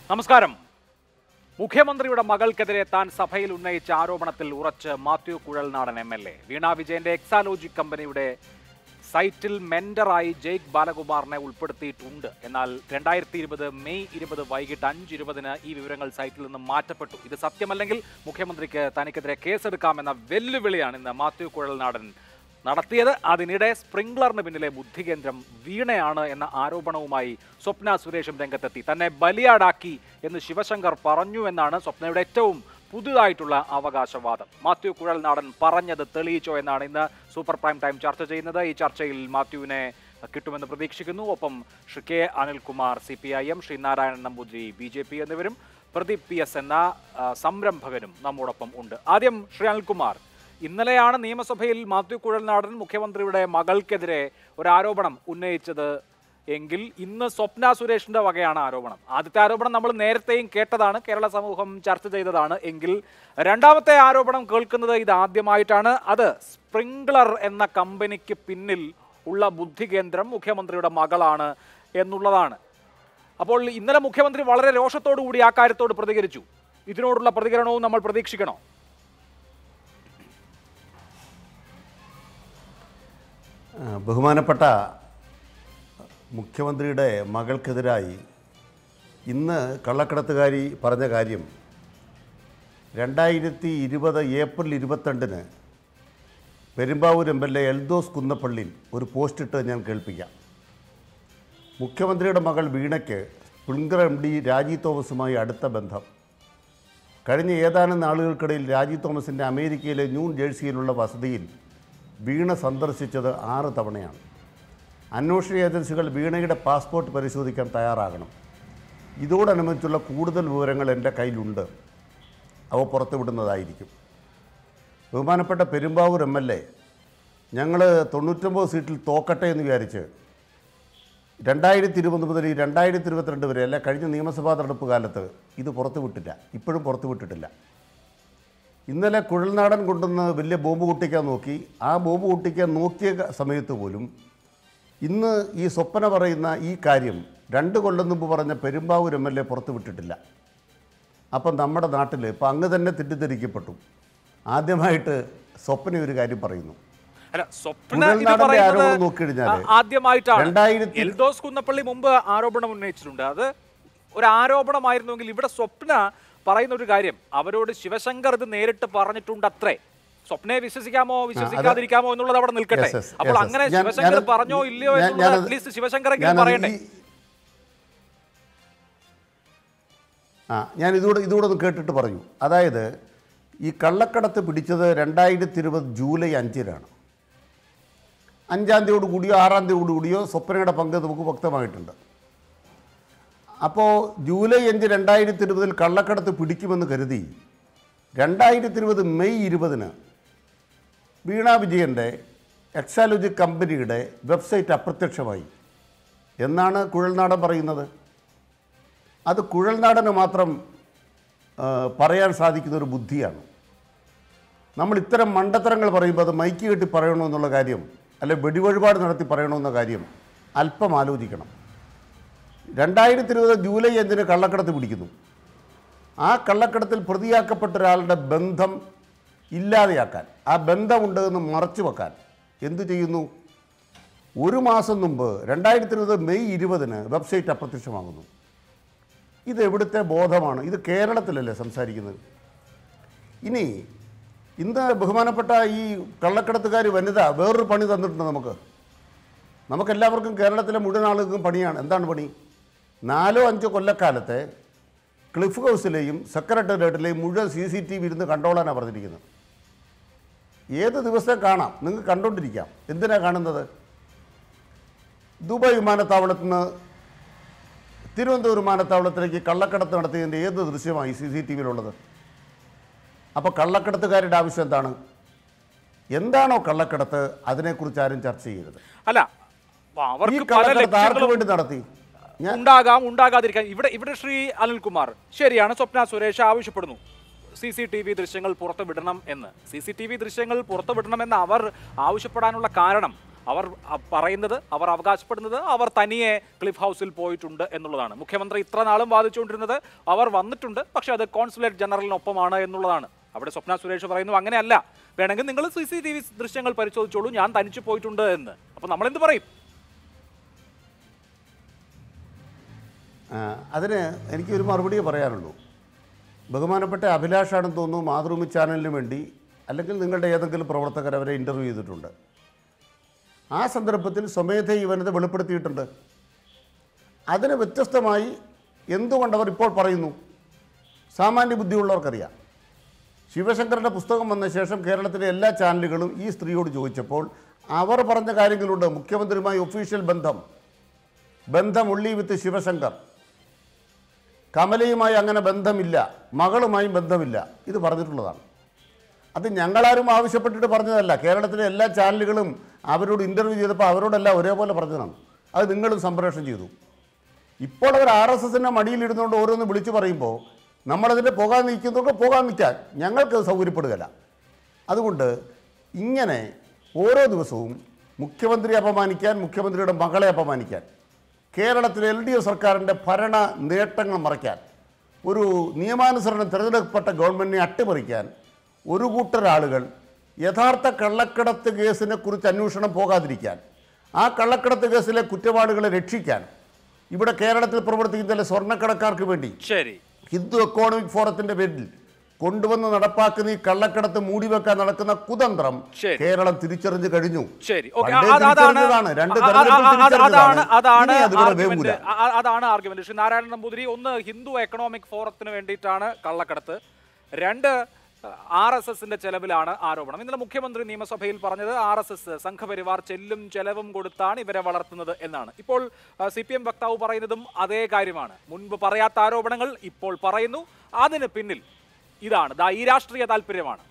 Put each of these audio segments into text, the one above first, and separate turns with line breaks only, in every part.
നമസ്കാരം മുഖ്യമന്ത്രിയുടെ മകൾക്കെതിരെ താൻ സഭയിൽ ഉന്നയിച്ച ആരോപണത്തിൽ ഉറച്ച് Mathew Kuzhalnadan M L A Veena വിജയന്റെ എക്സാലോജിക് കമ്പനിയുടെ സൈറ്റിൽ മെന്ററായി ജെയ്ക്ക് ബാലകുമാറിനെ ഉൾപ്പെടുത്തിയിട്ടുണ്ട് എന്നാൽ രണ്ടായിരത്തി ഇരുപത് മെയ് ഇരുപത് വൈകിട്ട് അഞ്ച് ഇരുപതിന് ഈ വിവരങ്ങൾ സൈറ്റിൽ നിന്ന് മാറ്റപ്പെട്ടു ഇത് സത്യമല്ലെങ്കിൽ മുഖ്യമന്ത്രിക്ക് തനിക്കെതിരെ കേസെടുക്കാമെന്ന വെല്ലുവിളിയാണ് ഇന്ന് മാത്യു കുഴൽനാടൻ നടത്തിയത് അതിനിടെ സ്പ്രിംഗ്ലറിന് പിന്നിലെ ബുദ്ധികേന്ദ്രം വീണയാണ് എന്ന ആരോപണവുമായി സ്വപ്ന സുരേഷും രംഗത്തെത്തി തന്നെ ബലിയാടാക്കി എന്ന് ശിവശങ്കർ പറഞ്ഞു എന്നാണ് സ്വപ്നയുടെ ഏറ്റവും പുതുതായിട്ടുള്ള അവകാശവാദം മാത്യു കുഴൽനാടൻ പറഞ്ഞത് തെളിയിച്ചോ എന്നാണ് ഇന്ന് സൂപ്പർ പ്രൈം ടൈം ചർച്ച ചെയ്യുന്നത് ഈ ചർച്ചയിൽ മാത്യുവിനെ കിട്ടുമെന്ന് പ്രതീക്ഷിക്കുന്നു ഒപ്പം Shri K Anilkumar C P I M Sreenarayanan Namboothiri B J P എന്നിവരും പ്രദീപ് പി എസ് എന്ന ആ, സംരംഭകനും നമ്മോടൊപ്പം ഉണ്ട് ആദ്യം ശ്രീ അനിൽകുമാർ ഇന്നലെയാണ് നിയമസഭയിൽ മാത്യു കുഴൽനാടൻ മുഖ്യമന്ത്രിയുടെ മകൾക്കെതിരെ ഒരു ആരോപണം ഉന്നയിച്ചത് എങ്കിൽ ഇന്ന് സ്വപ്ന സുരേഷിന്റെ വകയാണ് ആരോപണം ആദ്യത്തെ ആരോപണം നമ്മൾ നേരത്തെയും കേട്ടതാണ് കേരള സമൂഹം ചർച്ച ചെയ്തതാണ് എങ്കിൽ രണ്ടാമത്തെ ആരോപണം കേൾക്കുന്നത് ഇത് ആദ്യമായിട്ടാണ് അത് സ്പ്രിംഗ്ലർ എന്ന കമ്പനിക്ക് പിന്നിൽ ഉള്ള ബുദ്ധികേന്ദ്രം മുഖ്യമന്ത്രിയുടെ മകളാണ് എന്നുള്ളതാണ് അപ്പോൾ ഇന്നലെ മുഖ്യമന്ത്രി വളരെ രോഷത്തോടു കൂടി ആ കാര്യത്തോട് പ്രതികരിച്ചു ഇതിനോടുള്ള പ്രതികരണവും നമ്മൾ പ്രതീക്ഷിക്കണോ
ആ, ബഹുമാനപ്പെട്ട മുഖ്യമന്ത്രിയുടെ മകൾക്കെതിരായി ഇന്ന് കള്ളക്കടത്തുകാരി പറഞ്ഞ കാര്യം രണ്ടായിരത്തി ഇരുപത് ഏപ്രിൽ ഇരുപത്തിരണ്ടിന് Perumbavoor M L A Eldhose Kunnappillil ഒരു പോസ്റ്റ് ഇട്ട് ഞാൻ കേൾപ്പിക്കാം മുഖ്യമന്ത്രിയുടെ മകൾ വീണയ്ക്ക് സ്പ്രിംഗർ എം ഡി രാജി തോമസുമായി അടുത്ത ബന്ധം കഴിഞ്ഞ ഏതാനും നാളുകൾക്കിടയിൽ രാജി തോമസിൻ്റെ അമേരിക്കയിലെ ന്യൂ ജേഴ്സിയിലുള്ള വസതിയിൽ വീണ സന്ദർശിച്ചത് ആറ് തവണയാണ് അന്വേഷണ ഏജൻസികൾ വീണയുടെ പാസ്പോർട്ട് പരിശോധിക്കാൻ തയ്യാറാകണം ഇതോടനുബന്ധിച്ചുള്ള കൂടുതൽ വിവരങ്ങൾ എൻ്റെ കയ്യിലുണ്ട് അവ പുറത്തുവിടുന്നതായിരിക്കും ബഹുമാനപ്പെട്ട പെരുമ്പാവൂർ എം എൽ എ ഞങ്ങൾ തൊണ്ണൂറ്റൊമ്പത് സീറ്റിൽ തോക്കട്ടെ എന്ന് വിചാരിച്ച് രണ്ടായിരത്തി ഇരുപത് മുതൽ ഈ രണ്ടായിരത്തി ഇരുപത്തിരണ്ട് വരെ അല്ല കഴിഞ്ഞ നിയമസഭാ തെരഞ്ഞെടുപ്പ് കാലത്ത് ഇത് പുറത്തുവിട്ടില്ല ഇപ്പോഴും പുറത്തുവിട്ടിട്ടില്ല ഇന്നലെ കുഴൽനാടൻ കൊണ്ടുവന്ന് വലിയ ബോംബ് പൊട്ടിക്കാൻ നോക്കി ആ ബോംബ് പൊട്ടിക്കാൻ നോക്കിയ ക- സമയത്ത് പോലും ഇന്ന് ഈ സ്വപ്ന പറയുന്ന ഈ കാര്യം രണ്ട് കൊല്ലം മുമ്പ് പറഞ്ഞ പെരുമ്പാവൂർ എം എൽ എ പുറത്തു വിട്ടിട്ടില്ല അപ്പം നമ്മുടെ നാട്ടിൽ ഇപ്പം അങ്ങ് തന്നെ തെറ്റിദ്ധരിക്കപ്പെട്ടു ആദ്യമായിട്ട് സ്വപ്ന ഒരു കാര്യം പറയുന്നു
അല്ല സ്വപ്ന ഇത്
കുഴൽനാടന്റെ
പറയുന്നത്
ആരോപണം നോക്കിക്കഴിഞ്ഞാല്
ആ- ആദ്യമായിട്ടാണ്
രണ്ടായിരത്തി-
എൽദോസ് കുന്നപ്പള്ളി മുമ്പ് ആരോപണം ഉന്നയിച്ചിട്ടുണ്ട് അത് ഒരു ആരോപണമായിരുന്നുവെങ്കിൽ ഇവിടെ സ്വപ്ന പറയുന്ന ഒരു കാര്യം അവരോട് ശിവശങ്കർ ഇത് നേരിട്ട് പറഞ്ഞിട്ടുണ്ട് അത്രേ സ്വപ്നയെ വിശ്വസിക്കാമോ വിശ്വസിക്കാതിരിക്കാമോ എന്നുള്ളത് അവിടെ നിൽക്കട്ടെ
Yes, yes,
അപ്പോൾ
yes, yes.
അങ്ങനെ
ഞാൻ-
ശിവശങ്കർ
ഞാനത്
പറഞ്ഞോ ഇല്ലയോ
ഞാൻ-
എന്നുള്ളത്
ഞാനത്
അറ്റ്ലീസ്റ്റ് ശിവശങ്കറെങ്കിലും
ഞാനത്
പറയണ്ടേ
ഈ- ആ ഞാൻ ഇതുകൂടെ ഇതുകൂടെ ഒന്ന് കേട്ടിട്ട് പറയൂ അതായത് ഈ കള്ളക്കടത്ത് പിടിച്ചത് രണ്ടായിരത്തി ഇരുപത് ജൂലൈ അഞ്ചിനാണ് അഞ്ചാം തീയതിയോട് കൂടിയോ ആറാം തീയതിയോട് കൂടിയോ സ്വപ്നയുടെ പങ്ക് നമുക്ക് വ്യക്തമായിട്ടുണ്ട് അപ്പോൾ ജൂലൈ അഞ്ച് രണ്ടായിരത്തി ഇരുപതിൽ കള്ളക്കടത്ത് പിടിക്കുമെന്ന് കരുതി രണ്ടായിരത്തി ഇരുപത് മെയ് ഇരുപതിന് വീണ വിജയൻ്റെ എക്സാലോജി കമ്പനിയുടെ വെബ്സൈറ്റ് അപ്രത്യക്ഷമായി എന്നാണ് കുഴൽനാടൻ പറയുന്നത് അത് കുഴൽനാടന് മാത്രം ആ, പറയാൻ സാധിക്കുന്ന ഒരു ബുദ്ധിയാണ് നമ്മൾ ഇത്തരം മണ്ടത്തരങ്ങൾ പറയുമ്പോൾ അത് മൈക്ക് കെട്ടി പറയണമെന്നുള്ള കാര്യം അല്ലെ വെടിവഴിപാട് നടത്തി പറയണമെന്ന കാര്യം അല്പം ആലോചിക്കണം രണ്ടായിരത്തി ഇരുപത് ജൂലൈ അഞ്ചിന് കള്ളക്കടത്ത് പിടിക്കുന്നു ആ കള്ളക്കടത്തിൽ പ്രതിയാക്കപ്പെട്ട ഒരാളുടെ ബന്ധം ഇല്ലാതെയാക്കാൻ ആ ബന്ധമുണ്ട് എന്ന് മറച്ചു വെക്കാൻ എന്തു ചെയ്യുന്നു ഒരു മാസം മുമ്പ് രണ്ടായിരത്തി ഇരുപത് മെയ് ഇരുപതിന് വെബ്സൈറ്റ് അപ്രത്യക്ഷമാകുന്നു ഇത് എവിടുത്തെ ബോധമാണ് ഇത് കേരളത്തിലല്ലേ സംസാരിക്കുന്നത് ഇനി ഇന്ന് ബഹുമാനപ്പെട്ട ഈ കള്ളക്കടത്തുകാർ വനിത വേറൊരു പണി തന്നിട്ടുണ്ട് നമുക്ക് നമുക്കെല്ലാവർക്കും കേരളത്തിലെ മുഴുവൻ ആളുകൾക്കും പണിയാണ് എന്താണ് പണി നാലോ അഞ്ചോ കൊല്ലക്കാലത്തെ ക്ലിഫ് ഹൗസിലെയും സെക്രട്ടേറിയറ്റിലെയും മുഴുവൻ സി സി ടി വി ഇരുന്ന് കണ്ടോളാനാണ് പറഞ്ഞിരിക്കുന്നത് ഏത് ദിവസം കാണാം നിങ്ങൾക്ക് കണ്ടോണ്ടിരിക്കാം എന്തിനാണ് കാണുന്നത് ദുബായ് വിമാനത്താവളത്തിൽ നിന്ന് തിരുവനന്തപുരം വിമാനത്താവളത്തിലേക്ക് കള്ളക്കടത്ത് നടത്തിയതിൻ്റെ ഏത് ദൃശ്യമായി സി സി ടി വിയിലുള്ളത് അപ്പോൾ കള്ളക്കടത്തുകാരുടെ ആവശ്യം എന്താണ് എന്താണോ കള്ളക്കടത്ത് അതിനെക്കുറിച്ച് ആരും ചർച്ച ചെയ്യരുത്
അല്ല
ഈ
അവർക്ക് പല
കള്ളക്കടത്ത് ആർക്ക്
ലക്ഷ്യങ്ങളും
വേണ്ടി നടത്തി ഞാൻ
ഉണ്ടാകാം ഉണ്ടാകാതിരിക്കാം ഇവിടെ ഇവിടെ ശ്രീ അനിൽകുമാർ ശരിയാണ് സ്വപ്ന സുരേഷ് ആവശ്യപ്പെടുന്നു സി സി ടി വി ദൃശ്യങ്ങൾ പുറത്തുവിടണം എന്ന് സി സി ടി വി ദൃശ്യങ്ങൾ പുറത്തുവിടണമെന്ന് അവർ ആവശ്യപ്പെടാനുള്ള കാരണം അവർ അ- പറയുന്നത് അവർ അവകാശപ്പെടുന്നത് അവർ തനിയെ ക്ലിഫ് ഹൗസിൽ പോയിട്ടുണ്ട് എന്നുള്ളതാണ് മുഖ്യമന്ത്രി ഇത്ര നാളും വാദിച്ചുകൊണ്ടിരുന്നത് അവർ വന്നിട്ടുണ്ട് പക്ഷേ അത് കോൺസുലേറ്റ് ജനറലിനൊപ്പമാണ് എന്നുള്ളതാണ് അവിടെ സ്വപ്ന സുരേഷ് പറയുന്നു അങ്ങനെയല്ല വേണമെങ്കിൽ നിങ്ങൾ സി സി ടി വി ദൃശ്യങ്ങൾ പരിശോധിച്ചോളൂ ഞാൻ തനിച്ച് പോയിട്ടുണ്ട് എന്ന് അപ്പോൾ നമ്മൾ എന്ത് പറയും
ആ, അതിന് എനിക്കൊരു മറുപടിയേ പറയാനുള്ളൂ ബഹുമാനപ്പെട്ട അഭിലാഷാണെന്ന് തോന്നുന്നു മാതൃഭൂമി ചാനലിന് വേണ്ടി അല്ലെങ്കിൽ നിങ്ങളുടെ ഏതെങ്കിലും പ്രവർത്തകർ അവരെ ഇൻ്റർവ്യൂ ചെയ്തിട്ടുണ്ട് ആ സന്ദർഭത്തിൽ സ്വമേധ ഈ വനിത വെളിപ്പെടുത്തിയിട്ടുണ്ട് അതിന് വ്യത്യസ്തമായി എന്തുകൊണ്ടവർ ഇപ്പോൾ പറയുന്നു സാമാന്യ ബുദ്ധിയുള്ളവർക്കറിയാം ശിവശങ്കറിൻ്റെ പുസ്തകം വന്ന ശേഷം കേരളത്തിലെ എല്ലാ ചാനലുകളും ഈ സ്ത്രീയോട് ചോദിച്ചപ്പോൾ അവർ പറഞ്ഞ കാര്യങ്ങളുണ്ട് മുഖ്യമന്ത്രിയുമായി ഒഫീഷ്യൽ ബന്ധം ബന്ധം ഉള്ളി വിത്ത് ശിവശങ്കർ കമലയുമായി അങ്ങനെ ബന്ധമില്ല മകളുമായും ബന്ധമില്ല ഇത് പറഞ്ഞിട്ടുള്ളതാണ് അത് ഞങ്ങളാരും ആവശ്യപ്പെട്ടിട്ട് പറഞ്ഞതല്ല കേരളത്തിലെ എല്ലാ ചാനലുകളും അവരോട് ഇൻ്റർവ്യൂ ചെയ്തപ്പോൾ അവരോടെല്ലാം ഒരേപോലെ പറഞ്ഞതാണ് അത് നിങ്ങളും സംപ്രേഷണം ചെയ്തു ഇപ്പോൾ അവർ ആർ എസ് എസിൻ്റെ മടിയിലിരുന്നുകൊണ്ട് ഓരോന്ന് വിളിച്ചു പറയുമ്പോൾ നമ്മളതിൻ്റെ പോകാൻ നിൽക്കുന്നവർക്ക് പോകാൻ നിൽക്കാൻ ഞങ്ങൾക്ക് അത് സൗകര്യപ്പെടുകയില്ല അതുകൊണ്ട് ഇങ്ങനെ ഓരോ ദിവസവും മുഖ്യമന്ത്രിയെ അപമാനിക്കാൻ മുഖ്യമന്ത്രിയുടെ മകളെ അപമാനിക്കാൻ കേരളത്തിലെ എൽ ഡി എഫ് സർക്കാരിൻ്റെ ഭരണ നേട്ടങ്ങൾ മറയ്ക്കാൻ ഒരു നിയമാനുസരണം തിരഞ്ഞെടുക്കപ്പെട്ട ഗവൺമെൻറ്റിനെ അട്ടിമറിക്കാൻ ഒരു കൂട്ടർ ആളുകൾ യഥാർത്ഥ കള്ളക്കടത്ത് കേസിനെ കുറിച്ച് അന്വേഷണം പോകാതിരിക്കാൻ ആ കള്ളക്കടത്ത് കേസിലെ കുറ്റവാളികളെ രക്ഷിക്കാൻ ഇവിടെ കേരളത്തിൽ പ്രവർത്തിക്കുന്ന ചില സ്വർണ്ണക്കടക്കാർക്ക് വേണ്ടി
ശരി
ഹിന്ദു എക്കോണമിക് ഫോറത്തിന്റെ പേരിൽ കൊണ്ടുവന്ന് നടപ്പാക്കുന്ന ഈ കള്ളക്കടത്ത് മൂടിവെക്കാൻ നടക്കുന്ന കുതന്ത്രം
ശരി.
കേരളം തിരിച്ചറിഞ്ഞു കഴിഞ്ഞു
ശരി ഓക്കെ
പണ്ടേ
അതാണ്
തിരിച്ചറിഞ്ഞതാണ്. രണ്ട്
അ- അ-
തെരഞ്ഞെടുപ്പിൽ
അ- അതാണ്
തിരിച്ചറിഞ്ഞതാണ്.
അതാണ്
ഇനി അതിവിടെ
ആർഗ്യുമെന്റ്
വേവൂല.
അ- അതാണ് ആർഗ്യുമെന്റ് ശ്രീ നാരായണൻ നമ്പൂതിരി ഒന്ന് ഹിന്ദു എക്കണോമിക് ഫോറത്തിന് വേണ്ടിയിട്ടാണ് കള്ളക്കടത്ത് രണ്ട് ആർ എസ് എസിന്റെ ചെലവിലാണ് ആരോപണം ഇന്നലെ മുഖ്യമന്ത്രി നിയമസഭയിൽ പറഞ്ഞത് ആർ എസ് എസ് സംഘപരിവാർ ചെല്ലും ചെലവും കൊടുത്താണ് ഇവരെ വളർത്തുന്നത് എന്നാണ് ഇപ്പോൾ സി പി എം വക്താവ് പറയുന്നതും അതേ കാര്യമാണ് മുൻപ് പറയാത്ത ആരോപണങ്ങൾ ഇപ്പോൾ പറയുന്നു അതിന് പിന്നിൽ ഇതാണ് ദാ ഈ രാഷ്ട്രീയ താല്പര്യമാണ്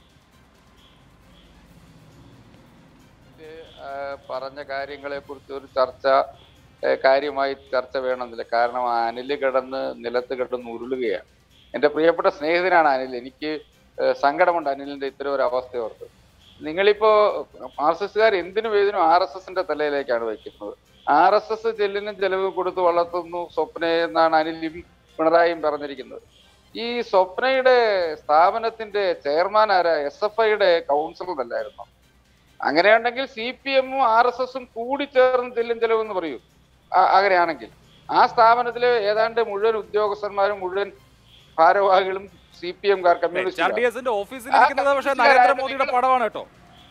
ഇത്, ആ, പറഞ്ഞ കാര്യങ്ങളെ കുറിച്ച് ഒരു ചർച്ച ഏ, കാര്യമായി ചർച്ച വേണമെന്നില്ല കാരണം ആ അനില് കിടന്ന് നിലത്ത് കിടന്ന് ഉരുളുകയാണ് എൻ്റെ പ്രിയപ്പെട്ട സ്നേഹിതനാണ് അനിൽ എനിക്ക് ഏ, സങ്കടമുണ്ട് അനിലിന്റെ ഇത്തരം ഒരു അവസ്ഥ ഓർത്ത് നിങ്ങളിപ്പോ മാർക്സിസ്റ്റുകാർ എന്തിനും ഏതിനും ആർ എസ് എസിന്റെ തലയിലേക്കാണ് വയ്ക്കുന്നത് ആർ എസ് എസ് ചെല്ലിനും ചെലവ് കൊടുത്ത് വളർത്തുന്നു സ്വപ്നയെ എന്നാണ് അനിലും പിണറായിയും പറഞ്ഞിരിക്കുന്നത് ഈ സ്വപ്നയുടെ സ്ഥാപനത്തിന്റെ ചെയർമാൻ ആരാ എസ് എഫ് ഐയുടെ കൗൺസിലർ അല്ലായിരുന്നു അങ്ങനെയുണ്ടെങ്കിൽ സി പി എമ്മും ആർ എസ് എസും കൂടി ചേർന്ന് ചെല്ലും ചെലവെന്ന് പറയൂ ആ- അങ്ങനെയാണെങ്കിൽ ആ സ്ഥാപനത്തിലെ ഏതാണ്ട് മുഴുവൻ ഉദ്യോഗസ്ഥന്മാരും മുഴുവൻ ഭാരവാഹികളും സി പി എംകാർ
എച്ച് ആർ ഡി
കമ്മ്യൂണിസ്റ്റ്
എസിന്റെ ഓഫീസിൽ ഇരിക്കുന്നത് പക്ഷേ നരേന്ദ്രമോദിയുടെ പടമാണ് കേട്ടോ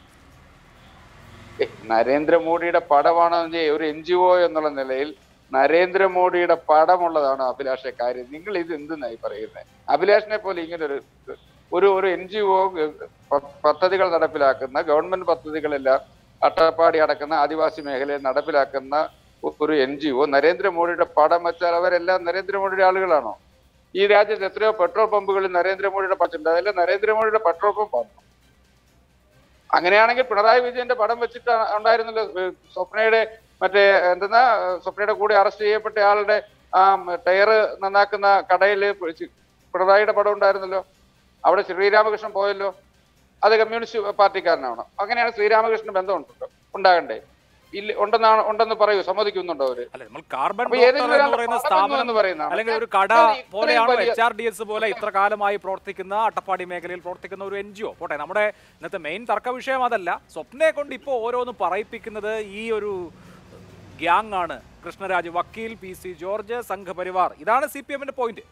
നരേന്ദ്രമോദിയുടെ പടമാണെന്ന് ഒരു എൻ ജി ഒ എന്നുള്ള നിലയിൽ നരേന്ദ്രമോദിയുടെ പടമുള്ളതാണ് അഭിലാഷെ കാര്യം നിങ്ങൾ ഇത് എന്തെന്നായി പറയുന്നത് അഭിലാഷിനെ പോലെ ഇങ്ങനെ ഒരു ഒരു ഒരു എൻ ജി ഒ പദ്ധതികൾ നടപ്പിലാക്കുന്ന ഗവൺമെന്റ് പദ്ധതികളെല്ലാം അട്ടപ്പാടി അടക്കുന്ന ആദിവാസി മേഖലയിൽ നടപ്പിലാക്കുന്ന ഒരു എൻ ജി ഒ നരേന്ദ്രമോദിയുടെ പടം വെച്ചാൽ അവരെല്ലാം നരേന്ദ്രമോദിയുടെ ആളുകളാണോ ഈ രാജ്യത്ത് എത്രയോ പെട്രോൾ പമ്പുകളിൽ നരേന്ദ്രമോദിയുടെ പച്ചുണ്ട് അതെല്ലാം നരേന്ദ്രമോദിയുടെ പെട്രോൾ പമ്പാണ് അങ്ങനെയാണെങ്കിൽ പിണറായി വിജയന്റെ പടം വെച്ചിട്ട് ഉണ്ടായിരുന്നല്ലോ ഏഹ് സ്വപ്നയുടെ മറ്റേ എന്തെന്നാ ഏഹ് സ്വപ്നയുടെ കൂടെ അറസ്റ്റ് ചെയ്യപ്പെട്ട ആളുടെ ആ ടയർ നന്നാക്കുന്ന കടയിൽ പിണറായിയുടെ പടം ഉണ്ടായിരുന്നല്ലോ അവിടെ ശ്രീരാമകൃഷ്ണൻ പോയല്ലോ അത് കമ്മ്യൂണിസ്റ്റ് പാർട്ടിക്കാരനാണോ അങ്ങനെയാണ് ശ്രീരാമകൃഷ്ണൻ ബന്ധമുണ്ടോ ഉണ്ടാകണ്ടേ ഇല്ല ഉണ്ടെന്നാണ് ഉണ്ടെന്ന് പറയൂ സമ്മതിക്കുന്നുണ്ടോ അവര്
അല്ല നമ്മൾ കാർബൺ
അപ്പൊ
ഡോക്ടർ
ഏതെങ്കിലും
എന്ന്
ഒരാളുടെ
പറയുന്ന
പണം
സ്ഥാപനം
എന്ന് പറയുന്നതാണ്.
അല്ലെങ്കിൽ ഒരു കട
ഞാൻ ഇത്രയും
പോലെയാണോ
വലിയ-
എച്ച് ആർ ഡി എസ് പോലെ ഇത്ര കാലമായി പ്രവർത്തിക്കുന്ന അട്ടപ്പാടി മേഖലയിൽ പ്രവർത്തിക്കുന്ന ഒരു എൻ ജി ഒ പോട്ടെ നമ്മുടെ ഇന്നത്തെ മെയിൻ തർക്ക വിഷയം അതല്ല സ്വപ്നയെ കൊണ്ട് ഇപ്പോൾ ഓരോന്ന് പറയിപ്പിക്കുന്നത് ഈ ഒരു ഗ്യാങ് ആണ് കൃഷ്ണരാജ് വക്കീൽ പി സി ജോർജ് സംഘപരിവാർ ഇതാണ് സി പി എമ്മിന്റെ പോയിന്റ്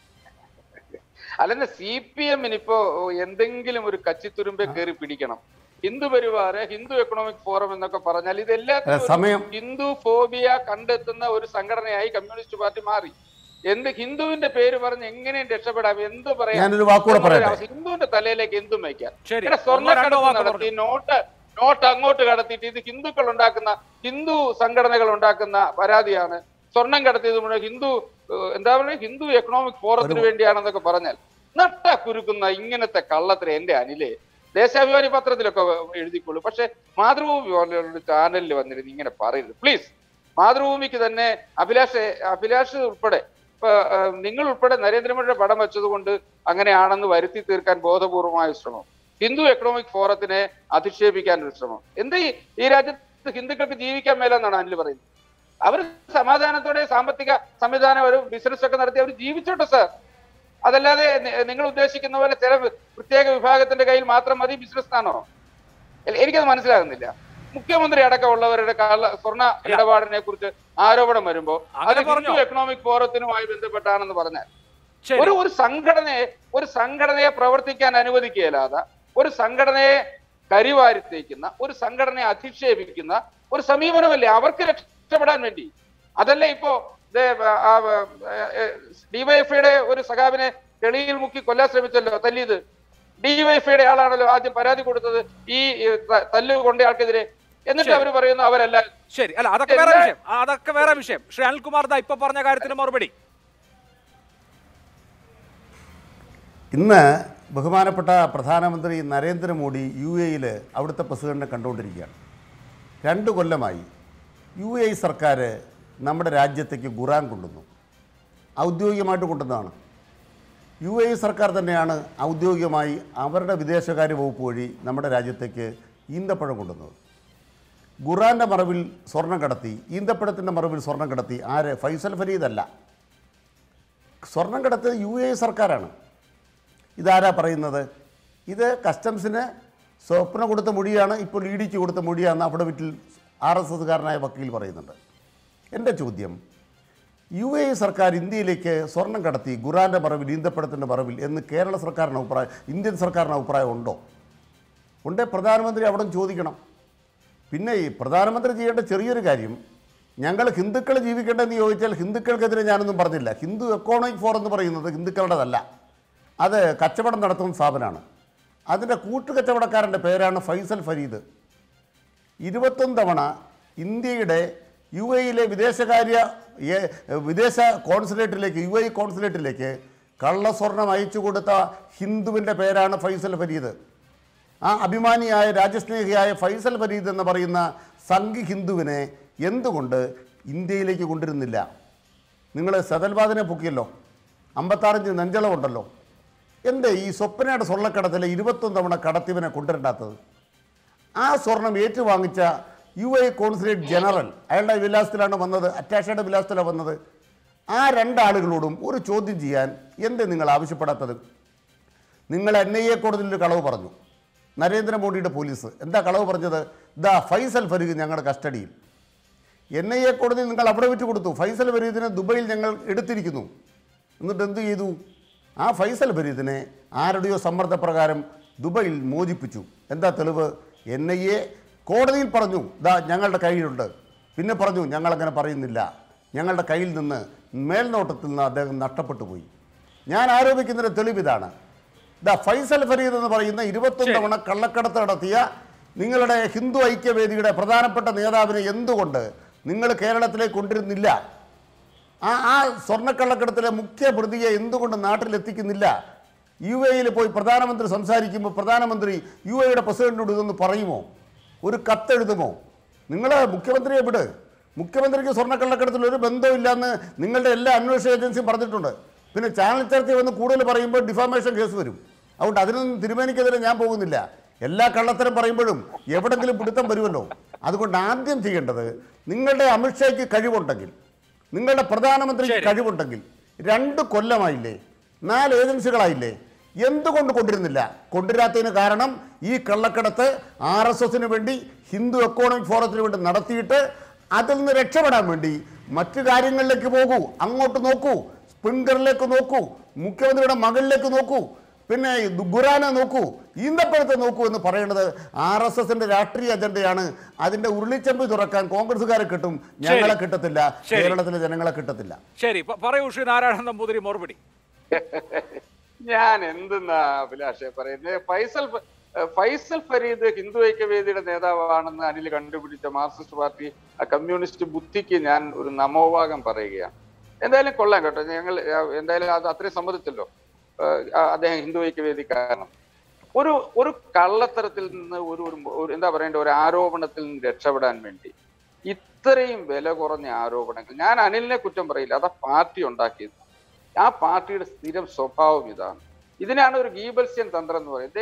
അല്ലെന്ന് സി പി എമ്മിന് ഇപ്പോ എന്തെങ്കിലും ഒരു കച്ചിത്തുരുമ്പെ കയറി പിടിക്കണം ഹിന്ദു പരിവാര ഹിന്ദു എക്കണോമിക് ഫോറം എന്നൊക്കെ പറഞ്ഞാൽ
അല്ല,
ഇതെല്ലാം
സമയം
ഹിന്ദു ഫോബിയ കണ്ടെത്തുന്ന ഒരു സംഘടനയായി കമ്മ്യൂണിസ്റ്റ് പാർട്ടി മാറി എന്ത് ഹിന്ദുവിന്റെ പേര് പറഞ്ഞ് എങ്ങനെയും രക്ഷപ്പെടാം എന്ത് പറയാം
ഞാനൊരു വാക്കുകൂടെ പറയട്ടെ
ഹിന്ദുവിന്റെ തലയിലേക്ക് എന്തും വയ്ക്കാം
ശരി
ഇവിടെ
ഒന്നോ രണ്ടോ
സ്വർണ്ണക്കടത്ത്
വാക്ക്
നടത്തി നോട്ട് നോട്ട് അങ്ങോട്ട് കടത്തിയിട്ട് ഇത് ഹിന്ദുക്കൾ ഉണ്ടാക്കുന്ന ഹിന്ദു സംഘടനകൾ ഉണ്ടാക്കുന്ന പരാതിയാണ് സ്വർണം കടത്തിയത് മുഴുവൻ ഹിന്ദു ഏഹ്, എന്താ പറയുക ഹിന്ദു എക്കണോമിക് ഫോറത്തിന് വേണ്ടിയാണെന്നൊക്കെ പറഞ്ഞാൽ നട്ട കുരുക്കുന്ന ഇങ്ങനത്തെ കള്ളത്തിന് എന്റെ അനിലെ ദേശാഭിമാനി പത്രത്തിലൊക്കെ എഴുതിക്കൊള്ളൂ പക്ഷെ മാതൃഭൂമി പോലുള്ള ചാനലിൽ വന്നിരുന്ന് ഇങ്ങനെ പറയരുത് പ്ലീസ് മാതൃഭൂമിക്ക് തന്നെ അഭിലാഷ് അഭിലാഷ് ഉൾപ്പെടെ ഇപ്പൊ, ഏഹ്, നിങ്ങൾ ഉൾപ്പെടെ നരേന്ദ്രമോദിയുടെ പടം വെച്ചതുകൊണ്ട് അങ്ങനെയാണെന്ന് വരുത്തി തീർക്കാൻ ബോധപൂർവമായ ശ്രമം ഹിന്ദു എക്കണോമിക് ഫോറത്തിനെ അധിക്ഷേപിക്കാൻ ഒരു ശ്രമം എന്താ ഈ ഈ രാജ്യത്ത് ഹിന്ദുക്കൾക്ക് ജീവിക്കാൻ മേലെന്നാണ് അനിൽ പറയുന്നത് അവർ സമാധാനത്തോടെ സാമ്പത്തിക സംവിധാനം ഒരു ബിസിനസ് ഒക്കെ നടത്തി അവർ ജീവിച്ചോട്ടെ സാർ അതല്ലാതെ നി- നിങ്ങൾ ഉദ്ദേശിക്കുന്ന പോലെ ചില പ്രത്യേക വിഭാഗത്തിന്റെ കയ്യിൽ മാത്രം മതി ബിസിനസ് ആണോ എ- എനിക്കത് മനസ്സിലാകുന്നില്ല മുഖ്യമന്ത്രി അടക്കമുള്ളവരുടെ കള്ള സ്വർണ്ണ ഇടപാടിനെ കുറിച്ച് ആരോപണം വരുമ്പോ അത്
അങ്ങനെ പറഞ്ഞോ?
ഹിന്ദു എക്കണോമിക് ഫോറത്തിനുമായി ബന്ധപ്പെട്ടാണെന്ന് പറഞ്ഞാൽ
ശരി
ഒരു ഒരു സംഘടനയെ ഒരു സംഘടനയെ പ്രവർത്തിക്കാൻ അനുവദിക്കുകയല്ലാതെ ഒരു സംഘടനയെ കരിവാരിത്തേക്കുന്ന ഒരു സംഘടനയെ അധിക്ഷേപിക്കുന്ന ഒരു സമീപനമല്ലേ അവർക്ക് രക്ഷപ്പെടാൻ വേണ്ടി അതല്ലേ ഇപ്പോ ഡിവൈഎഫ്ഐയുടെ ഒരു സഖാവിനെ തെളിയിൽ മുക്കി കൊല്ലാൻ ശ്രമിച്ചല്ലോ തല്ലിയത് ഡിവൈഎഫ്ഐയുടെ ആളാണല്ലോ ആദ്യം പരാതി കൊടുത്തത് ഈ ഏഹ്, ത- തല്ല് കൊണ്ടയാൾക്കെതിരെ എന്നിട്ട്
ശരി.
അവർ പറയുന്നു അവരല്ല
ശരി അല്ല അതൊക്കെ വേറെ
എല്ലാ-
വിഷയം ആ, അതൊക്കെ വേറെ വിഷയം ശ്രീ അനിൽകുമാർ ദാ ഇപ്പൊ പറഞ്ഞ കാര്യത്തിന് മറുപടി
ഇന്ന് ബഹുമാനപ്പെട്ട പ്രധാനമന്ത്രി നരേന്ദ്രമോദി യു എയിൽ അവിടുത്തെ പ്രസിഡന്റിനെ കണ്ടുകൊണ്ടിരിക്കുകയാണ് രണ്ട് കൊല്ലമായി യു എ സർക്കാർ നമ്മുടെ രാജ്യത്തേക്ക് ഖുറാൻ കൊണ്ടുവന്നു ഔദ്യോഗികമായിട്ട് കൊണ്ടുവന്നതാണ് യു എ സർക്കാർ തന്നെയാണ് ഔദ്യോഗികമായി അവരുടെ വിദേശകാര്യ വകുപ്പ് വഴി നമ്മുടെ രാജ്യത്തേക്ക് ഈന്തപ്പഴം കൊണ്ടുവന്നത് ഖുറാൻ്റെ മറവിൽ സ്വർണം കടത്തി ഈന്തപ്പഴത്തിൻ്റെ മറവിൽ സ്വർണം കടത്തി ആര് ഫൈസൽ ഫരീദല്ല സ്വർണം കടത്തിയത് യു എ സർക്കാരാണ് ഇതാരാ പറയുന്നത് ഇത് കസ്റ്റംസിന് സ്വപ്ന കൊടുത്ത മൊഴിയാണ് ഇപ്പോൾ ഇ ഡിക്ക് കൊടുത്ത മൊഴിയാണെന്ന് അവിടെ വീട്ടിൽ ആർ എസ് എസ്കാരനായ വക്കീൽ പറയുന്നുണ്ട് എൻ്റെ ചോദ്യം യു എ സർക്കാർ ഇന്ത്യയിലേക്ക് സ്വർണം കടത്തി ഖുറാൻ്റെ മറവിൽ ഈന്തപ്പഴത്തിൻ്റെ മറവിൽ എന്ന് കേരള സർക്കാരിന് അഭിപ്രായം ഇന്ത്യൻ സർക്കാരിന് അഭിപ്രായം ഉണ്ടോ ഉണ്ടേ പ്രധാനമന്ത്രി അവിടെ ചോദിക്കണം പിന്നെ ഈ പ്രധാനമന്ത്രി ചെയ്യേണ്ട ചെറിയൊരു കാര്യം ഞങ്ങൾ ഹിന്ദുക്കൾ ജീവിക്കേണ്ടതെന്ന് ചോദിച്ചാൽ ഹിന്ദുക്കൾക്കെതിരെ ഞാനൊന്നും പറഞ്ഞില്ല ഹിന്ദു എക്കോണമിക് ഫോറം എന്ന് പറയുന്നത് ഹിന്ദുക്കളുടേതല്ല അത് കച്ചവടം നടത്തുന്ന സ്ഥാപനമാണ് അതിൻ്റെ കൂട്ടുകച്ചവടക്കാരൻ്റെ പേരാണ് ഫൈസൽ ഫരീദ് ഇരുപത്തൊന്ന് തവണ ഇന്ത്യയുടെ യു എയിലെ വിദേശകാര്യ ഏ- വിദേശ കോൺസുലേറ്റിലേക്ക് യു എ കോൺസുലേറ്റിലേക്ക് കള്ളസ്വർണം അയച്ചു കൊടുത്ത ഹിന്ദുവിൻ്റെ പേരാണ് ഫൈസൽ ഫരീദ് ആ അഭിമാനിയായ രാജ്യസ്നേഹിയായ ഫൈസൽ ഫരീദ് എന്ന് പറയുന്ന സംഘി ഹിന്ദുവിനെ എന്തുകൊണ്ട് ഇന്ത്യയിലേക്ക് കൊണ്ടുവരുന്നില്ല നിങ്ങൾ സദൽബാദിനെ പൊക്കിയല്ലോ അമ്പത്താറഞ്ച് നെഞ്ചളവുണ്ടല്ലോ എൻ്റെ ഈ സ്വപ്നയുടെ സ്വർണ്ണക്കടത്തിലെ ഇരുപത്തൊന്ന് തവണ കടത്തിവനെ കൊണ്ടുവരണ്ടാത്തത് ആ സ്വർണം ഏറ്റുവാങ്ങിച്ച യു എ കോൺസുലേറ്റ് ജനറൽ അയാളുടെ വിലാസത്തിലാണ് വന്നത് അറ്റാഷയുടെ വിലാസത്തിലാണ് വന്നത് ആ രണ്ടാളുകളോടും ഒരു ചോദ്യം ചെയ്യാൻ എന്തേ നിങ്ങൾ ആവശ്യപ്പെടാത്തത് നിങ്ങൾ എൻ ഐ എ കോടതിയിൽ ഒരു കളവ് പറഞ്ഞു നരേന്ദ്രമോദിയുടെ പോലീസ് എന്താ കളവ് പറഞ്ഞത് ദാ ഫൈസൽ ഫരീദ് ഞങ്ങളുടെ കസ്റ്റഡിയിൽ എൻ ഐ എ കോടതിയിൽ നിങ്ങൾ അവിടെ വിറ്റ് കൊടുത്തു ഫൈസൽ ഫരീദിനെ ദുബൈയിൽ ഞങ്ങൾ എടുത്തിരിക്കുന്നു എന്നിട്ട് എന്ത് ചെയ്തു ആ ഫൈസൽ ഫരീദിനെ ആരുടെയോ സമ്മർദ്ദപ്രകാരം ദുബൈയിൽ മോചിപ്പിച്ചു എന്താ തെളിവ് എൻ ഐ എ കോടതിയിൽ പറഞ്ഞു ദാ ഞങ്ങളുടെ കയ്യിലുണ്ട് പിന്നെ പറഞ്ഞു ഞങ്ങളങ്ങനെ പറയുന്നില്ല ഞങ്ങളുടെ കയ്യിൽ നിന്ന് മേൽനോട്ടത്തിൽ നിന്ന് അദ്ദേഹം നഷ്ടപ്പെട്ടു പോയി ഞാൻ ആരോപിക്കുന്നതിന് തെളിവ് ഇതാണ് ദാ ഫൈസൽ ഫരീദ് എന്ന് പറയുന്ന ഇരുപത്തൊന്ന് തവണ കള്ളക്കടത്ത് നടത്തിയ നിങ്ങളുടെ ഹിന്ദു ഐക്യവേദിയുടെ പ്രധാനപ്പെട്ട നേതാവിനെ എന്തുകൊണ്ട് നിങ്ങൾ കേരളത്തിലേക്ക് കൊണ്ടിരുന്നില്ല ആ ആ സ്വർണ്ണക്കള്ളക്കടത്തിലെ മുഖ്യ പ്രതിയെ എന്തുകൊണ്ട് നാട്ടിലെത്തിക്കുന്നില്ല യു എയിൽ പോയി പ്രധാനമന്ത്രി സംസാരിക്കുമ്പോൾ പ്രധാനമന്ത്രി യു എയുടെ പ്രസിഡന്റിനോട് ഇതൊന്ന് പറയുമോ ഒരു കത്തെഴുതുമോ നിങ്ങൾ മുഖ്യമന്ത്രിയെ വിട് മുഖ്യമന്ത്രിക്ക് സ്വർണ്ണക്കള്ളക്കടത്തിൽ ഒരു ബന്ധമില്ലെന്ന് നിങ്ങളുടെ എല്ലാ അന്വേഷണ ഏജൻസിയും പറഞ്ഞിട്ടുണ്ട് പിന്നെ ചാനൽ ചർച്ച വന്ന് കൂടുതൽ പറയുമ്പോൾ ഡിഫാമേഷൻ കേസ് വരും അതുകൊണ്ട് അതിനൊന്നും തിരുമേനിക്കെതിരെ ഞാൻ പോകുന്നില്ല എല്ലാ കള്ളത്തരം പറയുമ്പോഴും എവിടെങ്കിലും പിടുത്തം വരുമല്ലോ അതുകൊണ്ട് ആദ്യം ചെയ്യേണ്ടത് നിങ്ങളുടെ അമിത്ഷായ്ക്ക് കഴിവുണ്ടെങ്കിൽ നിങ്ങളുടെ പ്രധാനമന്ത്രിക്ക്
ശരി.
കഴിവുണ്ടെങ്കിൽ രണ്ട് കൊല്ലമായില്ലേ നാല് ഏജൻസികളായില്ലേ എന്തുകൊണ്ട് കൊണ്ടിരുന്നില്ല കൊണ്ടുവരാത്തതിന് കാരണം ഈ കള്ളക്കടത്ത് ആർ എസ് എസിന് വേണ്ടി ഹിന്ദു എക്കോണമിക് ഫോറത്തിന് വേണ്ടി നടത്തിയിട്ട് അതിൽ നിന്ന് രക്ഷപ്പെടാൻ വേണ്ടി മറ്റു കാര്യങ്ങളിലേക്ക് പോകൂ അങ്ങോട്ട് നോക്കൂ സ്പ്രിംഗറിലേക്ക് നോക്കൂ മുഖ്യമന്ത്രിയുടെ മകളിലേക്ക് നോക്കൂ പിന്നെ ഖുറാനെ നോക്കൂ ഈന്തപ്പഴത്തെ നോക്കൂ എന്ന് പറയുന്നത് ആർ എസ് എസിന്റെ രാഷ്ട്രീയ അജണ്ടയാണ് അതിന്റെ ഉരുളിച്ചമ്പി തുറക്കാൻ കോൺഗ്രസ്സുകാരെ കിട്ടും ഞങ്ങളെ കിട്ടത്തില്ല
ശരി.
കേരളത്തിലെ ജനങ്ങളെ കിട്ടത്തില്ല
ശരി പ- പറയൂ ശ്രീ നാരായണൻ നമ്പൂതിരി മറുപടി
ഞാൻ എന്തെന്നാ അഭിലാഷെ പറയുന്നത് ഫൈസൽ ഫ- ഏഹ് ഫൈസൽ ഫരീദ് ഹിന്ദു ഐക്യവേദിയുടെ നേതാവാണെന്ന് അനിൽ കണ്ടുപിടിച്ച മാർക്സിസ്റ്റ് പാർട്ടി ആ കമ്മ്യൂണിസ്റ്റ് ബുദ്ധിക്ക് ഞാൻ ഒരു നമോഭാഗം പറയുകയാണ് എന്തായാലും കൊള്ളാം കേട്ടോ ഞങ്ങൾ ആ, എന്തായാലും അത് അത്രയും സമ്മതിച്ചല്ലോ ഏഹ് ആ, അദ്ദേഹം ഹിന്ദു ഐക്യവേദിക്കാരനും ഒരു ഒരു കള്ളത്തരത്തിൽ നിന്ന് ഒരു ഒരു ഒരു എന്താ പറയേണ്ട ഒരു ആരോപണത്തിൽ നിന്ന് രക്ഷപ്പെടാൻ വേണ്ടി ഇത്രയും വില കുറഞ്ഞ ആരോപണങ്ങൾ ഞാൻ അനിലിനെ കുറ്റം പറയില്ല അതാ പാർട്ടി ഉണ്ടാക്കിയത് ആ പാർട്ടിയുടെ സ്ഥിരം സ്വഭാവം ഇതാണ് ഇതിനാണ് ഒരു ഗീബൽസ്യൻ തന്ത്രം എന്ന് പറയുന്നത്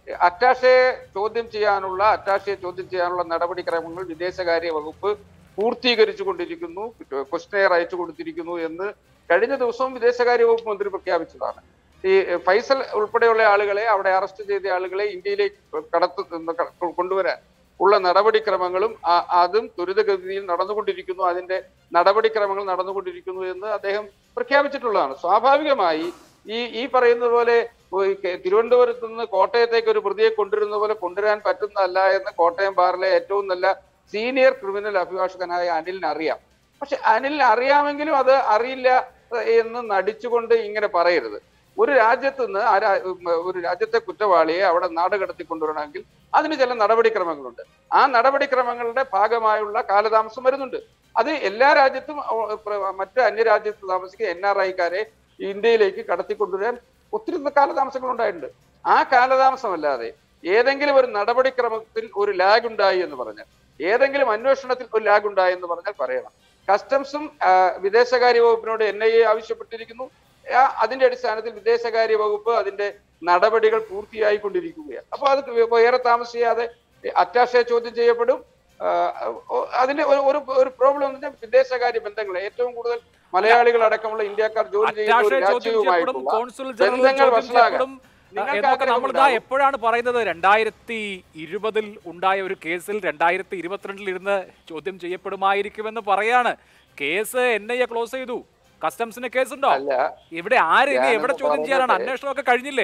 അറ്റാഷയെ ചോദ്യം ചെയ്യാനുള്ള അറ്റാഷയെ ചോദ്യം ചെയ്യാനുള്ള നടപടിക്രമങ്ങൾ വിദേശകാര്യ വകുപ്പ് പൂർത്തീകരിച്ചു കൊണ്ടിരിക്കുന്നു ക്വസ്റ്റനെയർ അയച്ചു കൊടുത്തിരിക്കുന്നു എന്ന് കഴിഞ്ഞ ദിവസവും വിദേശകാര്യ വകുപ്പ് മന്ത്രി പ്രഖ്യാപിച്ചതാണ് ഈ ഫൈസൽ ഉൾപ്പെടെയുള്ള ആളുകളെ അവിടെ അറസ്റ്റ് ചെയ്ത ആളുകളെ ഇന്ത്യയിലേക്ക് കടത്തു ക- കൊണ്ടുവരാൻ ഉള്ള നടപടിക്രമങ്ങളും ആ- അതും ത്വരിതഗതിയിൽ നടന്നുകൊണ്ടിരിക്കുന്നു അതിന്റെ നടപടിക്രമങ്ങൾ നടന്നുകൊണ്ടിരിക്കുന്നു എന്ന് അദ്ദേഹം പ്രഖ്യാപിച്ചിട്ടുള്ളതാണ് സ്വാഭാവികമായി ഈ ഈ പറയുന്നത് പോലെ ഈ കെ- തിരുവനന്തപുരത്ത് നിന്ന് കോട്ടയത്തേക്ക് ഒരു പ്രതിയെ കൊണ്ടുവരുന്ന പോലെ കൊണ്ടുവരാൻ പറ്റുന്നതല്ല എന്ന് കോട്ടയം ബാറിലെ ഏറ്റവും നല്ല സീനിയർ ക്രിമിനൽ അഭിഭാഷകനായ അനിലിന് അറിയാം പക്ഷെ അനിലിന് അറിയാമെങ്കിലും അത് അറിയില്ല എന്ന് നടിച്ചുകൊണ്ട് ഇങ്ങനെ പറയരുത് ഒരു രാജ്യത്ത് നിന്ന് ആ രാ- ഉം, ഒരു രാജ്യത്തെ കുറ്റവാളിയെ അവിടെ നാട് കടത്തി കൊണ്ടുവരണമെങ്കിൽ അതിന് ചില നടപടിക്രമങ്ങളുണ്ട് ആ നടപടിക്രമങ്ങളുടെ ഭാഗമായുള്ള കാലതാമസം വരുന്നുണ്ട് അത് എല്ലാ രാജ്യത്തും ഓ, പ്ര- മറ്റ് അന്യരാജ്യത്ത് താമസിക്കുന്ന എൻ ആർ ഐക്കാരെ ഇന്ത്യയിലേക്ക് കടത്തിക്കൊണ്ടുവരാൻ ഒത്തിരി കാലതാമസങ്ങൾ ഉണ്ടായിട്ടുണ്ട് ആ കാലതാമസമല്ലാതെ ഏതെങ്കിലും ഒരു നടപടിക്രമത്തിൽ ഒരു ലാഗ് ഉണ്ടായി എന്ന് പറഞ്ഞാൽ ഏതെങ്കിലും അന്വേഷണത്തിൽ ഒരു ലാഗ് ഉണ്ടായി എന്ന് പറഞ്ഞാൽ പറയണം കസ്റ്റംസും ആ, വിദേശകാര്യ വകുപ്പിനോട് എൻ ഐ എ ആവശ്യപ്പെട്ടിരിക്കുന്നു ആ, അതിന്റെ അടിസ്ഥാനത്തിൽ വിദേശകാര്യ വകുപ്പ് അതിന്റെ നടപടികൾ പൂർത്തിയായിക്കൊണ്ടിരിക്കുകയാണ് അപ്പൊ അത് ഏറെ താമസിയാതെ അറ്റാഷെ ചോദ്യം ചെയ്യപ്പെടും ആ, ഓ- അതിന്റെ ഒരു- ഒരു ഒരു പ്രോബ്ലം എന്ന് വെച്ചാൽ വിദേശകാര്യ ബന്ധങ്ങൾ ഏറ്റവും കൂടുതൽ മലയാളികൾ അടക്കമുള്ള ഇന്ത്യക്കാർ ജോലി ചെയ്യുന്ന
അറ്റാഷെ
ഒരു
ചോദ്യം ചെയ്യപ്പെടും
രാജ്യവുമായിട്ടുള്ള
കോൺസുൽ ജനറൽ
ബന്ധങ്ങൾ
ചോദ്യം
വഷളാകാൻ
ചെയ്യപ്പെടും
നിങ്ങൾക്ക്
എന്നൊക്കെ
ആഗ്രഹം
നമ്മൾ ഇതാ
ഉണ്ടാവും.
എപ്പോഴാണ് പറയുന്നത് രണ്ടായിരത്തി ഇരുപതിൽ ഉണ്ടായ ഒരു കേസിൽ രണ്ടായിരത്തി ഇരുപത്തിരണ്ടിൽ ഇരുന്ന് ചോദ്യം ചെയ്യപ്പെടുമായിരിക്കുമെന്ന് പറയാണ് case N I A close ചെയ്തു കസ്റ്റംസിന് കേസുണ്ടോ
അല്ല
ഇവിടെ ആര് ഇനി എവിടെ
ഞാനൊന്ന്
ചോദ്യം ചെയ്യാനാണ്
പറഞ്ഞത്
അന്വേഷണമൊക്കെ കഴിഞ്ഞില്ലേ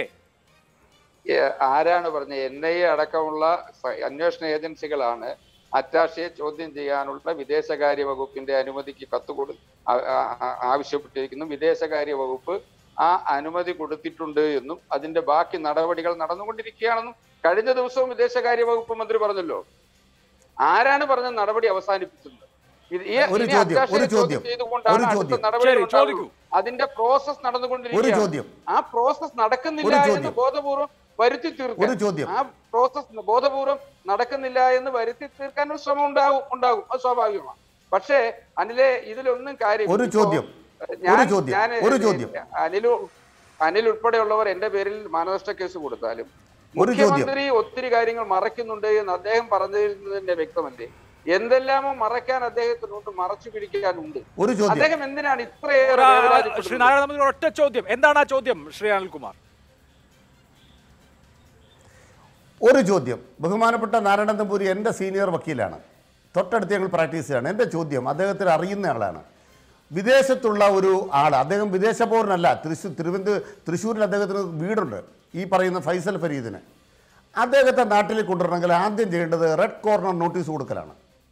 ഏ, ആരാണ് പറഞ്ഞത് എൻ ഐ എ അടക്കമുള്ള സ- അന്വേഷണ ഏജൻസികളാണ് അറ്റാഷയെ ചോദ്യം ചെയ്യാനുള്ള വിദേശകാര്യ വകുപ്പിന്റെ അനുമതിക്ക് കത്ത് കൊടു ആ- ആ- ആ- ആവശ്യപ്പെട്ടിരിക്കുന്നു വിദേശകാര്യ വകുപ്പ് ആ അനുമതി കൊടുത്തിട്ടുണ്ട് എന്നും അതിന്റെ ബാക്കി നടപടികൾ നടന്നുകൊണ്ടിരിക്കുകയാണെന്നും കഴിഞ്ഞ ദിവസവും വിദേശകാര്യ വകുപ്പ് മന്ത്രി പറഞ്ഞല്ലോ ആരാണ് പറഞ്ഞ നടപടി അവസാനിപ്പിച്ചത് ഇത് ഈ-
ഒരു
ഇനി
ചോദ്യം,
അറ്റാഷയെ
ഒരു ചോദ്യം,
ചെയ്തുകൊണ്ടാണ്
ഒരു
അടുത്ത
ചോദ്യം.
നടപടികൾ
ശരി,
ഉണ്ടാവുള്ളൂ.
ചോദിക്കൂ.
അതിന്റെ പ്രോസസ്
ഒരു
നടന്നുകൊണ്ടിരിക്കുകയാണ്
ചോദ്യം
ആ പ്രോസസ് നടക്കുന്നില്ല
ഒരു
എന്ന്
ചോദ്യം.
ബോധപൂർവം വരുത്തി
ഒരു
തീർക്കാൻ
ചോദ്യം
ആ പ്രോസസ് ബോധപൂർവം നടക്കുന്നില്ല എന്ന് വരുത്തി തീർക്കാൻ ഒരു ശ്രമം ഉണ്ടാകും ഉണ്ടാകും അത് സ്വാഭാവികമാണ് പക്ഷേ അനിലെ ഇതിലൊന്നും കാര്യം
ഒരു
ഇപ്പോ,
ചോദ്യം.
ഞാൻ-
ഒരു ചോദ്യം.
ഞാൻ
ഒരു ചോദ്യം.
അനിൽ അനിൽ ഉൾപ്പെടെയുള്ളവർ എന്റെ പേരിൽ മാനനഷ്ട കേസ് കൊടുത്താലും
ഒരു ചോദ്യം.
മുഖ്യമന്ത്രി ഒത്തിരി കാര്യങ്ങൾ മറയ്ക്കുന്നുണ്ട് എന്ന് അദ്ദേഹം പറഞ്ഞതിന്റെ വ്യക്തമല്ലേ എന്തെല്ലാമോ മറയ്ക്കാൻ അദ്ദേഹത്തിനുണ്ട് മറച്ചു പിടിക്കാനുണ്ട്
ഒരു ചോദ്യം
അദ്ദേഹം എന്തിനാണ് ഇത്രയേറെ
ഒരു, ആ,
വേവലാതിപ്പെടുന്നത്?
ശ്രീ നാരായണ തമ്പി ഒറ്റ ചോദ്യം എന്താണ് ആ ചോദ്യം ശ്രീ അനിൽകുമാർ
ഒരു ചോദ്യം ബഹുമാനപ്പെട്ട നാരായണൻ തമ്പൂരി എൻ്റെ സീനിയർ വക്കീലാണ് തൊട്ടടുത്ത് ഞങ്ങൾ പ്രാക്ടീസ് ചെയ്യാണ് എൻ്റെ ചോദ്യം അദ്ദേഹത്തിന് അറിയുന്ന ആളാണ് വിദേശത്തുള്ള ഒരു ആൾ അദ്ദേഹം വിദേശ പൗരനല്ല തൃശ്ശൂർ തിരുവനന്തപുരം തൃശ്ശൂരിൽ അദ്ദേഹത്തിന് വീടുണ്ട് ഈ പറയുന്ന ഫൈസൽ ഫരീദിന് അദ്ദേഹത്തെ നാട്ടിലേക്ക് കൊണ്ടുവരണമെങ്കിൽ ആദ്യം ചെയ്യേണ്ടത് റെഡ് കോർണർ നോട്ടീസ് കൊടുക്കലാണ്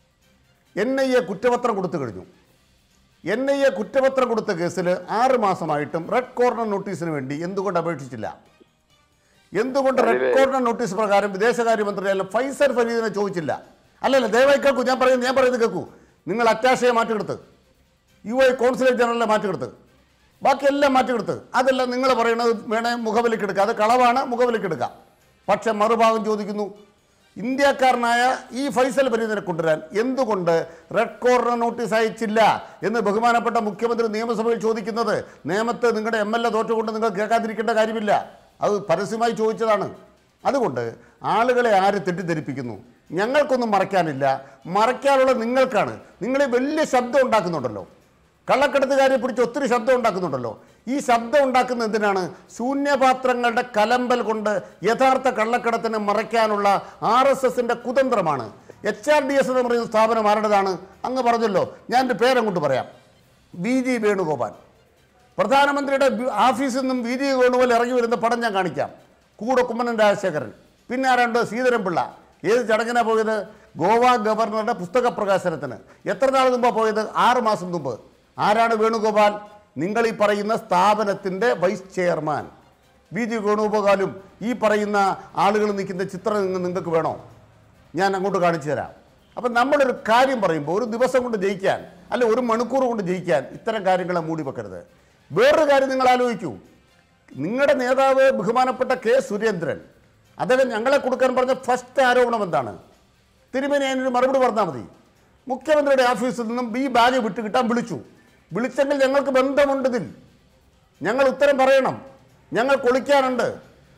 എൻ ഐ എ കുറ്റപത്രം കൊടുത്തു കഴിഞ്ഞു എൻ ഐ എ കുറ്റപത്രം കൊടുത്ത കേസിൽ ആറ് മാസമായിട്ടും റെഡ് കോർണർ നോട്ടീസിന് വേണ്ടി എന്തുകൊണ്ട് അപേക്ഷിച്ചില്ല എന്തുകൊണ്ട് റെഡ് കോർണർ നോട്ടീസ് പ്രകാരം വിദേശകാര്യ മന്ത്രാലയം ഫൈസൽ ഫരീദിനെ ചോദിച്ചില്ല അല്ലല്ല ദയവായി കേൾക്കൂ ഞാൻ പറയുന്നത് ഞാൻ പറയുന്നത് കേൾക്കൂ നിങ്ങൾ അറ്റാഷയെ മാറ്റിയെടുത്ത് യു ഐ കോൺസുലേറ്റ് ജനറലിനെ മാറ്റിയെടുത്ത് ബാക്കിയെല്ലാം മാറ്റിയെടുത്ത് അതെല്ലാം നിങ്ങൾ പറയുന്നത് വേണേ മുഖവിലക്കെടുക്കുക അത് കളവാണ് മുഖവിലക്കെടുക്കുക പക്ഷെ മറുഭാഗം ചോദിക്കുന്നു ഇന്ത്യക്കാരനായ ഈ ഫൈസൽ ഫരീദിനെ കൊണ്ടുവരാൻ എന്തുകൊണ്ട് റെഡ് കോർണർ നോട്ടീസ് അയച്ചില്ല എന്ന് ബഹുമാനപ്പെട്ട മുഖ്യമന്ത്രി നിയമസഭയിൽ ചോദിക്കുന്നത് നിയമത്തെ നിങ്ങളുടെ എം എൽ എ തോറ്റുകൊണ്ട് നിങ്ങൾ കേൾക്കാതിരിക്കേണ്ട കാര്യമില്ല അത് പരസ്യമായി ചോദിച്ചതാണ് അതുകൊണ്ട് ആളുകളെ ആര് തെറ്റിദ്ധരിപ്പിക്കുന്നു ഞങ്ങൾക്കൊന്നും മറയ്ക്കാനില്ല മറയ്ക്കാനുള്ള നിങ്ങൾക്കാണ് നിങ്ങൾ ഈ വലിയ ശബ്ദം ഉണ്ടാക്കുന്നുണ്ടല്ലോ കള്ളക്കടത്തുകാരെ പിടിച്ച് ഒത്തിരി ശബ്ദം ഉണ്ടാക്കുന്നുണ്ടല്ലോ ഈ ശബ്ദം ഉണ്ടാക്കുന്ന എന്തിനാണ് ശൂന്യപാത്രങ്ങളുടെ കലമ്പൽ കൊണ്ട് യഥാർത്ഥ കള്ളക്കടത്തിനെ മറയ്ക്കാനുള്ള ആർ എസ് എസിന്റെ കുതന്ത്രമാണ് എച്ച് ആർ ഡി എസ് എന്ന് പറയുന്ന സ്ഥാപനം ആരുടേതാണ് അങ്ങ് പറഞ്ഞല്ലോ ഞാൻ എൻ്റെ പേരങ്ങോട്ട് പറയാം ബി ജി വേണുഗോപാൽ പ്രധാനമന്ത്രിയുടെ ബി- ഓഫീസിൽ നിന്നും വി ജി വേണുഗോപാൽ ഇറങ്ങി വരുന്ന പടം ഞാൻ കാണിക്കാം കൂടെ കുമ്മനം രാജശേഖരൻ പിന്നെ ആരാണ്ട് ശ്രീധരൻപിള്ള ഏത് ചടങ്ങിനാണ് പോയത് ഗോവ ഗവർണറുടെ പുസ്തക പ്രകാശനത്തിന് എത്ര നാൾ മുമ്പാണ് പോയത് ആറ് മാസം മുമ്പ് ആരാണ് വേണുഗോപാൽ നിങ്ങൾ ഈ പറയുന്ന സ്ഥാപനത്തിൻ്റെ വൈസ് ചെയർമാൻ വി ജി വേണുഗോപാലും ഈ പറയുന്ന ആളുകൾ നിൽക്കുന്ന ചിത്രം നിങ്ങൾ നിങ്ങൾക്ക് വേണോ ഞാൻ അങ്ങോട്ട് കാണിച്ചു തരാം അപ്പം നമ്മളൊരു കാര്യം പറയുമ്പോൾ ഒരു ദിവസം കൊണ്ട് ജയിക്കാൻ അല്ല ഒരു മണിക്കൂർ കൊണ്ട് ജയിക്കാൻ ഇത്തരം കാര്യങ്ങളെ മൂടി വെക്കരുത് വേറൊരു കാര്യം നിങ്ങൾ ആലോചിക്കൂ നിങ്ങളുടെ നേതാവ് ബഹുമാനപ്പെട്ട കെ സുരേന്ദ്രൻ അദ്ദേഹം ഞങ്ങളെ കൊടുക്കാൻ പറഞ്ഞ ഫസ്റ്റ് ആരോപണം എന്താണ് തിരുമേനി അതിനൊരു മറുപടി പറഞ്ഞാൽ മതി മുഖ്യമന്ത്രിയുടെ ഓഫീസിൽ നിന്നും ഈ ബാഗ് വിട്ട് കിട്ടാൻ വിളിച്ചു വിളിച്ചെങ്കിൽ ഞങ്ങൾക്ക് ബന്ധമുണ്ട് ഇതിൽ ഞങ്ങൾ ഉത്തരം പറയണം ഞങ്ങൾ കൊളിക്കാനുണ്ട്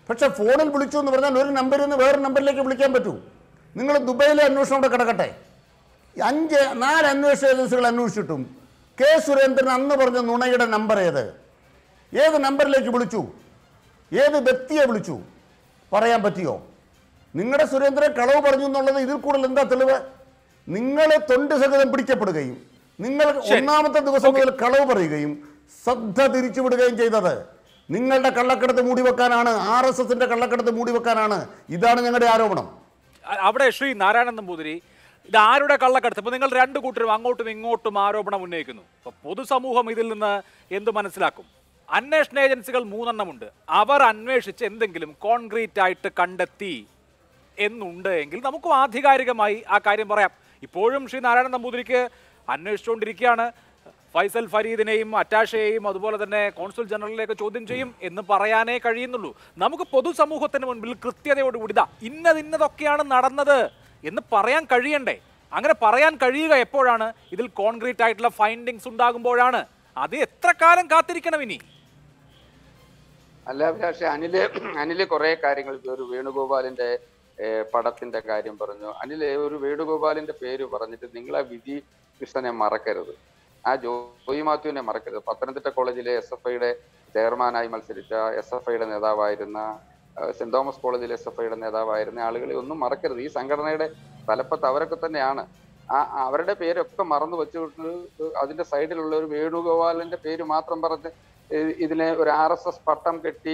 പക്ഷെ ഫോണിൽ വിളിച്ചു എന്ന് പറഞ്ഞാൽ ഒരു നമ്പറിൽ നിന്ന് വേറെ നമ്പറിലേക്ക് വിളിക്കാൻ പറ്റൂ നിങ്ങൾ ദുബൈയിലെ അന്വേഷണം അവിടെ കിടക്കട്ടെ അഞ്ച് നാല് അന്വേഷണ ഏജൻസികൾ അന്വേഷിച്ചിട്ടും കെ സുരേന്ദ്രൻ അന്ന് പറഞ്ഞ നുണയുടെ നമ്പർ ഏത് ഏത് നമ്പറിലേക്ക് വിളിച്ചു ഏത് വ്യക്തിയെ വിളിച്ചു പറയാൻ പറ്റിയോ നിങ്ങളുടെ സുരേന്ദ്രൻ കളവ് പറഞ്ഞു എന്നുള്ളത് ഇതിൽ കൂടുതൽ എന്താ തെളിവ് നിങ്ങൾ തൊണ്ട് സഹിതം പിടിക്കപ്പെടുകയും നിങ്ങൾ
ശരി.
ഒന്നാമത്തെ ദിവസം മുതൽ കളവ് പറയുകയും ശ്രദ്ധ തിരിച്ചുവിടുകയും ചെയ്തത് നിങ്ങളുടെ കള്ളക്കടത്ത് മൂടി വെക്കാനാണ് ആർ എസ് എസിന്റെ കള്ളക്കടത്ത് മൂടി വെക്കാനാണ് ഇതാണ് ഞങ്ങളുടെ ആരോപണം
അ- അവിടെ ശ്രീ നാരായണൻ നമ്പൂതിരി ഇത് ആരുടെ കള്ളക്കടത്ത് ഇപ്പൊ നിങ്ങൾ രണ്ടു കൂട്ടരും അങ്ങോട്ടും ഇങ്ങോട്ടും ആരോപണം ഉന്നയിക്കുന്നു അപ്പൊ പൊതുസമൂഹം ഇതിൽ നിന്ന് എന്ത് മനസ്സിലാക്കും അന്വേഷണ ഏജൻസികൾ മൂന്നെണ്ണമുണ്ട് അവർ അന്വേഷിച്ച് എന്തെങ്കിലും കോൺക്രീറ്റ് ആയിട്ട് കണ്ടെത്തി എന്നുണ്ട് എങ്കിൽ നമുക്കും ആധികാരികമായി ആ കാര്യം പറയാം ഇപ്പോഴും ശ്രീ നാരായണൻ നമ്പൂതിരിക്ക് അന്വേഷിച്ചുകൊണ്ടിരിക്കുകയാണ് ഫൈസൽ ഫരീദിനെയും അറ്റാഷയെയും അതുപോലെ തന്നെ കോൺസുൽ ജനറലിലേക്ക് ചോദ്യം ചെയ്യും എന്ന് പറയാനേ കഴിയുന്നുള്ളൂ നമുക്ക് പൊതുസമൂഹത്തിന് മുൻപിൽ കൃത്യതയോടുകൂടി ഇതാ ഇന്നത് ഇന്നതൊക്കെയാണ് നടന്നത് എന്ന് പറയാൻ കഴിയണ്ടേ അങ്ങനെ പറയാൻ കഴിയുക എപ്പോഴാണ് ഇതിൽ കോൺക്രീറ്റ് ആയിട്ടുള്ള ഫൈൻഡിങ്സ് ഉണ്ടാകുമ്പോഴാണ് അത് എത്ര കാലം കാത്തിരിക്കണം ഇനി
അല്ല പക്ഷെ അനില് അനില് കുറെ കാര്യങ്ങൾ ഇപ്പൊ ഒരു വേണുഗോപാലിന്റെ ഏഹ്, പടത്തിന്റെ കാര്യം പറഞ്ഞു അനില് ഒരു വേണുഗോപാലിന്റെ പേര് പറഞ്ഞിട്ട് നിങ്ങൾ ആ വിധി കൃഷ്ണനെ മറക്കരുത് ആ ജോയി മാത്യുവിനെ മറക്കരുത് പത്തനംതിട്ട കോളേജിലെ എസ് എഫ് ഐയുടെ ചെയർമാനായി മത്സരിച്ച എസ് എഫ് ഐയുടെ നേതാവായിരുന്ന ഏഹ്, സെന്റ് തോമസ് കോളേജിലെ എസ് എഫ് ഐയുടെ നേതാവായിരുന്ന ആളുകളെ ഒന്നും മറക്കരുത് ഈ സംഘടനയുടെ തലപ്പത്ത് അവരൊക്കെ തന്നെയാണ് ആ അവരുടെ പേരൊക്കെ മറന്നു വെച്ചുകൊണ്ട് അതിന്റെ സൈഡിലുള്ള ഒരു വേണുഗോപാലിന്റെ പേര് മാത്രം പറഞ്ഞ് ഇ- ഇതിനെ ഒരു ആർ എസ് എസ് പട്ടം കെട്ടി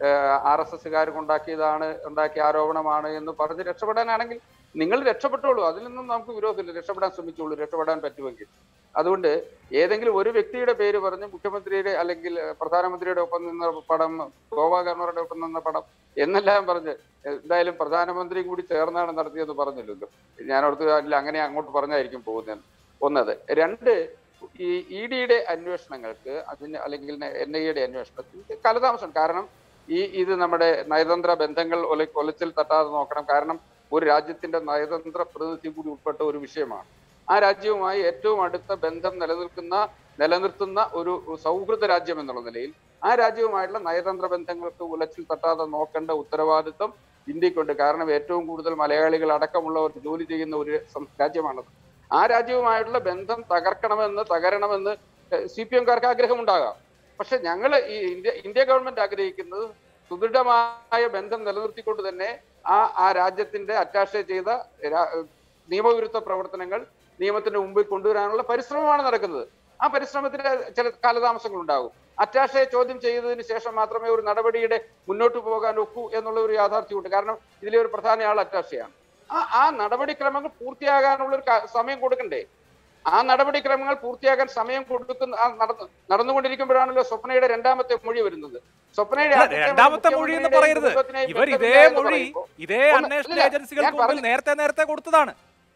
ആർ എസ് എസ്സുകാർ ഉണ്ടാക്കിയതാണ് ഉണ്ടാക്കിയ ആരോപണമാണ് എന്ന് പറഞ്ഞ് രക്ഷപ്പെടാനാണെങ്കിൽ നിങ്ങൾ രക്ഷപ്പെട്ടോളൂ അതിൽ നിന്നും നമുക്ക് വിരോധമില്ല രക്ഷപ്പെടാൻ ശ്രമിച്ചോളൂ രക്ഷപ്പെടാൻ പറ്റുമെങ്കിൽ അതുകൊണ്ട് ഏതെങ്കിലും ഒരു വ്യക്തിയുടെ പേര് പറഞ്ഞ് മുഖ്യമന്ത്രിയുടെ അല്ലെങ്കിൽ ഏഹ്, പ്രധാനമന്ത്രിയുടെ ഒപ്പം നിന്ന പടം ഗോവ ഗവർണറുടെ ഒപ്പം നിന്ന പടം എന്നെല്ലാം പറഞ്ഞ് എന്തായാലും പ്രധാനമന്ത്രി കൂടി ചേർന്നാണ് നടത്തിയെന്ന് പറഞ്ഞില്ലല്ലോ ഞാൻ ഓർത്ത് അല്ല അങ്ങനെ അങ്ങോട്ട് പറഞ്ഞായിരിക്കും പോകുന്നത് ഒന്നത് രണ്ട് ഈ ഇ ഡിയുടെ അന്വേഷണങ്ങൾക്ക് അതിന് അല്ലെങ്കിൽ എൻ ഐ എയുടെ അന്വേഷണത്തിൽ കാലതാമസം കാരണം ഈ ഇത് നമ്മുടെ നയതന്ത്ര ബന്ധങ്ങൾ ഒല- ഒലച്ചിൽ തട്ടാതെ നോക്കണം കാരണം ഒരു രാജ്യത്തിന്റെ നയതന്ത്ര പ്രതിനിധി കൂടി ഉൾപ്പെട്ട ഒരു വിഷയമാണ് ആ രാജ്യവുമായി ഏറ്റവും അടുത്ത ബന്ധം നിലനിൽക്കുന്ന നിലനിർത്തുന്ന ഒരു സൗഹൃദ രാജ്യം എന്നുള്ള നിലയിൽ ആ രാജ്യവുമായിട്ടുള്ള നയതന്ത്ര ബന്ധങ്ങൾക്ക് ഉലച്ചിൽ തട്ടാതെ നോക്കേണ്ട ഉത്തരവാദിത്വം ഇന്ത്യക്കുണ്ട് കാരണം ഏറ്റവും കൂടുതൽ മലയാളികൾ അടക്കമുള്ളവർ ജോലി ചെയ്യുന്ന ഒരു സം- രാജ്യമാണത് ആ രാജ്യവുമായിട്ടുള്ള ബന്ധം തകർക്കണമെന്ന് തകരണമെന്ന് സി പി എംകാർക്ക് ആഗ്രഹമുണ്ടാകാം പക്ഷെ ഞങ്ങൾ ഈ ഇന്ത്യ ഇന്ത്യ ഗവൺമെന്റ് ആഗ്രഹിക്കുന്നത് സുദൃഢമായ ബന്ധം നിലനിർത്തിക്കൊണ്ട് തന്നെ ആ ആ രാജ്യത്തിന്റെ അറ്റാഷെ ചെയ്ത രാ- നിയമവിരുദ്ധ പ്രവർത്തനങ്ങൾ നിയമത്തിന്റെ മുമ്പിൽ കൊണ്ടുവരാനുള്ള പരിശ്രമമാണ് നടക്കുന്നത് ആ പരിശ്രമത്തിന് ചില കാലതാമസങ്ങൾ ഉണ്ടാകും അറ്റാഷയെ ചോദ്യം ചെയ്തതിന് ശേഷം മാത്രമേ ഒരു നടപടിയുടെ മുന്നോട്ട് പോകാൻ ഒക്കൂ എന്നുള്ള ഒരു യാഥാർത്ഥ്യമുണ്ട് കാരണം ഇതിലെ ഒരു പ്രധാന ആൾ അറ്റാഷയാണ് ആ ആ നടപടിക്രമങ്ങൾ പൂർത്തിയാകാനുള്ള ഒരു ക- സമയം കൊടുക്കണ്ടേ ആ നടപടിക്രമങ്ങൾ പൂർത്തിയാക്കാൻ സമയം കൊടുക്കുന്ന ആ നടന്ന് നടന്നുകൊണ്ടിരിക്കുമ്പോഴാണല്ലോ സ്വപ്നയുടെ രണ്ടാമത്തെ മൊഴി വരുന്നത് സ്വപ്നയുടെ ആദ്യത്തെ മൊഴി
രണ്ടാമത്തെ മൊഴി എന്ന്
മുഖ്യമന്ത്രിയുടെയും
പറയരുത്
കുടുംബത്തിനെയും
ഇവർ ഇതേ
ബന്ധമില്ല എന്ന്
മൊഴി
പറയുമ്പോൾ
ഇതേ
ഒന്ന്
അന്വേഷണ
ഇല്ല,
ഏജൻസികൾക്ക്
ഞാൻ
മുമ്പിൽ
പറഞ്ഞു.
നേരത്തെ നേരത്തെ കൊടുത്തതാണ്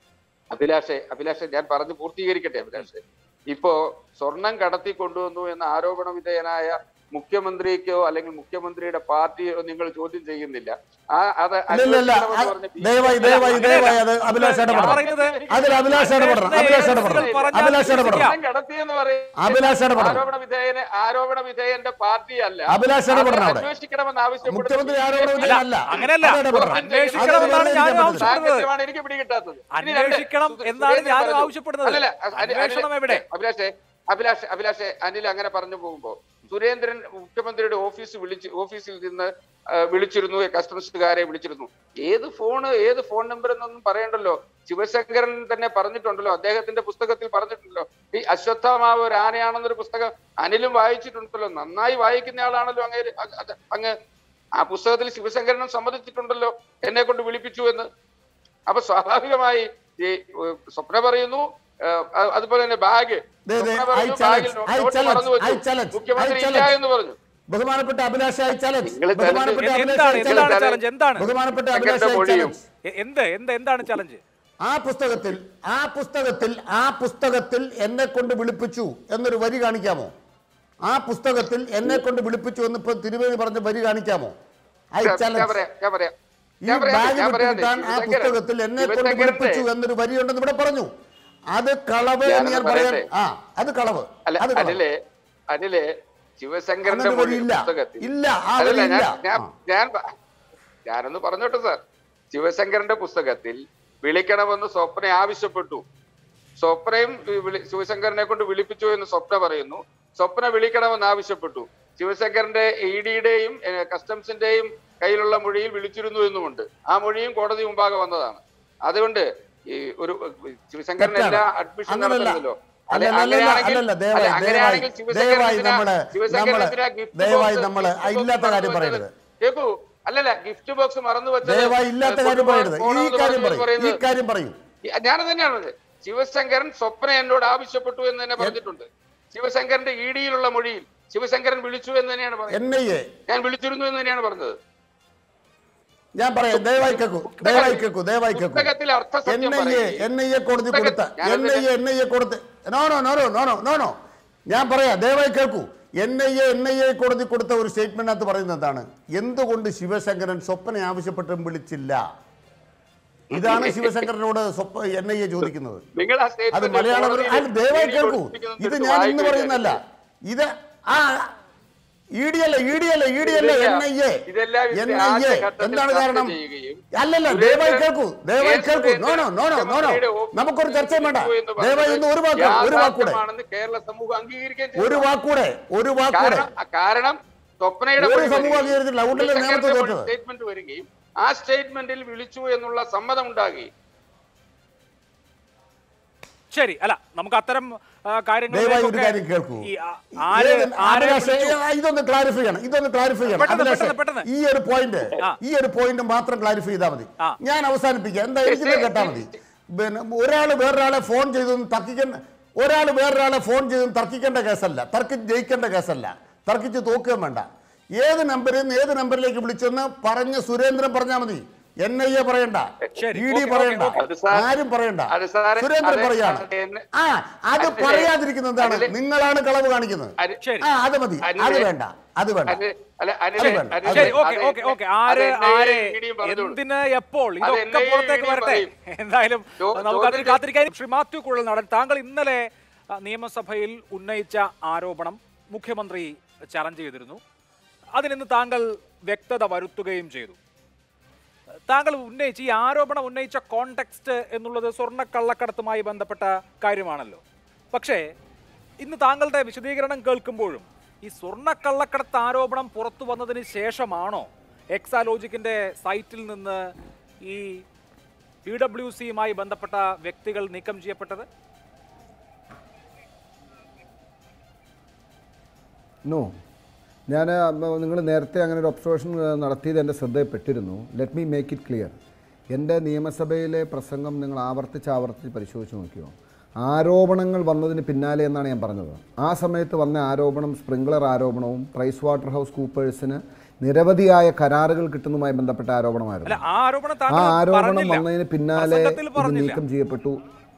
അഭിലാഷെ അഭിലാഷെ ഞാൻ പറഞ്ഞു പൂർത്തീകരിക്കട്ടെ അഭിലാഷെ ഇപ്പോ സ്വർണം കടത്തി കൊണ്ടുവന്നു എന്ന ആരോപണ വിധേയനായ മുഖ്യമന്ത്രിക്കോ അല്ലെങ്കിൽ മുഖ്യമന്ത്രിയുടെ പാർട്ടിയോ നിങ്ങൾ ചോദ്യം ചെയ്യുന്നില്ല ആ അത്
ഇല്ല, ഇല്ല, ഇല്ല.
അന്വേഷിക്കണമെന്ന്
അത്
പറഞ്ഞ ബി-
ദയവായി ദയവായി ദയവായി അത് അഭിലാഷ്
ഞാൻ
ഇടപെടണം
പറയുന്നത്
അതിൽ അഭിലാഷ് ഇടപെടണം അഭിലാഷ് ഇടപെടണം അഭിലാഷ് ഇടപെടണം
സ്വർണം കടത്തിയെന്ന് പറയും
അഭിലാഷ് ഇടപെടണം
ആരോപണ വിധേയന് ആരോപണ വിധേയന്റെ പാർട്ടിയല്ല
അഭിലാഷ് ഇടപെടണം അവിടെ.
അന്വേഷിക്കണമെന്ന് ആവശ്യപ്പെടുന്ന
മുഖ്യമന്ത്രി ആരോപണ
ബി-
വിധേയനല്ല
അങ്ങനെയല്ല.
അത് ഇടപെടണം.
അന്വേഷിക്കണമെന്നാണ്
അത്
ഞാനും
ഇടപെടണം.
ആവശ്യപ്പെടുന്നത്.
സാഹചര്യമാണ് എനിക്ക് പിടികിട്ടാത്തത് ഇനി രണ്ട്
അന്വേഷിക്കണം
സു-
എന്നാണ്
സുരേന്ദ്രൻ
ഞാനും
പറഞ്ഞു.
ആവശ്യപ്പെടുന്നത്.
അല്ലല്ല, അ- അനി-
അന്വേഷണം
അനിൽ-
എവിടെ?
അഭിലാഷേ അഭിലാഷ് അഭിലാഷെ അനിൽ അങ്ങനെ പറഞ്ഞു പോകുമ്പോ സുരേന്ദ്രൻ മുഖ്യമന്ത്രിയുടെ ഓഫീസ് വിളിച്ച് ഓഫീസിൽ നിന്ന് ആ, വിളിച്ചിരുന്നു കസ്റ്റമേഴ്സുകാരെ വിളിച്ചിരുന്നു ഏത് ഫോണ് ഏത് ഫോൺ നമ്പർ എന്നൊന്നും പറയണ്ടല്ലോ ശിവശങ്കരൻ തന്നെ പറഞ്ഞിട്ടുണ്ടല്ലോ അദ്ദേഹത്തിന്റെ പുസ്തകത്തിൽ പറഞ്ഞിട്ടുണ്ടല്ലോ ഈ അശ്വത്ഥമാവ് ഒരു ആനയാണെന്നൊരു പുസ്തകം അനിലും വായിച്ചിട്ടുണ്ടല്ലോ നന്നായി വായിക്കുന്ന ആളാണല്ലോ അങ്ങേ അത് അങ്ങ് ആ പുസ്തകത്തിൽ ശിവശങ്കരനും സമ്മതിച്ചിട്ടുണ്ടല്ലോ എന്നെ കൊണ്ട് വിളിപ്പിച്ചു എന്ന് അപ്പൊ സ്വാഭാവികമായി ഈ ഏഹ്, സ്വപ്ന പറയുന്നു ഏഹ്, അ- അതുപോലെ തന്നെ ബാഗ്
ദേ, ദേ,
സ്വപ്ന
I
പറഞ്ഞു,
challenge,
ബാഗിൽ നോ-
I
നോട്ട്
challenge,
മറന്നു വെച്ചു.
I challenge,
മുഖ്യമന്ത്രി
I
ഇല്ല
challenge.
എന്ന് പറഞ്ഞു
ബഹുമാനപ്പെട്ട അഭിലാഷ് അയ് ചലഞ്ച്
നിങ്ങൾ
ബഹുമാനപ്പെട്ട
എന്ത്
അഭിലാഷ്
എന്താണ്
അയ്
എന്താണ്
ചലഞ്ച്
ചലഞ്ച് എന്താണ്
ബഹുമാനപ്പെട്ട
സെക്കൻഡ്
അഭിലാഷ് അയ്
മൊഴിയും.
ചലഞ്ച്
എ- എന്ത് എന്ത് എന്താണ് ചലഞ്ച്
ആ പുസ്തകത്തിൽ ആ പുസ്തകത്തിൽ ആ പുസ്തകത്തിൽ എന്നെ കൊണ്ട് വിളിപ്പിച്ചു എന്നൊരു വരി കാണിക്കാമോ ആ പുസ്തകത്തിൽ എന്നെ കൊണ്ട് വിളിപ്പിച്ചു എന്ന് ഇപ്പൊ തിരുവേദി പറഞ്ഞ വരി കാണിക്കാമോ ഐ
ഞാൻ
ചലഞ്ച്
പറയാം ഞാൻ പറയാം
ഈ
ഞാൻ പറയാം
ബാഗ്
ഞാൻ പറയാം
വിട്ടുകിട്ടാൻ ആ
ശിവശങ്കരൻ-
പുസ്തകത്തിൽ എന്നെ കൊണ്ട്
ശിവശങ്കരന്റെ-
വിളിപ്പിച്ചു എന്നൊരു വരിയുണ്ടെന്ന് ഇവിടെ പറഞ്ഞു അത് കളവ് എന്ന്
ഞാനത്
ഞാൻ പറയാൻ
പറയട്ടെ?
ആ അത് കളവ്
അല്ല
അത് കളവ്
അനിലെ അനിലെ ശിവശങ്കരന്റെ
അങ്ങനെ ഒരു
മൊഴി
വരി ഇല്ല.
പുസ്തകത്തിൽ
ഇല്ല, ആ
അല്ലല്ല,
വരി
ഞാൻ
ഇല്ല.
ഞാൻ
ആ.
ഞാൻ പ- ഞാനൊന്ന് പറഞ്ഞോട്ടെ സാർ ശിവശങ്കരന്റെ പുസ്തകത്തിൽ വിളിക്കണമെന്ന് സ്വപ്ന ആവശ്യപ്പെട്ടു സ്വപ്നയും വിളി- ശിവശങ്കരനെ കൊണ്ട് വിളിപ്പിച്ചു എന്ന് സ്വപ്ന പറയുന്നു സ്വപ്ന വിളിക്കണമെന്ന് ആവശ്യപ്പെട്ടു ശിവശങ്കരന്റെ ഇ ഡിയുടെയും കസ്റ്റംസിന്റെയും കയ്യിലുള്ള മൊഴിയിൽ വിളിച്ചിരുന്നു എന്നുമുണ്ട് ആ മൊഴിയും കോടതി മുമ്പാകെ വന്നതാണ് അതുകൊണ്ട് ഈ ഒരു ശിവശങ്കരൻ
തെറ്റാണ്.
എല്ലാ അഡ്മിഷൻ
അങ്ങനല്ല.
നടത്തുന്നല്ലോ
അല്ല, അല്ല, അല്ല, അല്ലല്ല, ദയവായി, ദയവായി, ദയവായി നമ്മള്, നമ്മള്, ദയവായി നമ്മള് ആ ഇല്ലാത്ത കാര്യം പറയരുത്.
കേക്കൂ അല്ലല്ല ഗിഫ്റ്റ് ബോക്സ് മറന്നു വെച്ചത്
ദയവായി ഇല്ലാത്ത കാര്യം പറയരുത് ഈ
പോണമെന്ന്
കാര്യം
പറഞ്ഞത്
പറയും ഈ
പറയുന്നത്
കാര്യം പറയും
ഞാനത് തന്നെയാണത് ശിവശങ്കരൻ സ്വപ്ന എന്നോട് ആവശ്യപ്പെട്ടു എന്ന് തന്നെ പറഞ്ഞിട്ടുണ്ട് ശിവശങ്കരന്റെ ഇ ഡിയിലുള്ള മൊഴിയിൽ ശിവശങ്കരൻ വിളിച്ചു എന്ന് തന്നെയാണ് പറയുന്നത്
എൻ ഐ എ
ഞാൻ വിളിച്ചിരുന്നു എന്ന് തന്നെയാണ് പറഞ്ഞത്
ഞാൻ പറയാം ദയവായി കേൾക്കൂ ദയവായി കേൾക്കൂ ദയവായി കേൾക്കൂ
പുസ്തകത്തിൽ
എൻ
അർത്ഥസത്യം
ഐ എ
പറയുകയും
എൻ ഐ എ കോടതി
പുസ്തക-
കൊടുത്ത എൻ
ഞാനത്
I A N I A കൊടുത്ത് no no no no no no no no ഞാൻ പറയാം ദയവായി കേൾക്കൂ N I A N I A കോടതി കൊടുത്ത ഒരു സ്റ്റേറ്റ്മെന്റിനകത്ത് പറയുന്നത് എന്താണ് എന്തുകൊണ്ട് ശിവശങ്കരൻ സ്വപ്ന ആവശ്യപ്പെട്ടും വിളിച്ചില്ല ഇതാണ് ശിവശങ്കരനോട് സ്വപ്ന എൻ ഐ എ ചോദിക്കുന്നത്
നിങ്ങൾ ആ
അത്
statement
മലയാളം
കോടതിയിൽ
അല്ല ദയവായി
എഴുതി
കേൾക്കൂ
കൊടുത്തിരിക്കുന്നത്
ഇത്
എടുത്ത്
ഞാൻ ഇന്ന്
വായിക്കുകയും
പറയുന്നല്ല ഇത് ആ ഇ ഡി അല്ല ഇ ഡി അല്ല ഇ ഡി അല്ല എൻ ഐ എ
ഇതെല്ലാം
എൻ
ഇതിന്റെ
ഐ
ആദ്യ
എ
ഘട്ടത്തിൽ
എന്താണ്
ചർച്ച
കാരണം
ചെയ്യുകയും
അല്ലല്ല
സുരേന്ദ്രൻ-
ദയവായി കേൾക്കൂ ദയവായി
കെ.
കേൾക്കൂ no no
Surendran
no no no no
മുഖ്യമന്ത്രിയുടെ ഓഫീസിൽ
നമുക്കൊരു ചർച്ചയും വേണ്ട
എന്ന് പറഞ്ഞത്
ദയവായി ഒന്ന് ഒരു വാക്ക് ഒരു വാക്കൂടെ
യാഥാർത്ഥ്യമാണെന്ന് കേരള സമൂഹം അംഗീകരിക്കുകയും
ഒരു
ചെയ്തു.
വാക്കൂടെ ഒരു വാക്കൂടെ
കാരണം കാരണം സ്വപ്നയുടെ
ഒരു
മൊഴി
സമൂഹം
വരികയും
അംഗീകരിച്ചിട്ടില്ല. അതുകൊണ്ടല്ലേ
ശിവശങ്കരന്റെ
നേമത്ത്
മൊഴി
തോറ്റത്.
സ്റ്റേറ്റ്മെന്റ് വരികയും ആ സ്റ്റേറ്റ്മെന്റിൽ വിളിച്ചു എന്നുള്ള സമ്മതം ഉണ്ടാകുകയും
ശരി അല്ല നമുക്ക് അത്തരം ആ,
ദയവായി ഒരു
കാര്യങ്ങളിലേക്കൊക്കെ
കാര്യം കേൾക്കൂ
ഈ ആ- ആര്
ഏത്
ആരെ
അഭിലാഷേ,
വിളിച്ചു?
ഏ, ഇതൊന്ന് ക്ലാരിഫൈ ചെയ്യണം ഇതൊന്ന് ക്ലാരിഫൈ ചെയ്യണം
പെട്ടെന്ന്,
അഭിലാഷേ,
പെട്ടെന്ന്, പെട്ടെന്ന്.
ഈ ഒരു പോയിന്റ്
ആ.
ഈ ഒരു പോയിന്റ് മാത്രം ക്ലാരിഫൈ ചെയ്താൽ മതി
ആ.
ഞാൻ അവസാനിപ്പിക്കാം എന്താ എനിക്ക് കേട്ടാൽ മതി പിന്നെ ഒരാൾ വേറൊരാളെ ഫോൺ ചെയ്തൊന്നും തർക്കിക്കേണ്ട ഒരാൾ വേറൊരാളെ ഫോൺ ചെയ്തൊന്നും തർക്കിക്കേണ്ട കേസല്ല തർക്കിച്ച് ജയിക്കേണ്ട കേസല്ല തർക്കിച്ച് തോക്കുകയും വേണ്ട ഏത് നമ്പറിൽ നിന്ന് ഏത് നമ്പറിലേക്ക് വിളിച്ചെന്ന് പറഞ്ഞ് സുരേന്ദ്രൻ പറഞ്ഞാൽ മതി എൻ ഐ എ പറയണ്ട
ശരി,
ഇ ഡി
ഓക്കേ,
പറയണ്ട
ഓക്കേ,
അത് സാർ-
ആരും പറയണ്ട
അത് സാറേ,
സുരേന്ദ്രൻ
അത്
പറയാണ്
അത് എന്നെ-
ആ അത്
അതിലെ-
പറയാതിരിക്കുന്നത് എന്താണ്
അതിലെ-
നിങ്ങളാണ് കളവ് കാണിക്കുന്നത്
അരി-
ശരി
ആ അത് മതി അത്
അനിലെ-
വേണ്ട അത് വേണ്ട
അത് അല്ല,
അത്
അനിലെ-
വേണ്ട,
അനിലെ-
അത്
ശരി
വേണ്ട.
ഓക്കെ
അത്
ഓക്കെ ഓക്കെ
അത്
ആര്
എന്നെ
ആര്
ഇടിയും പറഞ്ഞോളൂ.
എന്തിന് എപ്പോൾ
അത്
ഇതൊക്കെ
എന്നെ
പുറത്തേക്ക്
ഇടിയും
വരട്ടെ
പറയും.
എന്തായാലും
ചോ-
നമുക്ക് അതിന്
ചോദ്യം-
കാത്തിരിക്കാൻ ശ്രീ മാത്യു കുഴൽ നടൻ താങ്കൾ ഇന്നലെ ആ, നിയമസഭയിൽ ഉന്നയിച്ച ആരോപണം മുഖ്യമന്ത്രി ചലഞ്ച് ചെയ്തിരുന്നു അതിനിന്ന് താങ്കൾ വ്യക്തത വരുത്തുകയും ചെയ്തു താങ്കൾ ഉന്നയിച്ച ഈ ആരോപണം ഉന്നയിച്ച കോണ്ടെക്സ്റ്റ് എന്നുള്ളത് സ്വർണ്ണക്കള്ളക്കടത്തുമായി ബന്ധപ്പെട്ട കാര്യമാണല്ലോ പക്ഷേ ഇന്ന് താങ്കളുടെ വിശദീകരണം കേൾക്കുമ്പോഴും ഈ സ്വർണ്ണക്കള്ളക്കടത്ത് ആരോപണം പുറത്തു വന്നതിന് ശേഷമാണോ എക്സാലോജിക്കിന്റെ സൈറ്റിൽ നിന്ന് ഈ പി ഡബ്ല്യു സിയുമായി ബന്ധപ്പെട്ട വ്യക്തികൾ നീക്കം ചെയ്യപ്പെട്ടത്
നോ ഞാൻ നിങ്ങൾ നേരത്തെ അങ്ങനെ ഒരു ഒബ്സർവേഷൻ നടത്തിയത് എൻ്റെ ശ്രദ്ധയിൽപ്പെട്ടിരുന്നു let me make it clear എൻ്റെ നിയമസഭയിലെ പ്രസംഗം നിങ്ങൾ ആവർത്തിച്ച് ആവർത്തിച്ച് പരിശോധിച്ച് നോക്കിയോ ആരോപണങ്ങൾ വന്നതിന് പിന്നാലെ എന്നാണ് ഞാൻ പറഞ്ഞത് ആ സമയത്ത് വന്ന ആരോപണം സ്പ്രിംഗ്ലർ ആരോപണവും പ്രൈസ് വാട്ടർ ഹൗസ് കൂപ്പേഴ്സിന് നിരവധിയായ കരാറുകൾ കിട്ടുന്നതുമായി ബന്ധപ്പെട്ട
അല്ല
ആരോപണമായിരുന്നു
ആ ആരോപണം
ആ
താങ്കൾ
ആരോപണം
പറഞ്ഞില്ല.
വന്നതിന് പിന്നാലെ
പ്രസംഗത്തിൽ
ഇത്
പറഞ്ഞില്ല
നീക്കം ചെയ്യപ്പെട്ടു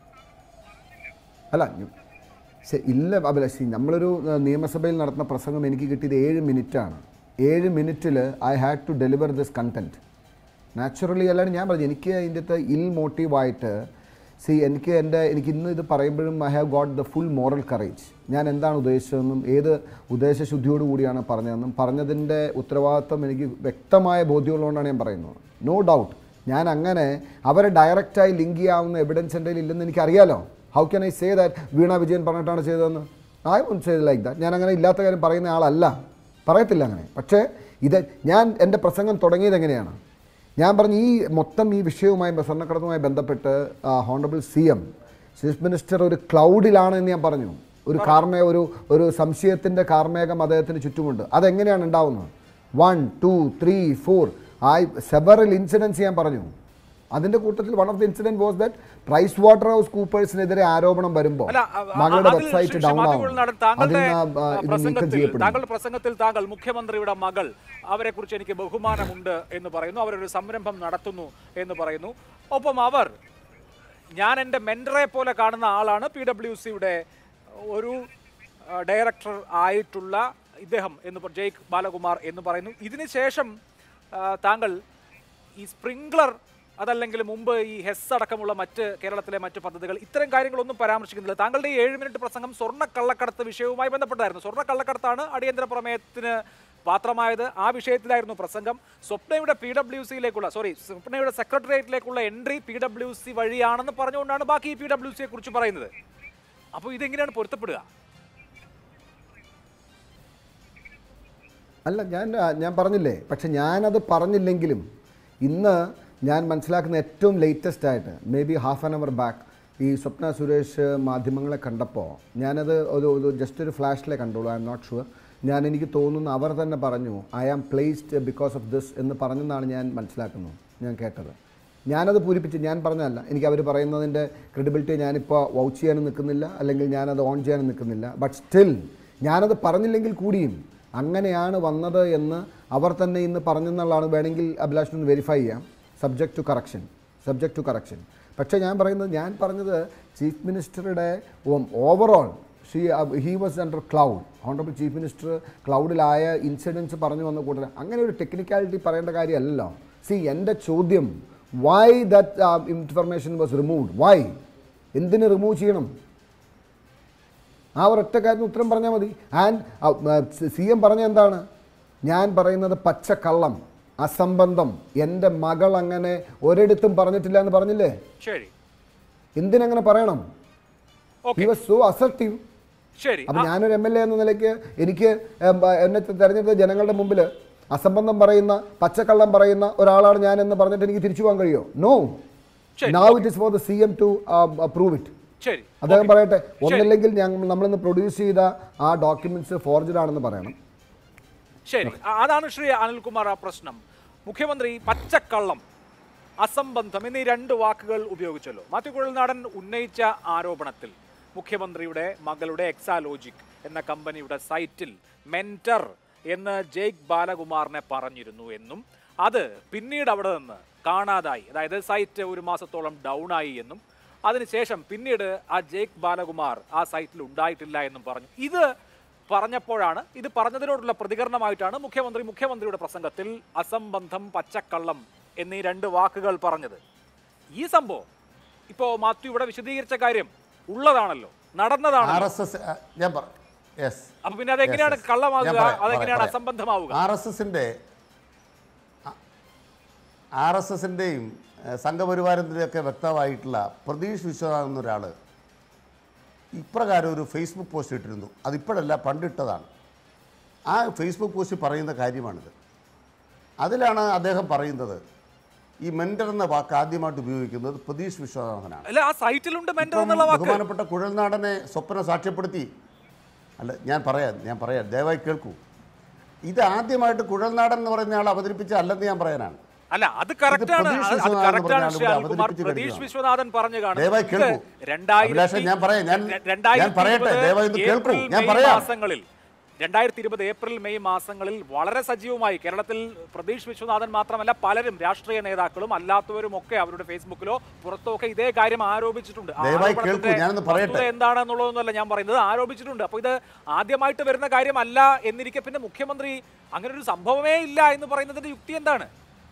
അല്ല ഞ- ശ- ഇല്ല അഭിലാഷി നമ്മളൊരു ഏഹ്, നിയമസഭയിൽ നടത്തുന്ന പ്രസംഗം എനിക്ക് കിട്ടിയത് ഏഴ് മിനിറ്റാണ് ഏഴ് മിനിറ്റിൽ I had to deliver this content naturally അല്ലാണ്ട് ഞാൻ പറഞ്ഞു എനിക്ക് അതിൻ്റെ അകത്ത് ഇൽ മോട്ടീവായിട്ട് സി എനിക്ക് എൻ്റെ എനിക്ക് ഇന്ന് ഇത് പറയുമ്പോഴും I have got the full moral courage ഞാൻ എന്താണ് ഉദ്ദേശിച്ചതെന്നും ഏത് ഉദ്ദേശശുദ്ധിയോടു കൂടിയാണ് പറഞ്ഞതെന്നും പറഞ്ഞതിൻ്റെ ഉത്തരവാദിത്വം എനിക്ക് വ്യക്തമായ ബോധ്യമുള്ളതുകൊണ്ടാണ് ഞാൻ പറയുന്നത് നോ ഡൗട്ട് ഞാൻ അങ്ങനെ അവരെ ഡയറക്റ്റായി ലിങ്ക് ചെയ്യാവുന്ന എവിഡൻസ് എൻ്റെ കയ്യിൽ ഇല്ലെന്ന് എനിക്കറിയാലോ how can I say that Veena Vijayan പറഞ്ഞിട്ടാണ് ചെയ്തതെന്ന് I won't say like that ഞാൻ അങ്ങനെ ഇല്ലാത്ത കാര്യം പറയുന്ന ആളല്ല പറയത്തില്ല അങ്ങനെ പക്ഷേ ഇത് ഞാൻ എൻ്റെ പ്രസംഗം തുടങ്ങിയത് എങ്ങനെയാണ് ഞാൻ പറഞ്ഞു ഈ മൊത്തം ഈ വിഷയവുമായി സ്വർണ്ണക്കടത്തുമായി ബന്ധപ്പെട്ട് honourable C M chief minister ഒരു ക്ലൗഡിലാണ് എന്ന് ഞാൻ പറഞ്ഞു ഒരു കാർമേ ഒരു ഒരു സംശയത്തിൻ്റെ കാർമേഘം അദ്ദേഹത്തിന് ചുറ്റുമുണ്ട് അതെങ്ങനെയാണ് ഉണ്ടാവുന്നത് വൺ ടു ത്രീ ഫോർ ആ സെവറൽ ഇൻസിഡൻസ് ഞാൻ പറഞ്ഞു അതിൻ്റെ കൂട്ടത്തിൽ one of the incident was that Pricewaterhouse കൂപ്പേഴ്സിനെതിരെ ആരോപണം വരുമ്പോൾ
അല്ല അ- അ-
മകളുടെ
അതിൽ
വെബ്സൈറ്റ്
ശ്രീ
ഡൗൺ
മാത്യു
ആവും
കുഴൽനാടൻ
അതിൽ
താങ്കളുടെ
നിന്ന് ആ,
ആ,
ഇത് നീക്കം
പ്രസംഗത്തിൽ
ചെയ്യപ്പെടും
താങ്കളുടെ പ്രസംഗത്തിൽ താങ്കൾ മുഖ്യമന്ത്രിയുടെ മകൾ അവരെ കുറിച്ച് എനിക്ക് ബഹുമാനമുണ്ട് എന്ന് പറയുന്നു അവരൊരു സംരംഭം നടത്തുന്നു എന്ന് പറയുന്നു ഒപ്പം അവർ ഞാൻ എൻ്റെ മെൻറ്ററെ പോലെ കാണുന്ന ആളാണ് പി ഡബ്ല്യു സിയുടെ ഒരു ആ, ഡയറക്ടർ ആയിട്ടുള്ള ഇദ്ദേഹം എന്ന് പറ- ജയ്ക്ക് ബാലകുമാർ എന്ന് പറയുന്നു ഇതിന് ശേഷം ആ, താങ്കൾ ഈ സ്പ്രിംഗ്ലർ അതല്ലെങ്കിൽ മുമ്പ് ഈ ഹെസ് അടക്കമുള്ള മറ്റ് കേരളത്തിലെ മറ്റ് പദ്ധതികൾ ഇത്തരം കാര്യങ്ങളൊന്നും പരാമർശിക്കുന്നില്ല താങ്കളുടെ ഈ ഏഴ് മിനിറ്റ് പ്രസംഗം സ്വർണ്ണ കള്ളക്കടത്ത് വിഷയവുമായി ബന്ധപ്പെട്ടായിരുന്നു സ്വർണ്ണ കള്ളക്കടത്താണ് അടിയന്തര പ്രമേയത്തിന് പാത്രമായത് ആ വിഷയത്തിലായിരുന്നു പ്രസംഗം സ്വപ്നയുടെ പി ഡബ്ല്യു സിയിലേക്കുള്ള സോറി സ്വപ്നയുടെ സെക്രട്ടേറിയറ്റിലേക്കുള്ള എൻട്രി പി ഡബ്ല്യു സി വഴിയാണെന്ന് പറഞ്ഞുകൊണ്ടാണ് ബാക്കി ഈ പി ഡബ്ല്യു സിയെ കുറിച്ച് പറയുന്നത് അപ്പോൾ ഇതെങ്ങനെയാണ് പൊരുത്തപ്പെടുക
അല്ല ഞാൻ ഞാൻ പറഞ്ഞില്ലേ പക്ഷെ ഞാനത് പറഞ്ഞില്ലെങ്കിലും ഇന്ന് ഞാൻ മനസ്സിലാക്കുന്ന ഏറ്റവും ലേറ്റസ്റ്റ് ആയിട്ട് may be half an hour back ഈ സ്വപ്ന സുരേഷ് മാധ്യമങ്ങളെ കണ്ടപ്പോൾ ഞാനത് ഒരു ഒരു ജസ്റ്റ് ഒരു ഫ്ലാഷിലെ കണ്ടോളൂ ഐ എം നോട്ട് ഷുവർ ഞാൻ എനിക്ക് തോന്നുന്നു അവർ തന്നെ പറഞ്ഞു I am placed because of this എന്ന് പറഞ്ഞെന്നാണ് ഞാൻ മനസ്സിലാക്കുന്നത് ഞാൻ കേട്ടത് ഞാനത് പൂരിപ്പിച്ച് ഞാൻ പറഞ്ഞതല്ല എനിക്ക് അവർ പറയുന്നതിൻ്റെ ക്രെഡിബിലിറ്റി ഞാനിപ്പോൾ വൗച്ച് ചെയ്യാനും നിൽക്കുന്നില്ല അല്ലെങ്കിൽ ഞാനത് ഓൺ ചെയ്യാനും നിൽക്കുന്നില്ല ബട്ട് സ്റ്റിൽ ഞാനത് പറഞ്ഞില്ലെങ്കിൽ കൂടിയും അങ്ങനെയാണ് വന്നത് എന്ന് അവർ തന്നെ ഇന്ന് പറഞ്ഞെന്നുള്ളതാണ് വേണമെങ്കിൽ അഭിലാഷിനൊന്ന് വെരിഫൈ ചെയ്യാം subject to correction subject to correction പക്ഷേ ഞാൻ പറയുന്നത് ഞാൻ പറഞ്ഞത് ചീഫ് മിനിസ്റ്ററുടെ overall she he was under cloud honourable chief minister ക്ലൗഡിലായ ഇൻസിഡൻസ് പറഞ്ഞു വന്ന കൂട്ടർ അങ്ങനെ ഒരു ടെക്നിക്കാലിറ്റി പറയേണ്ട കാര്യമല്ലല്ലോ സി എൻ്റെ ചോദ്യം why that information was removed why എന്തിന് റിമൂവ് ചെയ്യണം ആ ഒരൊറ്റ കാര്യത്തിന് ഉത്തരം പറഞ്ഞാൽ മതി ആൻഡ് സി എം പറഞ്ഞ എന്താണ് ഞാൻ പറയുന്നത് പച്ചക്കള്ളം അസംബന്ധം എൻ്റെ മകൾ അങ്ങനെ ഒരിടത്തും പറഞ്ഞിട്ടില്ല എന്ന് പറഞ്ഞില്ലേ
ശരി
എന്തിനങ്ങനെ പറയണം
okay
he was so assertive
ശരി
അപ്പം ഞാനൊരു എം എൽ എ എന്ന നിലയ്ക്ക് എനിക്ക് ഉം, ബ- എന്നെ തെരഞ്ഞെടുത്ത ജനങ്ങളുടെ മുമ്പിൽ അസംബന്ധം പറയുന്ന പച്ചക്കള്ളം പറയുന്ന ഒരാളാണ് ഞാൻ എന്ന് പറഞ്ഞിട്ട് എനിക്ക് തിരിച്ചു പോകാൻ കഴിയുമോ നോ
ശരി,
now it is for the C M to prove it
ശരി
അദ്ദേഹം പറയട്ടെ ഒന്നില്ലെങ്കിൽ ഞങ്ങൾ നമ്മളിന്ന് പ്രൊഡ്യൂസ് ചെയ്ത ആ ഡോക്യുമെന്റ്സ് ഫോർജഡ് ആണെന്ന് പറയണം
ശരി അ- അതാണ് ശ്രീ അനിൽകുമാർ ആ പ്രശ്നം മുഖ്യമന്ത്രി പച്ചക്കള്ളം അസംബന്ധം എന്നീ രണ്ട് വാക്കുകൾ ഉപയോഗിച്ചല്ലോ മാത്യു കുഴൽനാടൻ ഉന്നയിച്ച ആരോപണത്തിൽ മുഖ്യമന്ത്രിയുടെ മകളുടെ എക്സാലോജിക് എന്ന കമ്പനിയുടെ സൈറ്റിൽ മെന്റർ എന്ന് ജെയ്ക് ബാലകുമാറിനെ പറഞ്ഞിരുന്നു എന്നും അത് പിന്നീട് അവിടെ നിന്ന് കാണാതായി അതായത് സൈറ്റ് ഒരു മാസത്തോളം ഡൗൺ ആയി എന്നും അതിനുശേഷം പിന്നീട് ആ ജെയ്ക് ബാലകുമാർ ആ സൈറ്റിൽ ഉണ്ടായിട്ടില്ല എന്നും പറഞ്ഞു ഇത് പറഞ്ഞപ്പോഴാണ് ഇത് പറഞ്ഞതിനോടുള്ള പ്രതികരണമായിട്ടാണ് മുഖ്യമന്ത്രി മുഖ്യമന്ത്രിയുടെ പ്രസംഗത്തിൽ അസംബന്ധം പച്ചക്കള്ളം എന്നീ രണ്ട് വാക്കുകൾ പറഞ്ഞത് ഈ സംഭവം ഇപ്പോ മാത്യു ഇവിടെ വിശദീകരിച്ച കാര്യം ഉള്ളതാണല്ലോ
ആർ
നടന്നതാണല്ലോ
എസ് എസ് ഞാൻ പറ യെസ്
അപ്പൊ പിന്നെ അതെങ്ങനെയാണ്
Yes, yes.
കള്ളമാകുക
ഞാൻ പറയാം,
അതെങ്ങനെയാണ്
പറയാം.
അസംബന്ധമാവുക
ആർ എസ് എസിൻ്റെ ആർ എസ് എസിൻ്റെയും സംഘപരിവാരത്തിൻ്റെയൊക്കെ വ്യക്തമായിട്ടുള്ള പ്രതീഷ് വിശ്വനാഥ് എന്നൊരാൾ ഇപ്രകാരം ഒരു ഫേസ്ബുക്ക് പോസ്റ്റ് ഇട്ടിരുന്നു അതിപ്പോഴല്ല പണ്ടിട്ടതാണ് ആ ഫേസ്ബുക്ക് പോസ്റ്റ് പറയുന്ന കാര്യമാണിത് അതിലാണ് അദ്ദേഹം പറയുന്നത് ഈ മെൻറ്റർ എന്ന വാക്ക് ആദ്യമായിട്ട് ഉപയോഗിക്കുന്നത് പ്രതീഷ് വിശ്വനാഥനാണ്
അല്ല ആ സൈറ്റിലുണ്ട് മെന്റർ
ഇപ്പം
എന്നുള്ള വാക്ക്
ബഹുമാനപ്പെട്ട കുഴൽനാടനെ സ്വപ്ന സാക്ഷ്യപ്പെടുത്തി അല്ല ഞാൻ പറയാം ഞാൻ പറയാം ദയവായി കേൾക്കൂ ഇത് ആദ്യമായിട്ട് കുഴൽനാടൻ എന്ന് പറയുന്ന ആൾ അവതരിപ്പിച്ച അല്ലെന്ന് ഞാൻ പറയാനാണ്
അല്ല അത് കറക്റ്റാണ്
പ്രതീഷ്
അത്
വിശ്വനാഥൻ
കറക്റ്റാണ്
പറഞ്ഞ
ശ്രീ
ആൾ
അനിൽകുമാർ
അവതരിപ്പിച്ച്
പ്രതീഷ്
കഴിഞ്ഞതാണ്.
വിശ്വനാഥൻ പറഞ്ഞു കാണും
ദയവായി
ഇത്
കേൾക്കൂ.
രണ്ടായിരത്തി
അഭിലാഷേ, ഞാൻ പറയാം. ഞാൻ-
ര-
ഞാൻ
രണ്ടായിരത്തി
പറയട്ടെ.
ഇരുപത്
ദയവായി ഒന്ന് കേൾക്കൂ.
ഏപ്രിൽ,
ഞാൻ
മെയ്
പറയാം.
മാസങ്ങളിൽ രണ്ടായിരത്തി ഇരുപത് ഏപ്രിൽ മെയ് മാസങ്ങളിൽ വളരെ സജീവമായി കേരളത്തിൽ പ്രതീഷ് വിശ്വനാഥൻ മാത്രമല്ല പലരും രാഷ്ട്രീയ നേതാക്കളും അല്ലാത്തവരും ഒക്കെ അവരുടെ ഫേസ്ബുക്കിലോ പുറത്തോ ഒക്കെ ഇതേ കാര്യം ആരോപിച്ചിട്ടുണ്ട് ആ
ദയവായി
ആരോപണത്തിന്റെ
കേൾക്കൂ. ഞാനൊന്ന് പറയട്ടെ.
വസ്തുത എന്താണെന്നുള്ളതൊന്നുമല്ല ഞാൻ പറയുന്നത് ആരോപിച്ചിട്ടുണ്ട് അപ്പോൾ ഇത് ആദ്യമായിട്ട് വരുന്ന കാര്യമല്ല എന്നിരിക്കെ പിന്നെ മുഖ്യമന്ത്രി അങ്ങനെ ഒരു സംഭവമേ ഇല്ല എന്ന് പറയുന്നതിന്റെ യുക്തി എന്താണ്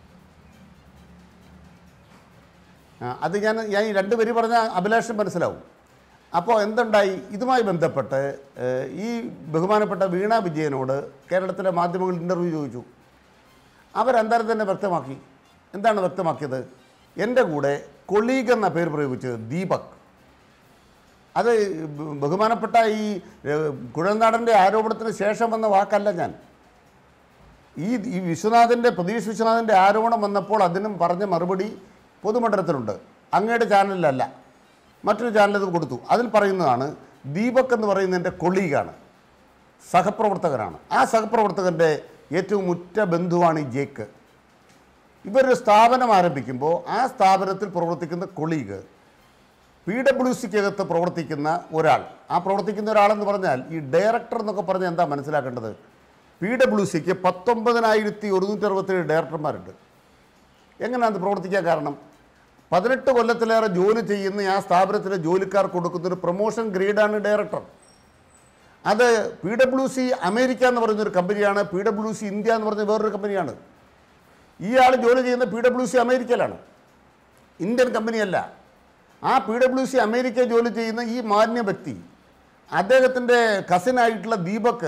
ആ, അത് ഞാൻ ഞാൻ ഈ രണ്ട് വരി പറഞ്ഞ അഭിലാഷം മനസ്സിലാവും അപ്പോൾ എന്തുണ്ടായി ഇതുമായി ബന്ധപ്പെട്ട് ഏഹ്, ഈ ബഹുമാനപ്പെട്ട വീണ വിജയനോട് കേരളത്തിലെ മാധ്യമങ്ങൾ ഇൻ്റർവ്യൂ ചോദിച്ചു അവരന്തരം തന്നെ വ്യക്തമാക്കി എന്താണ് വ്യക്തമാക്കിയത് എൻ്റെ കൂടെ കൊളീഗ് എന്ന പേര് പ്രയോഗിച്ച് ദീപക് അത് ബ- ബഹുമാനപ്പെട്ട ഈ ഏഹ്, കുഴൽനാടൻ്റെ ആരോപണത്തിന് ശേഷം വന്ന വാക്കല്ല ഞാൻ ഈ ഈ വിശ്വനാഥൻ്റെ പ്രതീഷ് വിശ്വനാഥൻ്റെ ആരോപണം വന്നപ്പോൾ അതിനും പറഞ്ഞ മറുപടി പൊതുമണ്ഡലത്തിലുണ്ട് അങ്ങയുടെ ചാനലിലല്ല മറ്റൊരു ചാനലിൽ കൊടുത്തു അതിൽ പറയുന്നതാണ് ദീപക് എന്ന് പറയുന്ന എൻ്റെ കൊളീഗാണ് സഹപ്രവർത്തകനാണ് ആ സഹപ്രവർത്തകൻ്റെ ഏറ്റവും ഉറ്റ ബന്ധുവാണ് ഈ ജേക്ക് ഇവരൊരു സ്ഥാപനം ആരംഭിക്കുമ്പോൾ ആ സ്ഥാപനത്തിൽ പ്രവർത്തിക്കുന്ന കൊളീഗ് പി ഡബ്ല്യു സിക്കകത്ത് പ്രവർത്തിക്കുന്ന ഒരാൾ ആ പ്രവർത്തിക്കുന്ന ഒരാളെന്ന് പറഞ്ഞാൽ ഈ ഡയറക്ടർ എന്നൊക്കെ പറഞ്ഞാൽ എന്താ മനസ്സിലാക്കേണ്ടത് പി ഡബ്ല്യു സിക്ക് പത്തൊമ്പതിനായിരത്തി ഒരുന്നൂറ്റി അറുപത്തേഴ് ഡയറക്ടർമാരുണ്ട് എങ്ങനെയാണ് അത് പ്രവർത്തിക്കാൻ കാരണം പതിനെട്ട് കൊല്ലത്തിലേറെ ജോലി ചെയ്യുന്ന ആ സ്ഥാപനത്തിലെ ജോലിക്കാർ കൊടുക്കുന്നൊരു പ്രൊമോഷൻ ഗ്രേഡാണ് ഡയറക്ടർ അത് പി ഡബ്ല്യു സി അമേരിക്ക എന്ന് പറയുന്നൊരു കമ്പനിയാണ് പി ഡബ്ല്യു സി ഇന്ത്യ എന്ന് പറഞ്ഞ വേറൊരു കമ്പനിയാണ് ഈ ആൾ ജോലി ചെയ്യുന്ന പി ഡബ്ല്യു സി അമേരിക്കയിലാണ് ഇന്ത്യൻ കമ്പനിയല്ല ആ പി ഡബ്ല്യു സി അമേരിക്ക ജോലി ചെയ്യുന്ന ഈ മാന്യ വ്യക്തി അദ്ദേഹത്തിൻ്റെ കസിനായിട്ടുള്ള ദീപക്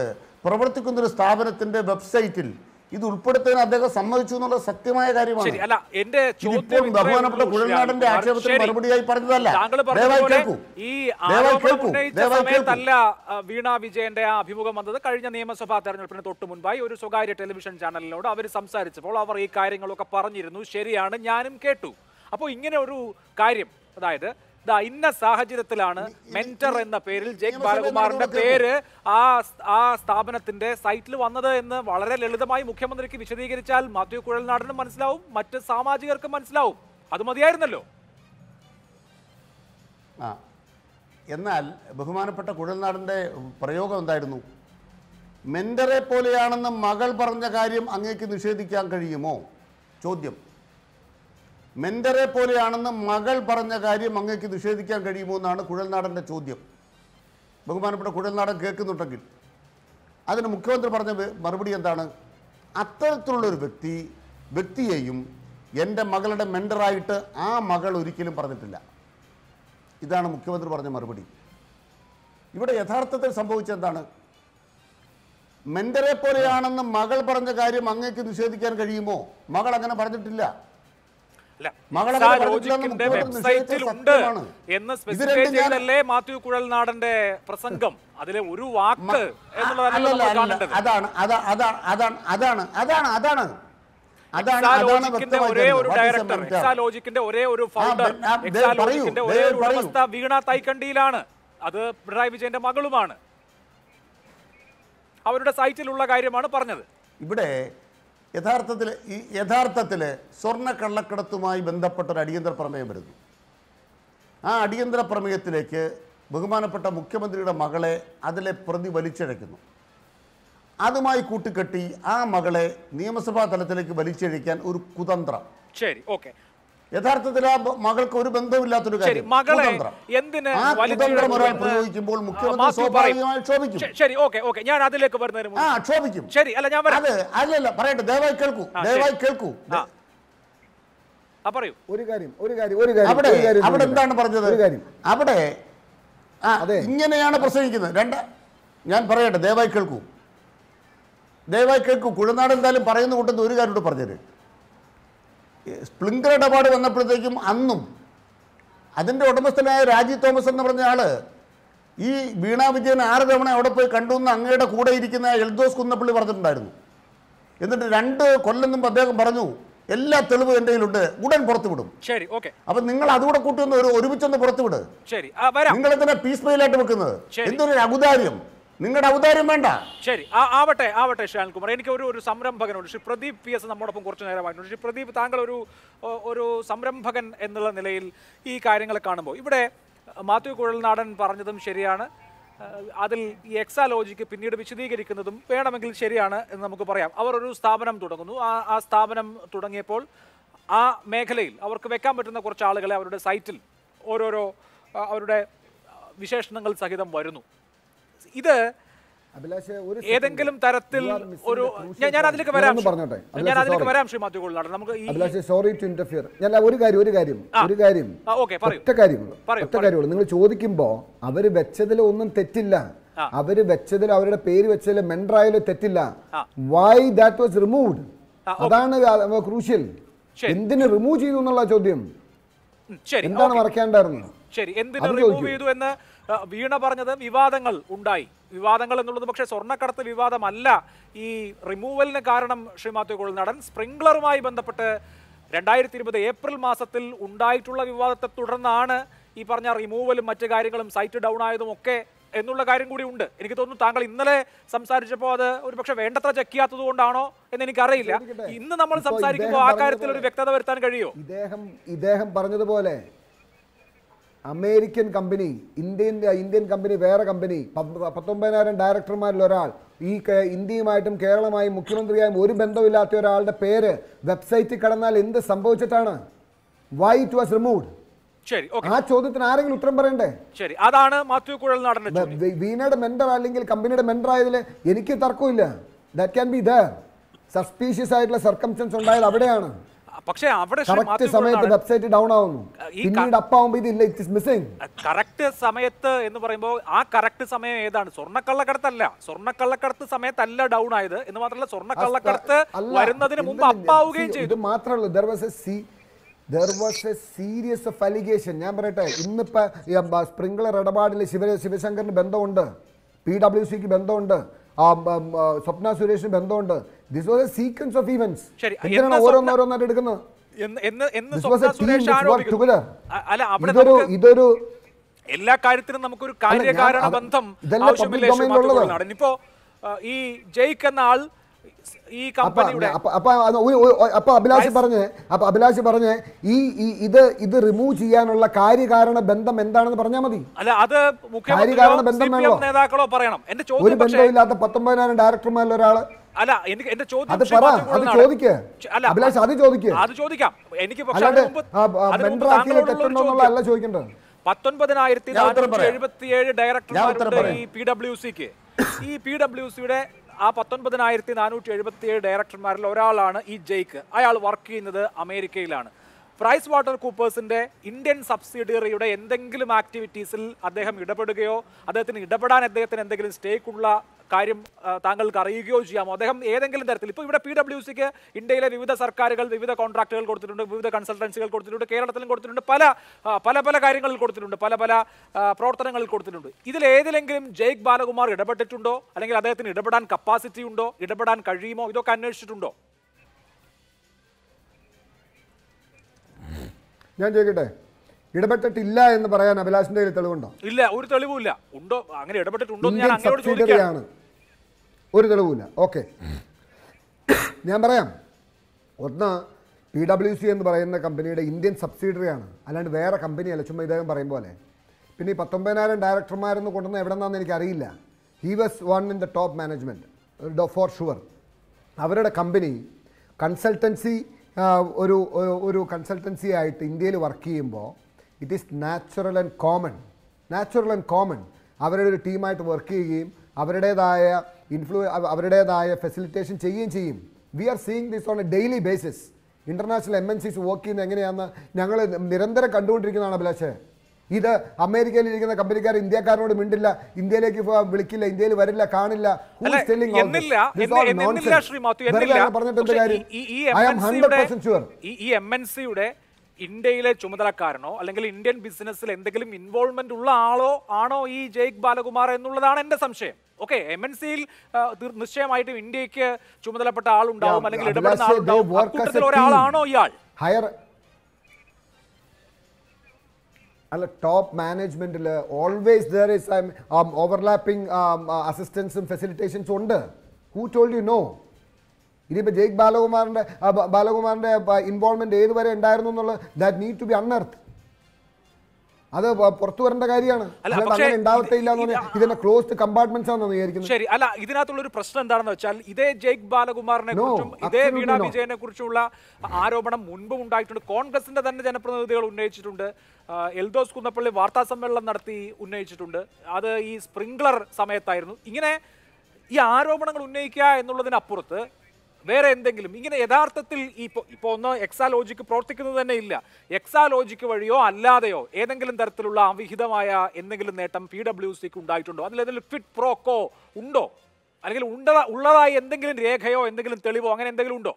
പ്രവർത്തിക്കുന്ന ഒരു സ്ഥാപനത്തിന്റെ വെബ്സൈറ്റിൽ ഇത് ഉൾപ്പെടുത്താൻ അദ്ദേഹം സമ്മതിച്ചു എന്നുള്ള സത്യമായ
ശരി
കാര്യമാണ്
അല്ല എന്റെ ചോദ്യം
ഇതിപ്പോൾ
ഇത്രയേ
ബഹുമാനപ്പെട്ട
ഉള്ളൂ,
കുഴൽനാടന്റെ
ശ്രീ
ആക്ഷേപത്തിന്
ശരി.
മറുപടിയായി പറഞ്ഞതല്ല
താങ്കൾ പറഞ്ഞ
ദയവായി
പോലെ
കേൾക്കൂ
ഈ
ദയവായി
ആരോപണം
കേൾക്കൂ
ഉന്നയിച്ച
ദയവായി കേൾക്കൂ
സമയത്തല്ല ആ, വീണ വിജയന്റെ ആ അഭിമുഖം വന്നത് കഴിഞ്ഞ നിയമസഭാ തെരഞ്ഞെടുപ്പിന് തൊട്ട് മുൻപായി ഒരു സ്വകാര്യ ടെലിവിഷൻ ചാനലിനോട് അവർ സംസാരിച്ചപ്പോൾ അവർ ഈ കാര്യങ്ങളൊക്കെ പറഞ്ഞിരുന്നു ശരിയാണ് ഞാനും കേട്ടു അപ്പോൾ ഇങ്ങനെ ഒരു കാര്യം അതായത് ദാ ഇന്ന സാഹചര്യത്തിലാണ് മെന്റർ എന്ന പേരിൽ ജേക്ക്
നിയമസഭയിൽ
ബാലകുമാറിന്റെ
നടന്നത്
പേര് ആ ആ സ്ഥാപനത്തിന്റെ സൈറ്റിൽ വന്നത് എന്ന് വളരെ ലളിതമായി മുഖ്യമന്ത്രിക്ക് വിശദീകരിച്ചാൽ മാത്യു കുഴൽനാടനും മനസ്സിലാവും മറ്റ് സാമാജികർക്കും മനസ്സിലാവും അത് മതിയായിരുന്നല്ലോ
ആ എന്നാൽ ബഹുമാനപ്പെട്ട കുഴൽനാടൻ്റെ പ്രയോഗം എന്തായിരുന്നു മെൻഡറെ പോലെയാണെന്ന് മകൾ പറഞ്ഞ കാര്യം അങ്ങേക്ക് നിഷേധിക്കാൻ കഴിയുമോ ചോദ്യം മെൻഡറെ പോലെയാണെന്ന് മകൾ പറഞ്ഞ കാര്യം അങ്ങേക്ക് നിഷേധിക്കാൻ കഴിയുമോ എന്നാണ് കുഴൽനാടൻ്റെ ചോദ്യം ബഹുമാനപ്പെട്ട കുഴൽനാടൻ കേൾക്കുന്നുണ്ടെങ്കിൽ അതിന് മുഖ്യമന്ത്രി പറഞ്ഞ വെ- മറുപടി എന്താണ് അത്തരത്തിലുള്ളൊരു വ്യക്തി വ്യക്തിയെയും എൻ്റെ മകളുടെ മെൻഡറായിട്ട് ആ മകൾ ഒരിക്കലും പറഞ്ഞിട്ടില്ല ഇതാണ് മുഖ്യമന്ത്രി പറഞ്ഞ മറുപടി ഇവിടെ യഥാർത്ഥത്തിൽ സംഭവിച്ചെന്താണ് മെൻഡറെ പോലെയാണെന്ന് മകൾ പറഞ്ഞ കാര്യം അങ്ങേക്ക് നിഷേധിക്കാൻ കഴിയുമോ മകൾ അങ്ങനെ പറഞ്ഞിട്ടില്ല
അല്ല
മകളെ
ഇസാ
പറഞ്ഞിട്ടില്ലെന്ന്
ലോജിക്കിന്റെ
മുഖ്യമന്ത്രി
വെബ്സൈറ്റിൽ
നിശ്ചയിച്ച
ഉണ്ട്
സത്യമാണ്.
എന്ന്
ഇത്
സ്പെസിഫൈ
രണ്ടും ഞാൻ-
ചെയ്തല്ലേ മാത്യു കുഴൽനാടന്റെ പ്രസംഗം അതിലെ ഒരു വാക്ക് എന്നുള്ളതാണ്
അല്ലല്ല,
നമ്മൾ
അല്ല,
കാണേണ്ടത്
അതാണ് അതാ അതാണ് അതാണ് അതാണ് അതാണ് അതാണ് അതാണ്
എക്സാ
അതാണ്
ലോജിക്കിന്റെ
വ്യക്തമായി
ഒരേ ഒരു
തരുന്നത്. What is a
director
mentor?
എക്സാ ലോജിക്കിന്റെ ഒരേ ഒരു ഫൗണ്ടർ
ബെ- ആ, ബെ-
എക്സാ
പറയൂ,
ലോജിക്കിന്റെ ഒരേ
ദയവായി
ഒരു
പറയൂ.
ഉടമസ്ഥ വീണ തൈക്കണ്ടിയിലാണ് അത് പിണറായി വിജയന്റെ മകളുമാണ് അവരുടെ സൈറ്റിലുള്ള കാര്യമാണ് പറഞ്ഞത്
ഇവിടെ യഥാർത്ഥത്തിൽ ഈ യഥാർത്ഥത്തിൽ സ്വർണ്ണ കള്ളക്കടത്തുമായി ബന്ധപ്പെട്ട ഒരു അടിയന്തര പ്രമേയം വരുന്നു ആ അടിയന്തര പ്രമേയത്തിലേക്ക് ബഹുമാനപ്പെട്ട മുഖ്യമന്ത്രിയുടെ മകളെ അതിലെ പ്രതി വലിച്ചിഴയ്ക്കുന്നു അതുമായി കൂട്ടിക്കെട്ടി ആ മകളെ നിയമസഭാ തലത്തിലേക്ക് വലിച്ചിഴയ്ക്കാൻ ഒരു കുതന്ത്രം
ശരി ഓക്കെ
യഥാർത്ഥത്തിൽ ആ ബ- മകൾക്ക് ഒരു ബന്ധവുമില്ലാത്തൊരു
ശരി
കാര്യം
മകളെ
കുതന്ത്രം.
എന്തിന്
ആ
വലിച്ചിഴക്കുന്നു
കുതന്ത്രം ഒരാൾ
എന്ന്
പ്രയോഗിക്കുമ്പോൾ
ആ,
മുഖ്യമന്ത്രി
മാത്യു പറയും.
സ്വാഭാവികമായി ക്ഷോഭിക്കും
ശ- ശരി ഓക്കെ ഓക്കെ ഞാൻ അതിലേക്ക് വരുന്നതിന്
ആ
മുമ്പ്
ക്ഷോഭിക്കും
ശരി അല്ല ഞാൻ വരാം
അത് അല്ലല്ല പറയട്ടെ ദയവായി കേൾക്കൂ
ആ,
ദയവായി
ശരി.
കേൾക്കൂ
ആ. ആ പറയൂ
ഒരു കാര്യം ഒരു കാര്യം ഒരു കാര്യം
അവിടെ
ഒരു കാര്യം
അവിടെ
ചോദിക്കട്ടെ?
എന്താണ് പറഞ്ഞത്
ഒരു കാര്യം
അവിടെ ആ
അതെ.
ഇങ്ങനെയാണ് പ്രസംഗിക്കുന്നത് രണ്ട് ഞാൻ പറയട്ടെ ദയവായി കേൾക്കൂ ദയവായി കേൾക്കൂ കുഴനാട് എന്തായാലും പറയുന്ന കൂട്ടുന്ന ഒരു കാര്യം കൂടെ പറഞ്ഞത് സ്പ്ലിങ്കർ ഇടപാട് വന്നപ്പോഴത്തേക്കും അന്നും അതിൻ്റെ ഉടമസ്ഥനായ രാജി തോമസ് എന്ന് പറഞ്ഞ ആള് ഈ വീണ വിജയൻ ആറ് തവണ അവിടെ പോയി കണ്ടു എന്ന് അങ്ങയുടെ കൂടെ ഇരിക്കുന്ന എൽദോസ് കുന്നപ്പള്ളി പറഞ്ഞിട്ടുണ്ടായിരുന്നു എന്നിട്ട് രണ്ട് കൊല്ലം മുമ്പ് അദ്ദേഹം പറഞ്ഞു എല്ലാ തെളിവും എൻ്റെ കയ്യിലുണ്ട് ഉടൻ പുറത്തു വിടും
ശരി ഓക്കെ
അപ്പൊ നിങ്ങൾ അതുകൂടെ കൂട്ടി ഒന്ന് ഒരു ഒരുമിച്ചൊന്ന് പുറത്തു വിട്
ശരി ആ വരാം
നിങ്ങൾ എന്തിനാ പീസ് മെയിലായിട്ട് വെക്കുന്നത്
ശരി.
എന്തൊരു ഔദാര്യം നിങ്ങളുടെ ഔദാര്യം വേണ്ട
ശരി ആ ആവട്ടെ ആവട്ടെ ഷാൻകുമാർ എനിക്ക് ഒരു ഒരു സംരംഭകനുണ്ട് ശ്രീ പ്രദീപ് പി എസ് നമ്മോടൊപ്പം കുറച്ച് നേരമായിട്ടുണ്ട് ശ്രീ പ്രദീപ് താങ്കൾ ഒരു ഒ- ഒരു സംരംഭകൻ എന്നുള്ള നിലയിൽ ഈ കാര്യങ്ങൾ കാണുമ്പോൾ ഇവിടെ മാത്യു കുഴൽനാടൻ പറഞ്ഞതും ശരിയാണ് ഏഹ് അതിൽ ഈ എക്സാലോജിക്ക് പിന്നീട് വിശദീകരിക്കുന്നതും വേണമെങ്കിൽ ശരിയാണ് എന്ന് നമുക്ക് പറയാം അവർ ഒരു സ്ഥാപനം തുടങ്ങുന്നു ആ ആ സ്ഥാപനം തുടങ്ങിയപ്പോൾ ആ മേഖലയിൽ അവർക്ക് വെക്കാൻ പറ്റുന്ന കുറച്ച് ആളുകളെ അവരുടെ സൈറ്റിൽ ഓരോരോ ആ, അവരുടെ ആ, വിശേഷണങ്ങൾ സഹിതം വരുന്നു ഇത്
അഭിലാഷ് ഒരു
ഏതെങ്കിലും
second.
തരത്തിൽ
You are missing
ഒരു
the crucial
ഞാൻ ഞാൻ
point.
അതിലേക്ക് വരാം
ഞാനൊന്ന് പറഞ്ഞോട്ടെ
ഞാൻ
അഭിലാഷ്,
അതിലേക്ക്
sorry.
വരാം ശ്രീ മാത്യു കുഴൽനാടൻ നമുക്ക് ഈ
അഭിലാഷ് സോറി ടു ഇന്റർഫിയർ ഞാൻ ഒരു കാര്യം ഒരു കാര്യം ഒരു കാര്യം
ആ, okay, പറയൂ.
ഒറ്റ കാര്യമുള്ളൂ
പറയൂ,
ഒറ്റ കാര്യമുള്ളൂ നിങ്ങൾ ചോദിക്കുമ്പോ അവര് വെച്ചതിൽ ഒന്നും തെറ്റില്ല
ആ.
അവര് വെച്ചതിൽ അവരുടെ പേര് വെച്ചതിൽ മെൻഡറായാലും തെറ്റില്ല
ആ.
വൈ ദാറ്റ് വാസ് റിമൂവ്ഡ്
ആ, okay.
അതാണ് ക്രൂഷ്യൽ
ശരി.
എന്തിന് റിമൂവ് ചെയ്തു എന്നുള്ള ചോദ്യം
ഉം, ശരി
എന്താണ്
okay.
മറക്കേണ്ടായിരുന്നത്
ശരി എന്തിന്
അത്
റിമൂവ്
ചോദിക്കൂ.
ചെയ്തു എന്ന് ആ, വീണ പറഞ്ഞത് വിവാദങ്ങൾ ഉണ്ടായി വിവാദങ്ങൾ എന്നുള്ളത് പക്ഷേ സ്വർണ്ണക്കടത്ത് വിവാദമല്ല ഈ റിമൂവലിന് കാരണം ശ്രീ മാത്യു കുഴൽനാടൻ സ്പ്രിംഗ്ലറുമായി ബന്ധപ്പെട്ട് രണ്ടായിരത്തി ഇരുപത് ഏപ്രിൽ മാസത്തിൽ ഉണ്ടായിട്ടുള്ള വിവാദത്തെ തുടർന്നാണ് ഈ പറഞ്ഞ റിമൂവലും മറ്റു കാര്യങ്ങളും സൈറ്റ് ഡൗൺ ആയതും ഒക്കെ എന്നുള്ള കാര്യം കൂടി ഉണ്ട് എനിക്ക് തോന്നുന്നു താങ്കൾ ഇന്നലെ സംസാരിച്ചപ്പോൾ അത് ഒരു പക്ഷേ വേണ്ടത്ര ചെക്ക് ചെയ്യാത്തത് കൊണ്ടാണോ എന്ന് എനിക്കറിയില്ല
ചോദിക്കട്ടെ?
ഇന്ന് നമ്മൾ
ഇപ്പോൾ
സംസാരിക്കുമ്പോൾ ആ
ഇദ്ദേഹം
കാര്യത്തിൽ ഒരു
പറഞ്ഞതുപോലെ-
വ്യക്തത വരുത്താൻ കഴിയുമോ
ഇദ്ദേഹം ഇദ്ദേഹം പറഞ്ഞതുപോലെ American company Indian Indian company വേറെ കമ്പനി പത്ത് പത്തൊമ്പതിനായിരം ഡയറക്ടർമാരിൽ ഒരാൾ ഈ കേ- ഇന്ത്യയുമായിട്ടും കേരളമായും മുഖ്യമന്ത്രിയായും ഒരു ബന്ധമില്ലാത്ത ഒരാളുടെ പേര് വെബ്സൈറ്റിൽ കടന്നാൽ എന്ത് സംഭവിച്ചിട്ടാണ് വൈ ഇറ്റ് വാസ് റിമൂവ്ഡ്
ശരി ഓക്കെ
ആ ചോദ്യത്തിന് ആരെങ്കിലും ഉത്തരം പറയണ്ടേ
ശരി അതാണ് മാത്യു കുഴൽനാടന്റെ ചോദ്യം
വ- വീണയുടെ മെന്റർ അല്ലെങ്കിൽ കമ്പനിയുടെ മെന്റർ ആയതിൽ എനിക്ക് തർക്കമില്ല that can be there suspicious ആയിട്ടുള്ള സർക്കംസ്റ്റൻസ് ഉണ്ടായത് അവിടെയാണ്
പക്ഷേ അവിടെ ശ്രീ
കറക്റ്റ്
മാത്യു
സമയത്ത്
കുഴൽനാടൻ
വെബ്സൈറ്റ് ഡൗൺ ആവുന്നു
ഈ ക-
പിന്നീട് അപ്പാവുമ്പോൾ ഇതില്ല ഇറ്റ് ഇസ് മിസ്സിംഗ്
കറക്റ്റ് സമയത്ത് എന്ന് പറയുമ്പോൾ ആ കറക്റ്റ് സമയം ഏതാണ് സ്വർണ്ണക്കള്ളക്കടത്തല്ല സ്വർണ്ണക്കള്ളക്കടത്ത് സമയത്തല്ല ഡൗൺ ആയത് എന്ന് മാത്രമല്ല സ്വർണ്ണക്കള്ളക്കടത്ത് വരുന്നതിന് മുമ്പ് അപ്പാവുകയും ചെയ്തു
ഇത് മാത്രമല്ല there was a C there was a serious of allegation ഞാൻ പറയട്ടെ ഇന്നിപ്പോ ഈ ബ- സ്പ്രിംഗ്ലർ ഇടപാടിൽ ശിവ ശിവശങ്കറിന് ബന്ധമുണ്ട് പി ഡബ്ല്യു സിക്ക് ബന്ധമുണ്ട് ആ, ബ- ബ- സ്വപ്ന സുരേഷിന് ബന്ധമുണ്ട് this was a sequence of events
ശരി,
എന്തിനാണ്
എന്ന്
ഓരോന്നോരോന്നായിട്ട് എടുക്കുന്നത്
എന്ന് എന്ന് എന്ന്
This was
Swapna
a team
Suresh
which worked
ആരോപിക്കുന്നു
together.
അ- അല്ല അവിടെ
ഇതൊരു
നമുക്ക്
ഇതൊരു
എല്ലാ കാര്യത്തിലും നമുക്കൊരു
അല്ല, ഞാൻ-
കാര്യകാരണ
അത്
ബന്ധം
ഇതല്ലേ
ആവശ്യമില്ല
public domain ഉള്ളത്?
നടൻ ഇപ്പോ ആ, ഈ ജയ്ക്ക് എന്ന ആൾ ഈ
അപ്പൊ
കമ്പനിയുടെ
അപ്പൊ അപ്പൊ അത് ഒരു- ഒരു- ഒരു- അപ്പൊ അഭിലാഷ് പറഞ്ഞ് അപ്പൊ അഭിലാഷ് പറഞ്ഞ് ഈ ഈ- ഇത് ഇത് റിമൂവ് ചെയ്യാനുള്ള കാര്യകാരണ ബന്ധം എന്താണെന്ന് പറഞ്ഞാൽ മതി
അല്ല അത്
കാര്യകാരണ
മുഖ്യമന്ത്രിയോ
ബന്ധം
സി പി
വേണോ?
എം നേതാക്കളോ പറയണം എന്റെ
ഒരു
ചോദ്യം പക്ഷേ
ബന്ധമില്ലാത്ത പത്തൊമ്പതിനായിരം ഡയറക്ടർമാരിൽ ഒരാള്
അല്ല എനിക്ക് എന്റെ ചോദ്യം
അത്
ശ്രീ
പറ
മാത്യു
അത്
കുഴൽനാടൻ.
ചോദിക്ക്
ച- അല്ല
അഭിലാഷ് അത് ചോദിക്ക്
അത് ചോദിക്കാം എനിക്ക് പക്ഷേ
അല്ലാണ്ട്
അതിന് മുമ്പ്
ആ, ആ,
അതിന് മുമ്പ്
മെൻഡറാക്കിയിൽ
താങ്കളോടുള്ള ഒരു
തെറ്റുണ്ടോ എന്നുള്ള
ചോദ്യം.
അല്ല ചോദിക്കേണ്ടത്
പത്തൊൻപതിനായിരത്തി
ഞാൻ ഉത്തരം
നാനൂറ്റി
പറയാം.
എഴുപത്തിയേഴ്
ഞാൻ ഉത്തരം
ഡയറക്ടർമാരുണ്ട്
പറയാം.
ഈ പി ഡബ്ല്യു സിക്ക് ഈ പി ഡബ്ല്യു സിയുടെ ആ പത്തൊൻപതിനായിരത്തി നാനൂറ്റി എഴുപത്തിയേഴ് ഡയറക്ടർമാരിൽ ഒരാളാണ് ഈ ജയ്ക്ക് അയാൾ വർക്ക് ചെയ്യുന്നത് അമേരിക്കയിലാണ് പ്രൈസ് വാട്ടർ കൂപ്പേഴ്സിന്റെ ഇന്ത്യൻ സബ്സിഡിയറിയുടെ എന്തെങ്കിലും ആക്ടിവിറ്റീസിൽ അദ്ദേഹം ഇടപെടുകയോ അദ്ദേഹത്തിന് ഇടപെടാൻ അദ്ദേഹത്തിന് എന്തെങ്കിലും സ്റ്റേക്ക് ഉള്ള കാര്യം ആ, താങ്കൾക്ക് അറിയുകയോ ചെയ്യാമോ അദ്ദേഹം ഏതെങ്കിലും തരത്തിൽ ഇപ്പോൾ ഇവിടെ പി ഡബ്ല്യു സിക്ക് ഇന്ത്യയിലെ വിവിധ സർക്കാരുകൾ വിവിധ കോൺട്രാക്റ്റുകൾ കൊടുത്തിട്ടുണ്ട് വിവിധ കൺസൾട്ടൻസികൾ കൊടുത്തിട്ടുണ്ട് കേരളത്തിലും കൊടുത്തിട്ടുണ്ട് പല ആ, പല പല കാര്യങ്ങളിൽ കൊടുത്തിട്ടുണ്ട് പല പല ആ, പ്രവർത്തനങ്ങളിൽ കൊടുത്തിട്ടുണ്ട് ഇതിൽ ഏതിലെങ്കിലും ജയ്ക്ക് ബാലകുമാർ ഇടപെട്ടിട്ടുണ്ടോ അല്ലെങ്കിൽ അദ്ദേഹത്തിന് ഇടപെടാൻ കപ്പാസിറ്റി ഉണ്ടോ ഇടപെടാൻ കഴിയുമോ ഇതൊക്കെ അന്വേഷിച്ചിട്ടുണ്ടോ
ഞാൻ ചോദിക്കട്ടെ ഇടപെട്ടിട്ടില്ല എന്ന് പറയാൻ അഭിലാഷിന്റെ കയ്യിൽ തെളിവുണ്ടോ
ഇല്ല ഒരു തെളിവുമില്ല ഉണ്ടോ അങ്ങനെ ഇടപെട്ടിട്ടുണ്ടോ എന്ന് ഞാൻ
ഇന്ത്യൻ
അങ്ങയോട് ചോദിക്കാം
സബ്സിഡറിയാണ് ഒരു തെളിവില്ല ഓക്കെ ഞാൻ പറയാം ഒന്ന് പി ഡബ്ല്യു സി എന്ന് പറയുന്ന കമ്പനിയുടെ ഇന്ത്യൻ സബ്സിഡറിയാണ് അല്ലാണ്ട് വേറെ കമ്പനിയല്ല ചുമ്മാ ഇദ്ദേഹം പറയും പോലെ പിന്നെ ഈ പത്തൊമ്പതിനായിരം ഡയറക്ടർമാരെന്ന് കൊണ്ടുവന്ന എവിടെ നിന്നാന്ന് എനിക്കറിയില്ല he was one in the top management for sure അവരുടെ കമ്പനി കൺസൾട്ടൻസി ഒരു ഒരു- ഒരു കൺസൾട്ടൻസി ആയിട്ട് ഇന്ത്യയിൽ വർക്ക് ചെയ്യുമ്പോൾ it is natural and common natural and common അവരുടെ ഒരു ടീമായിട്ട് വർക്ക് ചെയ്യുകയും അവരുടേതായ ഇൻഫ്ലൂ അവരുടേതായ ഫെസിലിറ്റേഷൻ ചെയ്യുകയും ചെയ്യും we are seeing this on a daily basis international M N Cs work ചെയ്യുന്നത് എങ്ങനെയാണെന്ന് ഞങ്ങൾ നിരന്തരം കണ്ടുകൊണ്ടിരിക്കുന്നതാണ് അഭിലാഷ് ഇത് അമേരിക്കയിൽ ഇരിക്കുന്ന കമ്പനിക്കാർ ഇന്ത്യക്കാരോട് മിണ്ടില്ല ഇന്ത്യയിലേക്ക് പോ- വിളിക്കില്ല ഇന്ത്യയിൽ വരില്ല കാണില്ല Who is
അല്ല,
telling all this?
എന്നില്ല
This
എന്ന്
all
എന്ന് എന്നില്ല
nonsense.
ശ്രീ മാത്യു
വെറുതെ
എന്നില്ല
അങ്ങനെ പറഞ്ഞിട്ട് എന്ത്
പക്ഷേ
കാര്യം?
ഈ- ഈ
I am
MNC യുടെ
100% sure.
ഈ- ഈ എം എൻ സിയുടെ ഇന്ത്യയിലെ ചുമതലക്കാരനോ അല്ലെങ്കിൽ ഇന്ത്യൻ ബിസിനസ്സിൽ എന്തെങ്കിലും ഇൻവോൾവ്മെന്റ് ഉള്ള ആളോ ആണോ ഈ ജയ്ക്ക് ബാലകുമാർ എന്നുള്ളതാണ് എന്റെ സംശയം ഓക്കെ എം എൻ സിയിൽ നിശ്ചയമായിട്ടും ഇന്ത്യക്ക് ചുമതലപ്പെട്ട ആളുണ്ടാവും
Yeah,
അല്ലെങ്കിൽ
Abhilash
ഇടപെടുന്ന
said they
ആളുണ്ടാവും
work as a
അക്കൂട്ടത്തിൽ
team.
ഒരാളാണോ ഇയാൾ
ഹയർ അല്ല ടോപ്പ് മാനേജ്മെന്റിൽ ഓൾവേസ് ദർ ഇസ് ഓവർലാപ്പിംഗ് അസിസ്റ്റൻസും ഫെസിലിറ്റേഷൻസും ഉണ്ട് ഹൂ ടോൾഡ് യു നോ ഇനിയിപ്പോൾ ജയ്ക്ക് ബാലകുമാറിന്റെ ആ, ബ- ബാലകുമാറിന്റെ ഇൻവോൾവ്മെന്റ് ഏതുവരെ ഉണ്ടായിരുന്നു എന്നുള്ളത് that need to be unearth അത് പ- പുറത്തു വരേണ്ട കാര്യമാണ്
അല്ല,
അല്ലാതെ
പക്ഷേ
അങ്ങനെ ഉണ്ടാവത്തില്ല എന്ന്
ഇത്
പറഞ്ഞാൽ ഇതിന്റെ ക്ലോസ്ഡ് കമ്പാർട്ട്മെന്റ്സ് ആണെന്ന് വിചാരിക്കുന്നത്
ശരി അല്ല ഇതിനകത്തുള്ള ഒരു പ്രശ്നം എന്താണെന്ന് വെച്ചാൽ ഇതേ ജയ്ക്ക് ബാലകുമാറിനെ
No,
കുറിച്ചും ഇതേ
absolutely
വീണ
not.
വിജയനെ കുറിച്ചുള്ള ആരോപണം മുൻപും ഉണ്ടായിട്ടുണ്ട് കോൺഗ്രസിന്റെ തന്നെ ജനപ്രതിനിധികൾ ഉന്നയിച്ചിട്ടുണ്ട് ആ, എൽദോസ് കുന്നപ്പള്ളി വാർത്താ സമ്മേളനം നടത്തി ഉന്നയിച്ചിട്ടുണ്ട് അത് ഈ സ്പ്രിംഗ്ലർ സമയത്തായിരുന്നു ഇങ്ങനെ ഈ ആരോപണങ്ങൾ ഉന്നയിക്കുക എന്നുള്ളതിനപ്പുറത്ത് വേറെ എന്തെങ്കിലും ഇങ്ങനെ യഥാർത്ഥത്തിൽ ഇപ്പോൾ ഇപ്പോൾ ഒന്ന് എക്സാലോജിക്ക് പ്രവർത്തിക്കുന്നത് തന്നെ ഇല്ല എക്സാലോജിക്ക് വഴിയോ അല്ലാതെയോ ഏതെങ്കിലും തരത്തിലുള്ള അവിഹിതമായ എന്തെങ്കിലും നേട്ടം പി ഡബ്ല്യു സിക്ക് ഉണ്ടായിട്ടുണ്ടോ അതിലേതെങ്കിലും ഫിറ്റ് പ്രോക്കോ ഉണ്ടോ അല്ലെങ്കിൽ ഉണ്ട ഉള്ളതായി എന്തെങ്കിലും രേഖയോ എന്തെങ്കിലും തെളിവോ അങ്ങനെ എന്തെങ്കിലും ഉണ്ടോ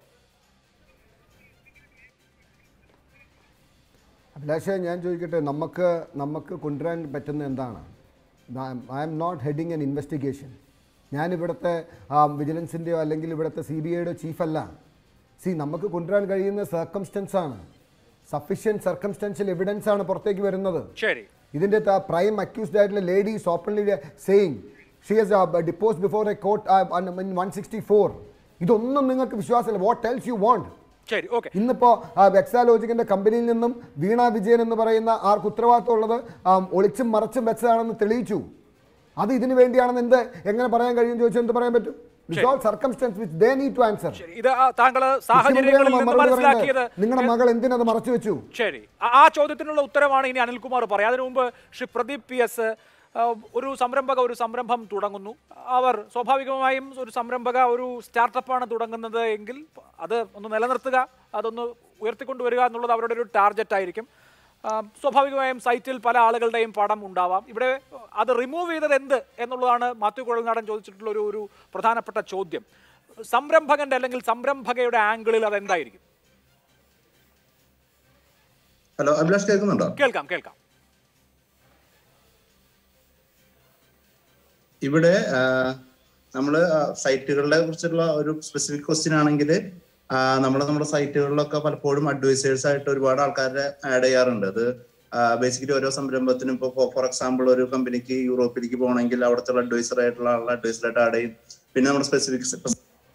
അഭിലാഷേ ഞാൻ ചോദിക്കട്ടെ നമുക്ക് നമുക്ക് കൊണ്ടുവരാൻ പറ്റുന്ന എന്താണ് I'm not heading an investigation ഞാൻ ഇവിടുത്തെ വിജിലൻസിൻ്റെയോ അല്ലെങ്കിൽ ഇവിടുത്തെ സി ബി ഐയുടെ ചീഫല്ല സി നമുക്ക് കൊണ്ടുവരാൻ കഴിയുന്ന സർക്കംസ്റ്റൻസ് ആണ് സഫീഷ്യൻറ്റ് സർക്കംസ്റ്റൻഷ്യൽ എവിഡൻസ് ആണ് പുറത്തേക്ക് വരുന്നത്
ശരി
ഇതിൻ്റെ പ്രൈം അക്യൂസ്ഡ് ആയിട്ടുള്ള ladies openly saying she has depose before a court one sixty four ഇതൊന്നും നിങ്ങൾക്ക് വിശ്വാസമില്ല വാട്ട് ടെൽസ് യു വോണ്ട്
ശരി ഓക്കെ
ഇന്നിപ്പോ എക്സാലോജിക്കിന്റെ കമ്പനിയിൽ നിന്നും വീണ വിജയൻ എന്ന് പറയുന്ന ആർക്ക് ഉത്തരവാദിത്വം ഉള്ളത് ആം, ഒളിച്ചും മറച്ചും വെച്ചതാണെന്ന് തെളിയിച്ചു അത് ഇതിനു വേണ്ടിയാണെന്ന് എന്ത് എങ്ങനെ പറയാൻ കഴിയും ചോദിച്ചാൽ എന്ത് പറയാൻ പറ്റും circumstances which they need to answer
ശരി ഇത് ആ, താങ്കള് സാഹചര്യങ്ങളിൽ നിന്ന് മനസ്സിലാക്കിയത്
നിങ്ങളുടെ മകൾ എന്തിനത് മറച്ചു വെച്ചു
ശരി ആ- ആ ചോദ്യത്തിനുള്ള ഉത്തരവാണ് ഇനി അനിൽകുമാർ പറയാം അതിനു മുമ്പ് ശ്രീ പ്രദീപ് പി എസ് ഒരു സംരംഭക ഒരു സംരംഭം തുടങ്ങുന്നു അവർ സ്വാഭാവികമായും ഒരു സംരംഭക ഒരു സ്റ്റാർട്ടപ്പാണ് തുടങ്ങുന്നത് എങ്കിൽ അത് ഒന്ന് നിലനിർത്തുക അതൊന്ന് ഉയർത്തിക്കൊണ്ടുവരിക എന്നുള്ളത് അവരുടെ ഒരു ടാർഗറ്റ് ആയിരിക്കും ആ, സ്വാഭാവികമായും സൈറ്റിൽ പല ആളുകളുടെയും പടം ഉണ്ടാവാം ഇവിടെ അത് റിമൂവ് ചെയ്തത് എന്ത് എന്നുള്ളതാണ് മാത്യു കുഴൽനാടൻ ചോദിച്ചിട്ടുള്ള ഒരു ഒരു പ്രധാനപ്പെട്ട ചോദ്യം സംരംഭകന്റെ അല്ലെങ്കിൽ സംരംഭകയുടെ ആംഗിളിൽ അത് എന്തായിരിക്കും
ഹലോ അഭിലാഷ് കേൾക്കുന്നുണ്ടോ
കേൾക്കാം കേൾക്കാം
ഇവിടെ നമ്മൾ സൈറ്റുകളെ കുറിച്ചുള്ള ഒരു സ്പെസിഫിക് ക്വസ്റ്റ്യൻ ആണെങ്കിൽ നമ്മൾ നമ്മുടെ സൈറ്റുകളിലൊക്കെ പലപ്പോഴും അഡ്വൈസേഴ്സ് ആയിട്ട് ഒരുപാട് ആൾക്കാരെ ആഡ് ചെയ്യാറുണ്ട് അത് ബേസിക്കലി ഓരോ സംരംഭത്തിനും ഇപ്പോൾ ഫോർ എക്സാമ്പിൾ ഒരു കമ്പനിക്ക് യൂറോപ്പിലേക്ക് പോകണമെങ്കിൽ അവിടുത്തെ അഡ്വൈസർ ആയിട്ടുള്ള ആളെ അഡ്വൈസർ ആയിട്ട് ആഡ് ചെയ്യും പിന്നെ നമ്മുടെ സ്പെസിഫിക്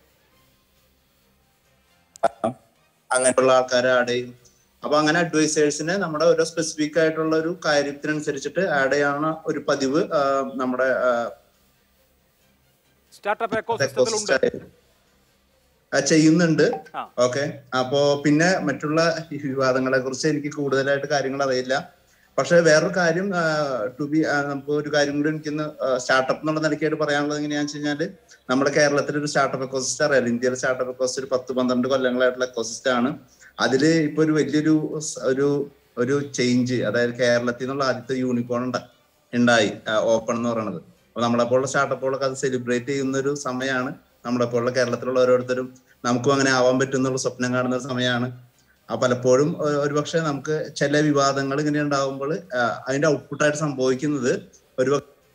അങ്ങനെയുള്ള ആൾക്കാരെ ആഡ് ചെയ്യും അപ്പൊ അങ്ങനെ അഡ്വൈസേഴ്സിനെ നമ്മുടെ ഓരോ സ്പെസിഫിക് ആയിട്ടുള്ള ഒരു കാര്യത്തിനനുസരിച്ചിട്ട് ആഡ് ചെയ്യാവുന്ന ഒരു പതിവ് ആ, നമ്മുടെ
സ്റ്റാർട്ടപ്പ് എക്കോസിസ്റ്റത്തിലുണ്ട്
ആ, ചെയ്യുന്നുണ്ട്
ആ.
ഓക്കെ അപ്പോ പിന്നെ മറ്റുള്ള ഈ വിവാദങ്ങളെ കുറിച്ച് എനിക്ക് കൂടുതലായിട്ട് കാര്യങ്ങൾ അറിയില്ല പക്ഷെ വേറൊരു കാര്യം ടു ബി നമുക്ക് ഒരു കാര്യം കൂടി എനിക്കൊന്ന് സ്റ്റാർട്ടപ്പ് എന്നുള്ള നിലയ്ക്കായിട്ട് പറയാനുള്ളത് എങ്ങനെയാണെന്ന് വെച്ച് കഴിഞ്ഞാല് നമ്മുടെ കേരളത്തിൽ ഒരു സ്റ്റാർട്ടപ്പ് എക്കോസിസ്റ്റം അറിയാലോ ഇന്ത്യയിലെ സ്റ്റാർട്ടപ്പ് എക്കോസിസ്റ്റ് ഒരു പത്ത് പന്ത്രണ്ട് കൊല്ലങ്ങളായിട്ടുള്ള എക്കോസിസ്റ്റം ആണ് അതില് ഇപ്പൊ ഒരു വലിയൊരു സ് ഒരു ഒരു ചേഞ്ച് അതായത് കേരളത്തിൽ നിന്നുള്ള ആദ്യത്തെ യൂണിക്കോൺ ഉണ്ടായി ഓപ്പൺ എന്ന് പറയുന്നത് അപ്പൊ നമ്മളെപ്പോലുള്ള സ്റ്റാർട്ടപ്പുകളൊക്കെ അത് സെലിബ്രേറ്റ് ചെയ്യുന്ന ഒരു സമയമാണ് നമ്മളെപ്പോലുള്ള കേരളത്തിലുള്ള ഓരോരുത്തരും നമുക്കും അങ്ങനെ ആവാൻ പറ്റും എന്നുള്ള സ്വപ്നം കാണുന്ന ഒരു സമയമാണ് ആ പലപ്പോഴും ഒ- ഒരുപക്ഷെ നമുക്ക് ചില വിവാദങ്ങൾ ഇങ്ങനെ ഉണ്ടാകുമ്പോൾ അതിന്റെ ഔട്ട്പുട്ടായിട്ട് സംഭവിക്കുന്നത് ഒരു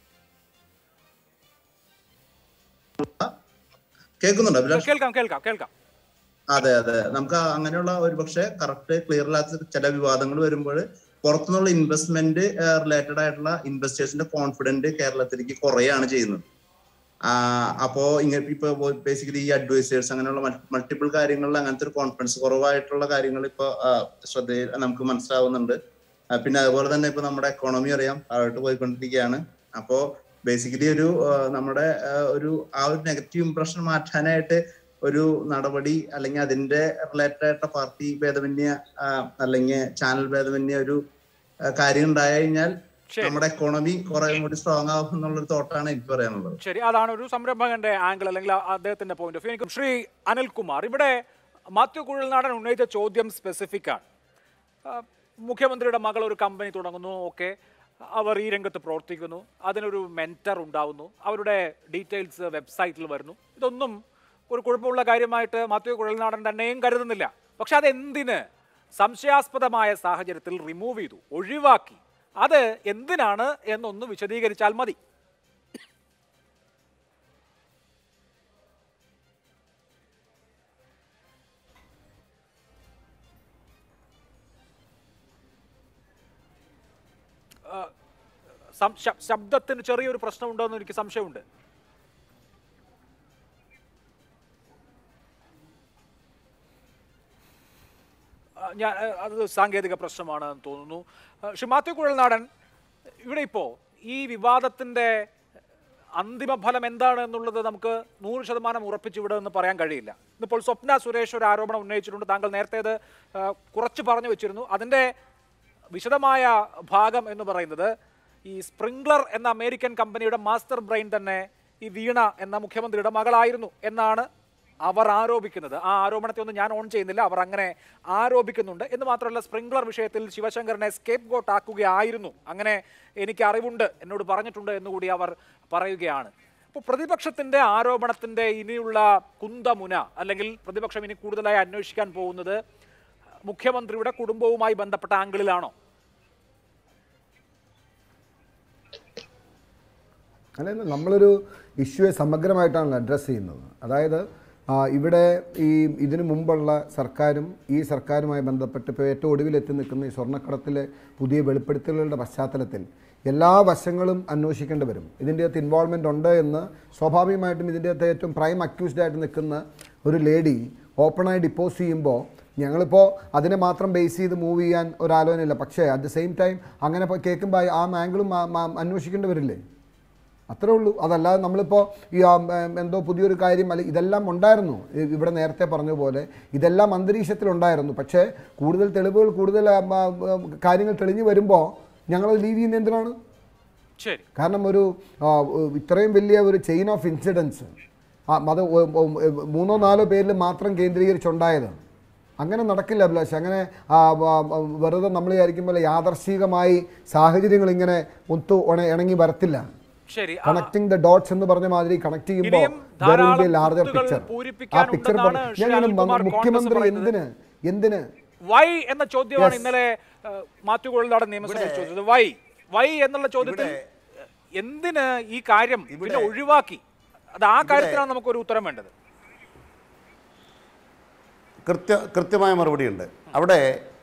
കേൾക്കുന്നുണ്ടോ അഭിലാഷ്
കേൾക്കാം കേൾക്കാം കേൾക്കാം
അതെ അതെ നമുക്ക് ആ- അങ്ങനെയുള്ള ഒരു പക്ഷേ കറക്റ്റ് ക്ലിയർ അല്ലാത്ത ചില വിവാദങ്ങൾ വരുമ്പോൾ പുറത്തുനിന്നുള്ള ഇൻവെസ്റ്റ്മെന്റ് റിലേറ്റഡ് ആയിട്ടുള്ള ഇൻവെസ്റ്റേഴ്സിന്റെ കോൺഫിഡന്റ് കേരളത്തിലേക്ക് കുറയാണ് ചെയ്യുന്നത് ആ, അപ്പോ ഇങ്ങനെ ഇപ്പൊ ബേസിക്കലി ഈ അഡ്വൈസേഴ്സ് അങ്ങനെയുള്ള മൾട്ടിപ്പിൾ കാര്യങ്ങളിൽ അങ്ങനത്തെ ഒരു കോൺഫിഡൻസ് കുറവായിട്ടുള്ള കാര്യങ്ങൾ ഇപ്പൊ ആ, ശ്രദ്ധയിൽ നമുക്ക് മനസ്സിലാവുന്നുണ്ട് ആ, പിന്നെ അതുപോലെ തന്നെ ഇപ്പൊ നമ്മുടെ എക്കോണമി അറിയാം താഴോട്ട് പോയിക്കൊണ്ടിരിക്കുകയാണ് അപ്പോ ബേസിക്കലി ഒരു ആ, നമ്മുടെ ആ, ഒരു ആ ഒരു നെഗറ്റീവ് ഇംപ്രഷൻ മാറ്റാനായിട്ട് ഒരു നടപടി അല്ലെങ്കിൽ അതിന്റെ റിലേറ്റഡ് ആയിട്ടുള്ള പാർട്ടി ഭേദമന്യ ആ, അല്ലെങ്കിൽ ചാനൽ ഭേദമന്യ ഒരു ആ, കാര്യം ഉണ്ടായി കഴിഞ്ഞാൽ
ശരി.
നമ്മുടെ എക്കോണമി കുറെ കൂടി സ്ട്രോങ് ആവും എന്നുള്ളൊരു തോട്ടാണ് എനിക്ക് പറയാനുള്ളത്
ശരി അതാണ് ഒരു സംരംഭകന്റെ ആംഗിൾ അല്ലെങ്കിൽ ആ- അദ്ദേഹത്തിന്റെ പോയിന്റ് ഓഫ് വ്യൂ എനിക്ക് ശ്രീ അനിൽകുമാർ ഇവിടെ മാത്യു കുഴൽനാടൻ ഉന്നയിച്ച ചോദ്യം സ്പെസിഫിക് ആണ് ആ, മുഖ്യമന്ത്രിയുടെ മകൾ ഒരു കമ്പനി തുടങ്ങുന്നു ഓക്കെ അവർ ഈ രംഗത്ത് പ്രവർത്തിക്കുന്നു അതിനൊരു മെന്റർ ഉണ്ടാവുന്നു അവരുടെ ഡീറ്റെയിൽസ് വെബ്സൈറ്റിൽ വരുന്നു ഇതൊന്നും ഒരു കുഴപ്പമുള്ള കാര്യമായിട്ട് മാത്യു കുഴൽനാടൻ തന്നെയും കരുതുന്നില്ല പക്ഷെ അതെന്തിന് സംശയാസ്പദമായ സാഹചര്യത്തിൽ റിമൂവ് ചെയ്തു ഒഴിവാക്കി അത് എന്തിനാണ് എന്നൊന്ന് വിശദീകരിച്ചാൽ മതി സം- ശ- ശബ്ദത്തിന് ചെറിയൊരു പ്രശ്നമുണ്ടോ എന്ന് എനിക്ക് സംശയമുണ്ട് ആ, ഞാൻ ആ, അത് സാങ്കേതിക പ്രശ്നമാണെന്ന് തോന്നുന്നു ആ, ശ്രീ മാത്യു കുഴൽനാടൻ ഇവിടെ ഇപ്പോൾ ഈ വിവാദത്തിൻ്റെ അന്തിമ ഫലം എന്താണ് എന്നുള്ളത് നമുക്ക് നൂറ് ശതമാനം ഉറപ്പിച്ചു ഇവിടെ എന്ന് പറയാൻ കഴിയില്ല ഇന്നിപ്പോൾ സ്വപ്ന സുരേഷ് ഒരു ആരോപണം ഉന്നയിച്ചിട്ടുണ്ട് താങ്കൾ നേരത്തെ അത് ആ, കുറച്ച് പറഞ്ഞു വെച്ചിരുന്നു അതിൻ്റെ വിശദമായ ഭാഗം എന്ന് പറയുന്നത് ഈ സ്പ്രിംഗ്ലർ എന്ന അമേരിക്കൻ കമ്പനിയുടെ മാസ്റ്റർ ബ്രെയിൻ തന്നെ ഈ വീണ എന്ന മുഖ്യമന്ത്രിയുടെ മകളായിരുന്നു എന്നാണ് അവർ ആരോപിക്കുന്നത് ആ ആരോപണത്തെ ഒന്നും ഞാൻ ഓൺ ചെയ്യുന്നില്ല അവർ അങ്ങനെ ആരോപിക്കുന്നുണ്ട് എന്ന് മാത്രമല്ല സ്പ്രിംഗ്ലർ വിഷയത്തിൽ ശിവശങ്കറിനെ സ്കേപ്പ് ഗോട്ട് ആക്കുകയായിരുന്നു അങ്ങനെ എനിക്ക് അറിവുണ്ട് എന്നോട് പറഞ്ഞിട്ടുണ്ട് എന്നുകൂടി അവർ പറയുകയാണ് അപ്പോൾ പ്രതിപക്ഷത്തിന്റെ ആരോപണത്തിന്റെ ഇനിയുള്ള കുന്തമുന അല്ലെങ്കിൽ പ്രതിപക്ഷം ഇനി കൂടുതലായി അന്വേഷിക്കാൻ പോകുന്നത് മുഖ്യമന്ത്രിയുടെ കുടുംബവുമായി ബന്ധപ്പെട്ട ആംഗിളിലാണോ
അല്ല നമ്മളൊരു ഇഷ്യൂയെ സമഗ്രമായിട്ടാണ് അഡ്രസ്സ് ചെയ്യുന്നത് അതായത് ആ, ഇവിടെ ഈ ഇതിനു മുമ്പുള്ള സർക്കാരും ഈ സർക്കാരുമായി ബന്ധപ്പെട്ട് ഇപ്പോൾ ഏറ്റവും ഒടുവിലെത്തി നിൽക്കുന്ന ഈ സ്വർണ്ണക്കടത്തിലെ പുതിയ വെളിപ്പെടുത്തലുകളുടെ പശ്ചാത്തലത്തിൽ എല്ലാ വശങ്ങളും അന്വേഷിക്കേണ്ടി വരും ഇതിൻ്റെ അകത്ത് ഇൻവോൾവ്മെൻ്റ് ഉണ്ട് എന്ന് സ്വാഭാവികമായിട്ടും ഇതിൻ്റെ അകത്ത് ഏറ്റവും പ്രൈം അക്യൂസ്ഡ് ആയിട്ട് നിൽക്കുന്ന ഒരു ലേഡി ഓപ്പണായി ഡിപ്പോസ് ചെയ്യുമ്പോൾ ഞങ്ങളിപ്പോൾ അതിനെ മാത്രം ബേസ് ചെയ്ത് മൂവ് ചെയ്യാൻ ഒരു ആലോചനയില്ല പക്ഷേ അറ്റ് ദ സെയിം ടൈം അങ്ങനെ ഇപ്പോൾ കേൾക്കുമ്പോൾ ആ ആംഗിളും അന്വേഷിക്കേണ്ടി വരില്ലേ അത്രേ ഉള്ളൂ അതല്ലാതെ നമ്മളിപ്പോൾ ഈ ആ, ഉം, എന്തോ പുതിയൊരു കാര്യം അല്ല ഇതെല്ലാം ഉണ്ടായിരുന്നു ഇ- ഇവിടെ നേരത്തെ പറഞ്ഞ പോലെ ഇതെല്ലാം അന്തരീക്ഷത്തിലുണ്ടായിരുന്നു പക്ഷേ കൂടുതൽ തെളിവുകൾ കൂടുതൽ ആ, ആ, ആ, കാര്യങ്ങൾ തെളിഞ്ഞു വരുമ്പോൾ ഞങ്ങളത് ലീവ് ചെയ്യുന്ന എന്തിനാണ്
ശരി
കാരണം ഒരു ആ, ഇത്രയും വലിയ ഒരു ചെയിൻ ഓഫ് ഇൻസിഡൻസ് അത് ഒ- ഒ- മൂന്നോ നാലോ പേരിൽ മാത്രം കേന്ദ്രീകരിച്ചുണ്ടായത് അങ്ങനെ നടക്കില്ല അഭിലാഷ് അങ്ങനെ ആ, ആ, ആ, വെറുതെ നമ്മൾ വിചാരിക്കുമ്പോൾ യാദർശികമായി സാഹചര്യങ്ങൾ ഇങ്ങനെ ഒത്തു ഉണ- ഇണങ്ങി വരത്തില്ല
ശരി ആ,
കണക്ടിങ് ദ ഡോട്ട്സ് എന്ന് പറഞ്ഞ മാതിരി കണക്ട് ചെയ്യുമ്പോൾ
ഇനിയും ധാരാളം
ലാർജർ
കുത്തുകൾ
പിക്ചർ ആ
പൂരിപ്പിക്കാനുണ്ടെന്നാണ്
പിക്ചർ
ശ്രീ
ഞാൻ
അനിൽകുമാർ
മുഖ്യമന്ത്രി
കോൺഗ്രസ്
എന്തിന് എന്തിന്
വൈ എന്ന ചോദ്യമാണ്
Yes.
ഇന്നലെ ഏഹ്, മാത്യു കോളിനാടൻ നിയമസഭയിൽ ചോദിച്ചത് വൈ വൈ എന്നുള്ള ചോദ്യത്തിൽ എന്തിന് ഈ കാര്യം പിന്നെ ഒഴിവാക്കി അത് ആ കാര്യത്തിലാണ് നമുക്കൊരു ഉത്തരം വേണ്ടത്
കൃത്യ കൃത്യമായ മറുപടിയുണ്ട് അവിടെ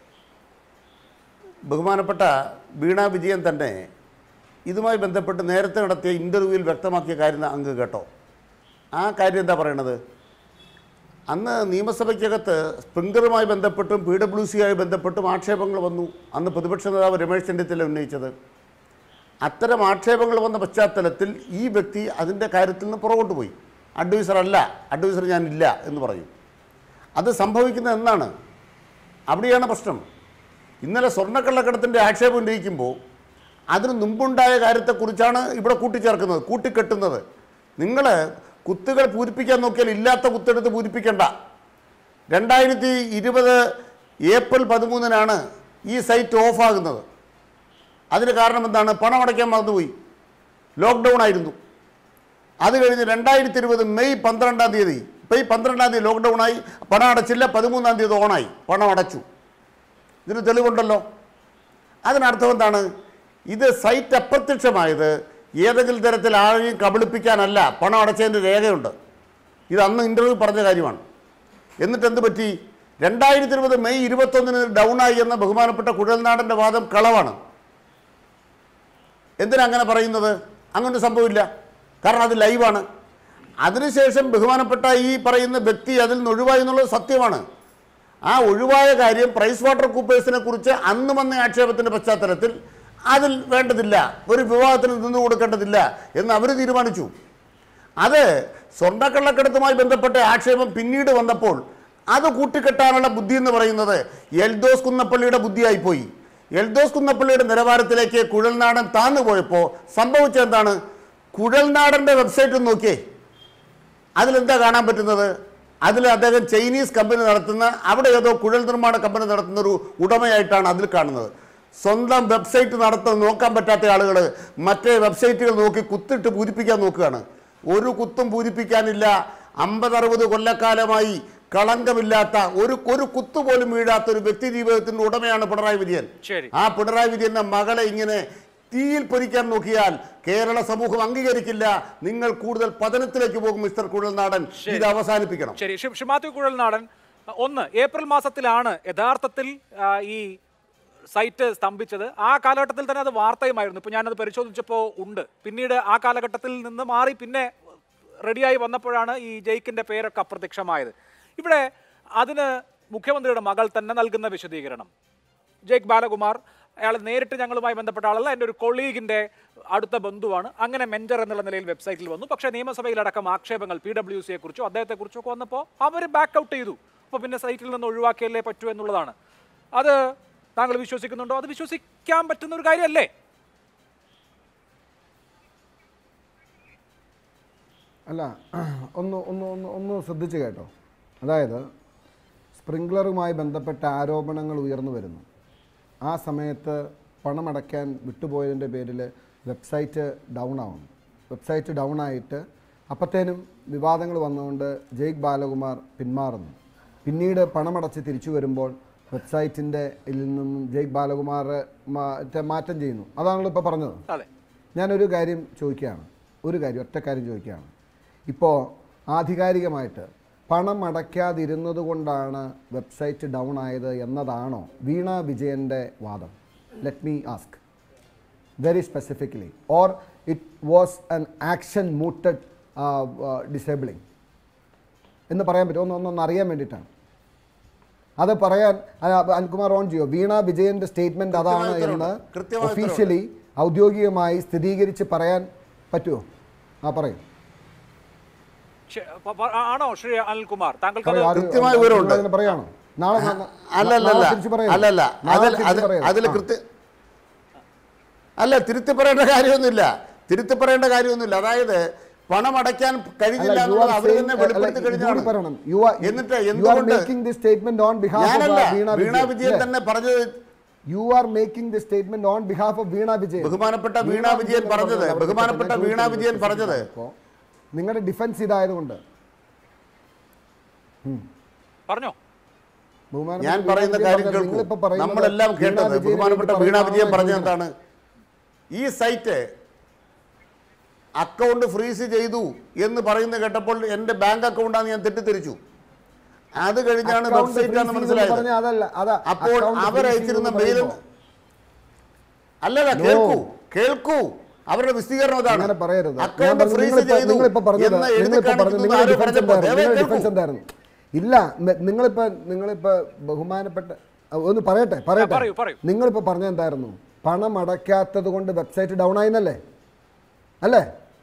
ബഹുമാനപ്പെട്ട വീണ വിജയൻ തന്നെ ഇതുമായി ബന്ധപ്പെട്ട് നേരത്തെ നടത്തിയ ഇൻ്റർവ്യൂവിൽ വ്യക്തമാക്കിയ കാര്യം അങ്ങ് കേട്ടോ ആ കാര്യം എന്താ പറയണത് അന്ന് നിയമസഭയ്ക്കകത്ത് സ്പ്രിംഗ്ലറുമായി ബന്ധപ്പെട്ടും പി ഡബ്ല്യു സിയുമായി ബന്ധപ്പെട്ടും ആക്ഷേപങ്ങൾ വന്നു അന്ന് പ്രതിപക്ഷ നേതാവ് രമേശ് ചെന്നിത്തല ഉന്നയിച്ചത് അത്തരം ആക്ഷേപങ്ങൾ വന്ന പശ്ചാത്തലത്തിൽ ഈ വ്യക്തി അതിൻ്റെ കാര്യത്തിൽ നിന്ന് പുറകോട്ട് പോയി അഡ്വൈസർ അല്ല അഡ്വൈസർ ഞാനില്ല എന്ന് പറയും അത് സംഭവിക്കുന്നത് എന്നാണ് അവിടെയാണ് പ്രശ്നം ഇന്നലെ സ്വർണ്ണക്കള്ളക്കടത്തിൻ്റെ ആക്ഷേപം ഉന്നയിക്കുമ്പോൾ അതിന് മുമ്പുണ്ടായ കാര്യത്തെക്കുറിച്ചാണ് ഇവിടെ കൂട്ടിച്ചേർക്കുന്നത് കൂട്ടിക്കെട്ടുന്നത് നിങ്ങൾ കുത്തുകൾ പൂരിപ്പിക്കാൻ നോക്കിയാൽ ഇല്ലാത്ത കുത്തെടുത്ത് പൂരിപ്പിക്കേണ്ട രണ്ടായിരത്തി ഇരുപത് ഏപ്രിൽ പതിമൂന്നിനാണ് ഈ സൈറ്റ് ഓഫാകുന്നത് അതിന് കാരണം എന്താണ് പണം അടയ്ക്കാൻ മറന്നുപോയി ലോക്ക്ഡൗൺ ആയിരുന്നു അത് കഴിഞ്ഞ് രണ്ടായിരത്തി ഇരുപത് മെയ് പന്ത്രണ്ടാം തീയതി മെയ് പന്ത്രണ്ടാം തീയതി ലോക്ക്ഡൗൺ ആയി പണം അടച്ചില്ല പതിമൂന്നാം തീയതി ഓണായി പണം അടച്ചു ഇതിന് തെളിവുണ്ടല്ലോ അതിനർത്ഥം എന്താണ് ഇത് സൈറ്റ് അപ്രത്യക്ഷമായത് ഏതെങ്കിലും തരത്തിൽ ആരെയും കബളിപ്പിക്കാനല്ല പണം അടച്ചതിൻ്റെ രേഖയുണ്ട് ഇത് അന്ന് ഇൻ്റർവ്യൂ പറഞ്ഞ കാര്യമാണ് എന്നിട്ട് എന്ത് പറ്റി രണ്ടായിരത്തി ഇരുപത് മെയ് ഇരുപത്തൊന്നിന് ഡൗണായി എന്ന ബഹുമാനപ്പെട്ട കുഴൽനാടൻ്റെ വാദം കളവാണ് എന്തിനാ അങ്ങനെ പറയുന്നത് അങ്ങനെ സംഭവമില്ല കാരണം അത് ലൈവാണ് അതിനുശേഷം ബഹുമാനപ്പെട്ട ഈ പറയുന്ന വ്യക്തി അതിൽ നിന്ന് ഒഴിവായി എന്നുള്ളത് സത്യമാണ് ആ ഒഴിവായ കാര്യം പ്രൈസ് വാട്ടർ കൂപ്പേഴ്സിനെ കുറിച്ച് അന്ന് വന്ന ആക്ഷേപത്തിൻ്റെ പശ്ചാത്തലത്തിൽ അതിൽ വേണ്ടതില്ല ഒരു വിവാഹത്തിന് നിന്ന് കൊടുക്കേണ്ടതില്ല എന്ന് അവർ തീരുമാനിച്ചു അത് സ്വർണ്ണക്കള്ളക്കടത്തുമായി ബന്ധപ്പെട്ട ആക്ഷേപം പിന്നീട് വന്നപ്പോൾ അത് കൂട്ടിക്കെട്ടാനുള്ള ബുദ്ധി എന്ന് പറയുന്നത് എൽദോസ് കുന്നപ്പള്ളിയുടെ ബുദ്ധിയായിപ്പോയി എൽദോസ് കുന്നപ്പള്ളിയുടെ നിലവാരത്തിലേക്ക് കുഴൽനാടൻ താന്നു പോയപ്പോൾ സംഭവിച്ചത് എന്താണ് കുഴൽനാടൻ്റെ വെബ്സൈറ്റ് ഒന്ന് നോക്കിയേ അതിലെന്താ കാണാൻ പറ്റുന്നത് അതിൽ അദ്ദേഹം ചൈനീസ് കമ്പനി നടത്തുന്ന അവിടെ ഏതോ കുഴൽ നിർമ്മാണ കമ്പനി നടത്തുന്ന ഒരു ഉടമയായിട്ടാണ് അതിൽ കാണുന്നത് സ്വന്തം വെബ്സൈറ്റ് നടത്താൻ നോക്കാൻ പറ്റാത്ത ആളുകൾ മറ്റേ വെബ്സൈറ്റുകൾ നോക്കി കുത്തിട്ട് പൂരിപ്പിക്കാൻ നോക്കുകയാണ് ഒരു കുത്തും പൂരിപ്പിക്കാനില്ല അമ്പതറുപത് കൊല്ലക്കാലമായി കളങ്കമില്ലാത്ത ഒരു ഒരു കുത്തു പോലും വീഴാത്ത ഒരു വ്യക്തി ജീവിതത്തിന്റെ ഉടമയാണ് പിണറായി വിജയൻ
ശരി.
ആ പിണറായി വിജയന്റെ മകളെ ഇങ്ങനെ തീയിൽ പൊരിക്കാൻ നോക്കിയാൽ കേരള സമൂഹം അംഗീകരിക്കില്ല നിങ്ങൾ കൂടുതൽ പതനത്തിലേക്ക് പോകും മിസ്റ്റർ കുഴൽനാടൻ ഇത് അവസാനിപ്പിക്കണം
ശരി ഷി- ഷിമാത്യു കുഴൽനാടൻ ഒന്ന് ഏപ്രിൽ മാസത്തിലാണ് യഥാർത്ഥത്തിൽ ആ, ഈ സൈറ്റ് സ്തംഭിച്ചത് ആ കാലഘട്ടത്തിൽ തന്നെ അത് വാർത്തയുമായിരുന്നു ഇപ്പോൾ ഞാനത് പരിശോധിച്ചപ്പോൾ ഉണ്ട് പിന്നീട് ആ കാലഘട്ടത്തിൽ നിന്ന് മാറി പിന്നെ റെഡിയായി വന്നപ്പോഴാണ് ഈ ജയിക്കിൻ്റെ പേരൊക്കെ അപ്രത്യക്ഷമായത് ഇവിടെ അതിന് മുഖ്യമന്ത്രിയുടെ മകൾ തന്നെ നൽകുന്ന വിശദീകരണം ജേക്ക് ബാലകുമാർ അയാൾ നേരിട്ട് ഞങ്ങളുമായി ബന്ധപ്പെട്ട ആളല്ല എൻ്റെ ഒരു കൊളീഗിൻ്റെ അടുത്ത ബന്ധുവാണ് അങ്ങനെ മെൻറ്റർ എന്നുള്ള നിലയിൽ വെബ്സൈറ്റിൽ വന്നു പക്ഷേ നിയമസഭയിലടക്കം ആക്ഷേപങ്ങൾ പി ഡബ്ല്യു സിയെ കുറിച്ചോ അദ്ദേഹത്തെക്കുറിച്ചോ ഒക്കെ വന്നപ്പോൾ അവർ ബാക്ക് ഔട്ട് ചെയ്തു അപ്പോൾ പിന്നെ സൈറ്റിൽ നിന്ന് ഒഴിവാക്കിയല്ലേ പറ്റൂ എന്നുള്ളതാണ് അത് താങ്കൾ വിശ്വസിക്കുന്നുണ്ടോ അത് വിശ്വസിക്കാൻ പറ്റുന്ന ഒരു കാര്യമല്ലേ
അല്ല ഒന്ന് ഒന്ന് ഒന്ന് ഒന്ന് ശ്രദ്ധിച്ച് കേട്ടോ അതായത് സ്പ്രിംഗ്ലറുമായി ബന്ധപ്പെട്ട ആരോപണങ്ങൾ ഉയർന്നു വരുന്നു ആ സമയത്ത് പണമടയ്ക്കാൻ വിട്ടുപോയതിൻ്റെ പേരിൽ വെബ്സൈറ്റ് ഡൗൺ ആവുന്നു വെബ്സൈറ്റ് ഡൗൺ ആയിട്ട് അപ്പത്തേനും വിവാദങ്ങൾ വന്നുകൊണ്ട് ജയ്ക്ക് ബാലകുമാർ പിന്മാറുന്നു പിന്നീട് പണമടച്ച് തിരിച്ചു വരുമ്പോൾ വെബ്സൈറ്റിൻ്റെ ഇതിൽ നിന്നും ജയ്ക്ക് ബാലകുമാർ മാ- മാറ്റം ചെയ്യുന്നു അതാണല്ലോ ഇപ്പോൾ പറഞ്ഞത്
അതെ
ഞാനൊരു കാര്യം ചോദിക്കുകയാണ് ഒരു കാര്യം ഒറ്റ കാര്യം ചോദിക്കുകയാണ് ഇപ്പോൾ ആധികാരികമായിട്ട് പണം അടയ്ക്കാതിരുന്നത് കൊണ്ടാണ് വെബ്സൈറ്റ് ഡൗൺ ആയത് എന്നതാണോ വീണ വിജയൻ്റെ വാദം let me ask very specifically or it was an action mooted disabling എന്ന് പറയാൻ പറ്റുമോ ഒന്ന് ഒന്നൊന്ന് അറിയാൻ വേണ്ടിയിട്ടാണ് അത് പറയാൻ ആ, അനിൽകുമാർ ഓൺ ചെയ്യോ വീണ വിജയന്റെ സ്റ്റേറ്റ്മെന്റ് അതാണ്
കൃത്യമായ
എന്ന്
ഉത്തരവുണ്ട്. കൃത്യമായ
ഒഫീഷ്യലി ഔദ്യോഗികമായി സ്ഥിരീകരിച്ച് പറയാൻ പറ്റുമോ ആ പറയും
ശ- പ- പ- ആണോ ശ്രീ അനിൽകുമാർ താങ്കൾക്ക്
പറയൂ, ആര്
കൃത്യമായ വിവരമുണ്ട്.
അതിന് പറയാണോ നാളെ നാ- നാ-
അല്ലല്ല
നാളെ തിരിച്ച് പറയൂ.
അല്ലല്ല
നാളെ
അതിൽ
തിരിച്ച്
അത്
പറയൂ.
അതിൽ
ആ.
കൃത്യ അല്ല തിരുത്തി പറയേണ്ട കാര്യമൊന്നുമില്ല തിരുത്തി പറയേണ്ട കാര്യമൊന്നുമില്ല അതായത് പണം അടയ്ക്കാൻ കഴിഞ്ഞില്ല
അല്ല, you
എന്നുള്ളത്
are
അവർ
saying-
തന്നെ
അല്ല,
വെളിപ്പെടുത്തി
ഇതുകൂടി
കഴിഞ്ഞാണ്
പറയണം. You are-
എന്നിട്ട്
you are
എന്തുകൊണ്ട്
making this statement on behalf of,
ഞാനല്ല
uh, Veena
വീണ
Vijay.
വിജയൻ
ഇല്ലേ?
തന്നെ പറഞ്ഞത്
You are making this statement on behalf of Veena Vijay.
ബഹുമാനപ്പെട്ട വീണ വിജയൻ പറഞ്ഞത് ബഹുമാനപ്പെട്ട വീണ വിജയൻ പറഞ്ഞത്
നിങ്ങളുടെ ഡിഫൻസ് ഇതായതുകൊണ്ട്
പറഞ്ഞോ
ബഹുമാനപ്പെട്ട
ഞാൻ
വീണ
പറയുന്ന
വിജയൻ
കാര്യം
പറഞ്ഞത്
കേൾക്കൂ
നിങ്ങളിപ്പോ പറയുന്നത്
നമ്മളെല്ലാം
വീണ
കേട്ടത്
വിജയന്
ബഹുമാനപ്പെട്ട
വേണ്ടി
വീണ വിജയൻ
പറയുന്നതാണോ
പറഞ്ഞത്
ചോദിക്കുന്നത്?
എന്താണ് ഈ സൈറ്റ് അക്കൗണ്ട് ഫ്രീസ് ചെയ്തു എന്ന് പറയുന്നത് കേട്ടപ്പോൾ എൻ്റെ ബാങ്ക് അക്കൗണ്ടാണ് ഞാൻ തെറ്റിദ്ധരിച്ചു അത് കഴിഞ്ഞാണ്
Account
വെബ്സൈറ്റ്
freeze
ആണെന്ന്
ചെയ്തെന്ന്
മനസ്സിലായത്
പറഞ്ഞാൽ അതല്ല അതാ
അപ്പോൾ
account freeze
അവരയച്ചിരുന്ന
ചെയ്തെന്ന്
മെയിലും
പറയുമ്പോൾ
അല്ലല്ല
No.
കേൾക്കൂ കേൾക്കൂ അവരുടെ വിശദീകരണം അതാണ്
അങ്ങനെ പറയരുത് ഞാൻ
അക്കൗണ്ട്
പറഞ്ഞു,
ഫ്രീസ്
നിങ്ങളിപ്പോ-
ചെയ്തു
നിങ്ങളിപ്പോ പറഞ്ഞത്
എന്ന് എഴുതി
നിങ്ങളിപ്പോ പറഞ്ഞത്
കാണിക്കുന്നത്
നിങ്ങളുടെ
ആരോ
ഡിഫൻസ്
പറഞ്ഞപ്പോൾ
എന്തായിരുന്നു
ദയവായി
നിങ്ങളുടെ
കേൾക്കൂ.
ഡിഫൻസ് എന്തായിരുന്നു ഇല്ല ന- നിങ്ങളിപ്പോ നിങ്ങളിപ്പോ ബഹുമാനപ്പെട്ട അഹ് ഒന്ന് പറയട്ടെ പറയട്ടെ
പറയൂ, പറയൂ.
നിങ്ങളിപ്പോ പറഞ്ഞ എന്തായിരുന്നു പണം അടയ്ക്കാത്തത് കൊണ്ട് വെബ്സൈറ്റ് ഡൗൺ ആയിന്നല്ലേ അല്ലേ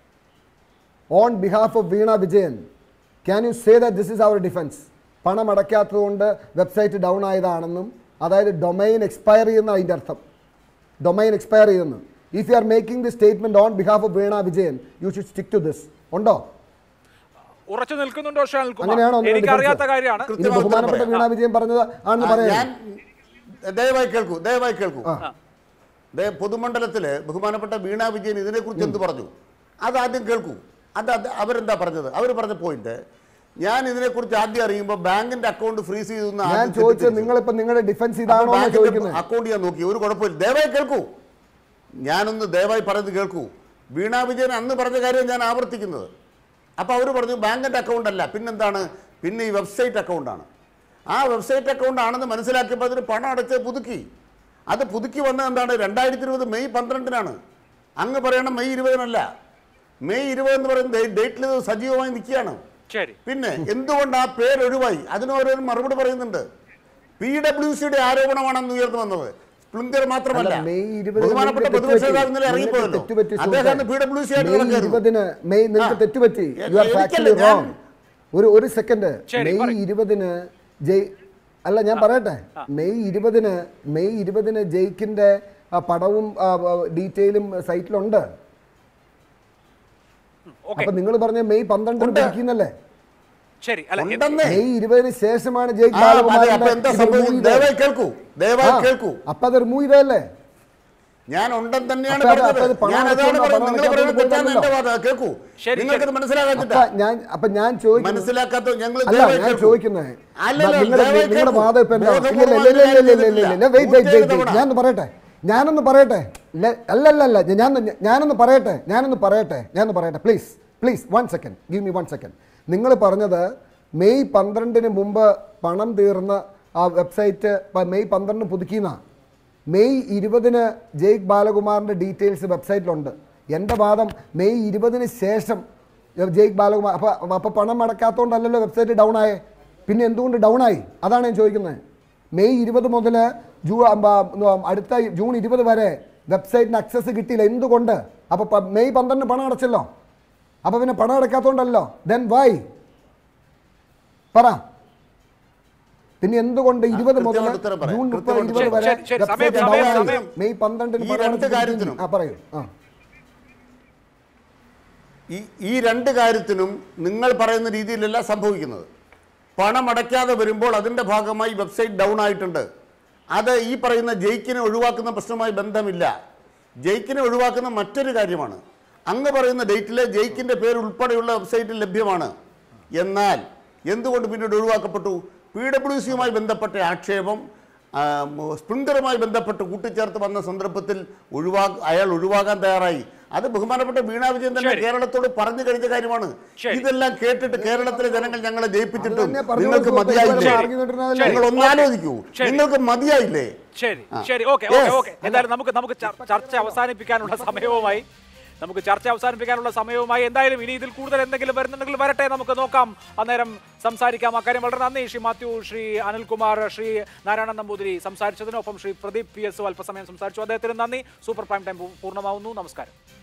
on behalf of Veena Vijayan can you say that this is our defence പണം അടയ്ക്കാത്തത് കൊണ്ട് വെബ്സൈറ്റ് ഡൗൺ ആയതാണെന്നും അതായത് ഡൊമൈൻ എക്സ്പയർ ചെയ്യുന്ന അതിൻ്റെ അർത്ഥം ഡൊമൈൻ എക്സ്പയർ ചെയ്യുന്നു if you are making the statement on behalf of Veena Vijayan you should stick to this ഉണ്ടോ
ഉറച്ചു നിൽക്കുന്നുണ്ടോ ഷാൽകുമാർ
അങ്ങനെയാണോ നിങ്ങളുടെ
എനിക്കറിയാത്ത
defense?
കാര്യമാണ്
കൃത്യമായി
ഇത്
ഉത്തരം
ബഹുമാനപ്പെട്ട
പറയാം.
വീണ വിജയൻ പറഞ്ഞത് ആണെന്ന്
ആ,
പറയാം
ഞാൻ ദയവായി കേൾക്കൂ ദയവായി കേൾക്കൂ
ആ.
ദയ- പൊതുമണ്ഡലത്തില് ബഹുമാനപ്പെട്ട വീണ വിജയൻ ഇതിനെക്കുറിച്ച് എന്ത് പറഞ്ഞു അത് ആദ്യം കേൾക്കൂ അത് അത് അവരെന്താ പറഞ്ഞത് അവർ പറഞ്ഞ പോയിന്റ് ഞാൻ ഇതിനെക്കുറിച്ച് ആദ്യം അറിയുമ്പോൾ ബാങ്കിന്റെ അക്കൗണ്ട് ഫ്രീസ് ചെയ്തു എന്ന്
ഞാൻ
ആദ്യം
ചോദിച്ചത്
തെറ്റിദ്ധരിച്ചു.
നിങ്ങളിപ്പോ നിങ്ങളുടെ ഡിഫൻസ്
അപ്പോൾ
ഇതാണോ എന്ന്
ബാങ്കിന്റെ
ചോദിക്കുന്നത്
അക്കൗണ്ട് ഞാൻ നോക്കി ഒരു കുഴപ്പമില്ല ദയവായി കേൾക്കൂ ഞാനൊന്ന് ദയവായി പറയുന്നത് കേൾക്കൂ വീണ വിജയൻ അന്ന് പറഞ്ഞ കാര്യം ഞാൻ ആവർത്തിക്കുന്നത് അപ്പോൾ അവർ പറഞ്ഞു ബാങ്കിന്റെ അക്കൗണ്ട് അല്ല പിന്നെന്താണ് പിന്നെ ഈ വെബ്സൈറ്റ് അക്കൗണ്ടാണ് ആ വെബ്സൈറ്റ് അക്കൗണ്ട് ആണെന്ന് മനസ്സിലാക്കിയപ്പോൾ അതിന് പണം അടച്ച് പുതുക്കി അത് പുതുക്കി വന്നത് എന്താണ് രണ്ടായിരത്തി ഇരുപത് മെയ് പന്ത്രണ്ടിനാണ് അങ്ങ് പറയണം മെയ് ഇരുപതിനല്ല മെയ് ഇരുപത് എന്ന് പറയുന്ന ഡേറ്റിൽ ഇത് സജീവമായി നിൽക്കുകയാണ്
ശരി
പിന്നെ എന്തുകൊണ്ട് ആ പേര് ഒഴിവായി അതിന് ഓരോരും മറുപടി പറയുന്നുണ്ട് പി ഡബ്ല്യു സിയുടെ ആരോപണമാണെന്ന് ഉയർന്നു വന്നത് സ്പ്ലിങ്കർ മാത്രമല്ല
അല്ല, മെയ് ഇരുപതിന്
ബഹുമാനപ്പെട്ട
നിങ്ങൾക്ക്
പ്രതിപക്ഷ
തെറ്റുപറ്റി.
നേതാവ് ഇന്നലെ
നിങ്ങൾക്ക്
ഇറങ്ങിപ്പോയല്ലോ
തെറ്റുപറ്റി
അദ്ദേഹം
സുഹൃത്തേ.
പി ഡബ്ല്യു സി ആയിട്ട്
മെയ്
നടക്കായിരുന്നു
ഇരുപതിന് മെയ് നിങ്ങൾക്ക്
ആ.
തെറ്റുപറ്റി
എ-
യു ആർ
എനിക്കല്ല,
ഫാക്ച്വലി
ഞാൻ-
റോങ് ഒരു ഒരു സെക്കൻഡ്
ശരി,
മെയ്
പറയ്.
ഇരുപതിന് ജയ് അല്ല ഞാൻ പറയട്ടെ മെയ് ഇരുപതിന് മെയ് ഇരുപതിന് ജയ്ക്കിന്റെ ആ, പടവും ഡീറ്റെയിലും സൈറ്റിലുണ്ട്
ഓക്കെ
അപ്പൊ നിങ്ങൾ പറഞ്ഞ മെയ് പന്ത്രണ്ടിന്
ഉണ്ട്.
പിടിക്കുന്നല്ലേ
ശരി അല്ല എന്ത്-
ഉണ്ടെന്നേ
മെയ് ഇരുപതിന് ശേഷമാണ് ജയ്ക്ക്
ആ, അതെ, അപ്പൊ
ബാലകുമാറിന്റെ
എന്താ
ഇത്
സംഭവിക്കുന്നത്
remove ചെയ്തത്.
ദയവായി കേൾക്കൂ ദയവായി
ആ,
കേൾക്കൂ
അപ്പൊ അത് റിമൂവ് ചെയ്തതല്ലേ
ഞാൻ ഉണ്ടെന്ന് തന്നെയാണ്
അപ്പൊ അത് അപ്പൊ അത്
പറഞ്ഞത്
പണം
ഞാൻ അതാണ്
അടയ്ക്കുന്ന
പറയുന്നത്
പണം
നിങ്ങൾ പറയുന്നത്
അടയ്ക്കാത്തത്
തെറ്റാണ് എന്റെ
പോയിട്ടല്ലോ.
വാദം കേൾക്കൂ
ശരി,
നിങ്ങൾക്കത്
ശരി.
മനസ്സിലാകാത്തില്ല
അപ്പൊ ഞാൻ അപ്പൊ ഞാൻ ചോദിക്കുന്നത്
മനസ്സിലാക്കാത്ത ഞങ്ങൾ
അല്ല
ദയവായി
ഞാൻ
കേൾക്കൂ.
ചോദിക്കുന്നത്
അല്ലല്ല,
നിങ്ങളുടെ
ദയവായി
നിങ്ങളുടെ
കേൾക്കൂ.
വാദം ഇപ്പൊ എന്താ ഇല്ല ഇല്ല
ബോധപൂർവ്വം
ഇല്ല ഇല്ല ഇല്ല ഇല്ല ഇല്ല ഇല്ല വെയിറ്റ് വെയിറ്റ്
നൂറ്റേഴ്
വെയിറ്റ്
തവണ.
ഞാനൊന്ന് പറയട്ടെ ഞാനൊന്ന് പറയട്ടെ ല- അല്ലല്ലല്ല ഞാൻ ഞാനൊന്ന് പറയട്ടെ ഞാനൊന്ന് പറയട്ടെ ഞാനൊന്ന് പറയട്ടെ please please one second give me one second നിങ്ങൾ പറഞ്ഞത് മെയ് പന്ത്രണ്ടിന് മുമ്പ് പണം തീർന്ന ആ വെബ്സൈറ്റ് പ- മെയ് പന്ത്രണ്ടിന് പുതുക്കിയെന്നാ മെയ് ഇരുപതിന് ജയ്ക്ക് ബാലകുമാറിൻ്റെ ഡീറ്റെയിൽസ് വെബ്സൈറ്റിലുണ്ട് എൻ്റെ വാദം മെയ് ഇരുപതിന് ശേഷം ജയ്ക്ക് ബാലകുമാർ അപ്പോൾ അപ്പോൾ പണം അടക്കാത്തതുകൊണ്ടല്ലല്ലോ വെബ്സൈറ്റ് ഡൗൺ ആയേ പിന്നെ എന്തുകൊണ്ട് ഡൗൺ ആയി അതാണ് ഞാൻ ചോദിക്കുന്നത് മെയ് ഇരുപത് മുതൽ ജൂ അമ്പ- അടുത്ത ജൂൺ ഇരുപത് വരെ വെബ്സൈറ്റിന് അക്സസ് കിട്ടിയില്ല എന്തുകൊണ്ട് അപ്പോൾ മെയ് പന്ത്രണ്ടിന് പണം അടച്ചല്ലോ അപ്പോൾ പിന്നെ പണം അടക്കാത്തതുകൊണ്ടല്ലോ ദെൻ വൈ പറ പിന്നെ എന്തുകൊണ്ട് ഇരുപത് മുതൽ
കൃത്യമായിട്ട് ഉത്തരം പറയാം.
ജൂൺ മുപ്പത്
കൃത്യമായിട്ട്
ഇരുപത് വരെ
ശരി, ശരി, സമയം,
വെബ്സൈറ്റ്
സമയം,
ഡൗൺ ആയി.
സമയം.
മെയ് പന്ത്രണ്ടിന്
ഈ
പണം
രണ്ട്
അടച്ചിട്ട്
കാര്യത്തിനും.
ആ പറയൂ ആ
ഈ ഈ രണ്ട് കാര്യത്തിനും നിങ്ങൾ പറയുന്ന രീതിയിലല്ല സംഭവിക്കുന്നത് പണം അടയ്ക്കാതെ വരുമ്പോൾ അതിൻ്റെ ഭാഗമായി വെബ്സൈറ്റ് ഡൗൺ ആയിട്ടുണ്ട് അത് ഈ പറയുന്ന ജയിക്കിനെ ഒഴിവാക്കുന്ന പ്രശ്നവുമായി ബന്ധമില്ല ജയിക്കിനെ ഒഴിവാക്കുന്ന മറ്റൊരു കാര്യമാണ് അങ്ങ് പറയുന്ന ഡേറ്റിൽ ജയിക്കിൻ്റെ പേര് ഉൾപ്പെടെയുള്ള വെബ്സൈറ്റിൽ ലഭ്യമാണ് എന്നാൽ എന്തുകൊണ്ട് പിന്നീട് ഒഴിവാക്കപ്പെട്ടു പി ഡബ്ല്യു സിയുമായി ബന്ധപ്പെട്ട ആക്ഷേപം ആ, മ്, സ്പ്രിംഗറുമായി ബന്ധപ്പെട്ട് കൂട്ടിച്ചേർത്ത് വന്ന സന്ദർഭത്തിൽ ഒഴിവാ അയാൾ ഒഴിവാകാൻ തയ്യാറായി അത് ബഹുമാനപ്പെട്ട വീണ വിജയൻ തന്നെ
ശരി.
കേരളത്തോട് പറഞ്ഞു കഴിഞ്ഞ കാര്യമാണ്
ശരി.
ഇതെല്ലാം കേട്ടിട്ട് കേരളത്തിലെ ജനങ്ങൾ ഞങ്ങളെ ജയിപ്പിച്ചിട്ടും
തന്നെ പറഞ്ഞു
നിങ്ങൾക്ക്
കൊടുത്തു.
മതിയായില്ലേ
ഇതുവരെ പറഞ്ഞുകൊണ്ടിരുന്നതല്ലേ?
നിങ്ങൾ ഒന്നാലോചിക്കൂ
ശരി.
നിങ്ങൾക്ക് മതിയായില്ലേ
ശരി
ആ.
ശരി ഓക്കെ ഓക്കെ
Yes.
ഓക്കെ എന്തായാലും നമുക്ക് നമുക്ക് ചർ- ചർച്ച അവസാനിപ്പിക്കാനുള്ള സമയവുമായി നമുക്ക് ചർച്ച അവസാനിപ്പിക്കാനുള്ള സമയവുമായി എന്തായാലും ഇനി ഇതിൽ കൂടുതൽ എന്തെങ്കിലും വരുന്നുണ്ടെങ്കിൽ വരട്ടെ നമുക്ക് നോക്കാം അന്നേരം സംസാരിക്കാം അക്കാര്യം വളരെ നന്ദി ശ്രീ മാത്യു ശ്രീ അനിൽകുമാർ ശ്രീ നാരായണൻ നമ്പൂതിരി സംസാരിച്ചതിനൊപ്പം ശ്രീ പ്രദീപ് പി എസ് അല്പസമയം സംസാരിച്ചു അദ്ദേഹത്തിന് നന്ദി സൂപ്പർ പ്രൈം ടൈം പൂർണ്ണമാവുന്നു നമസ്കാരം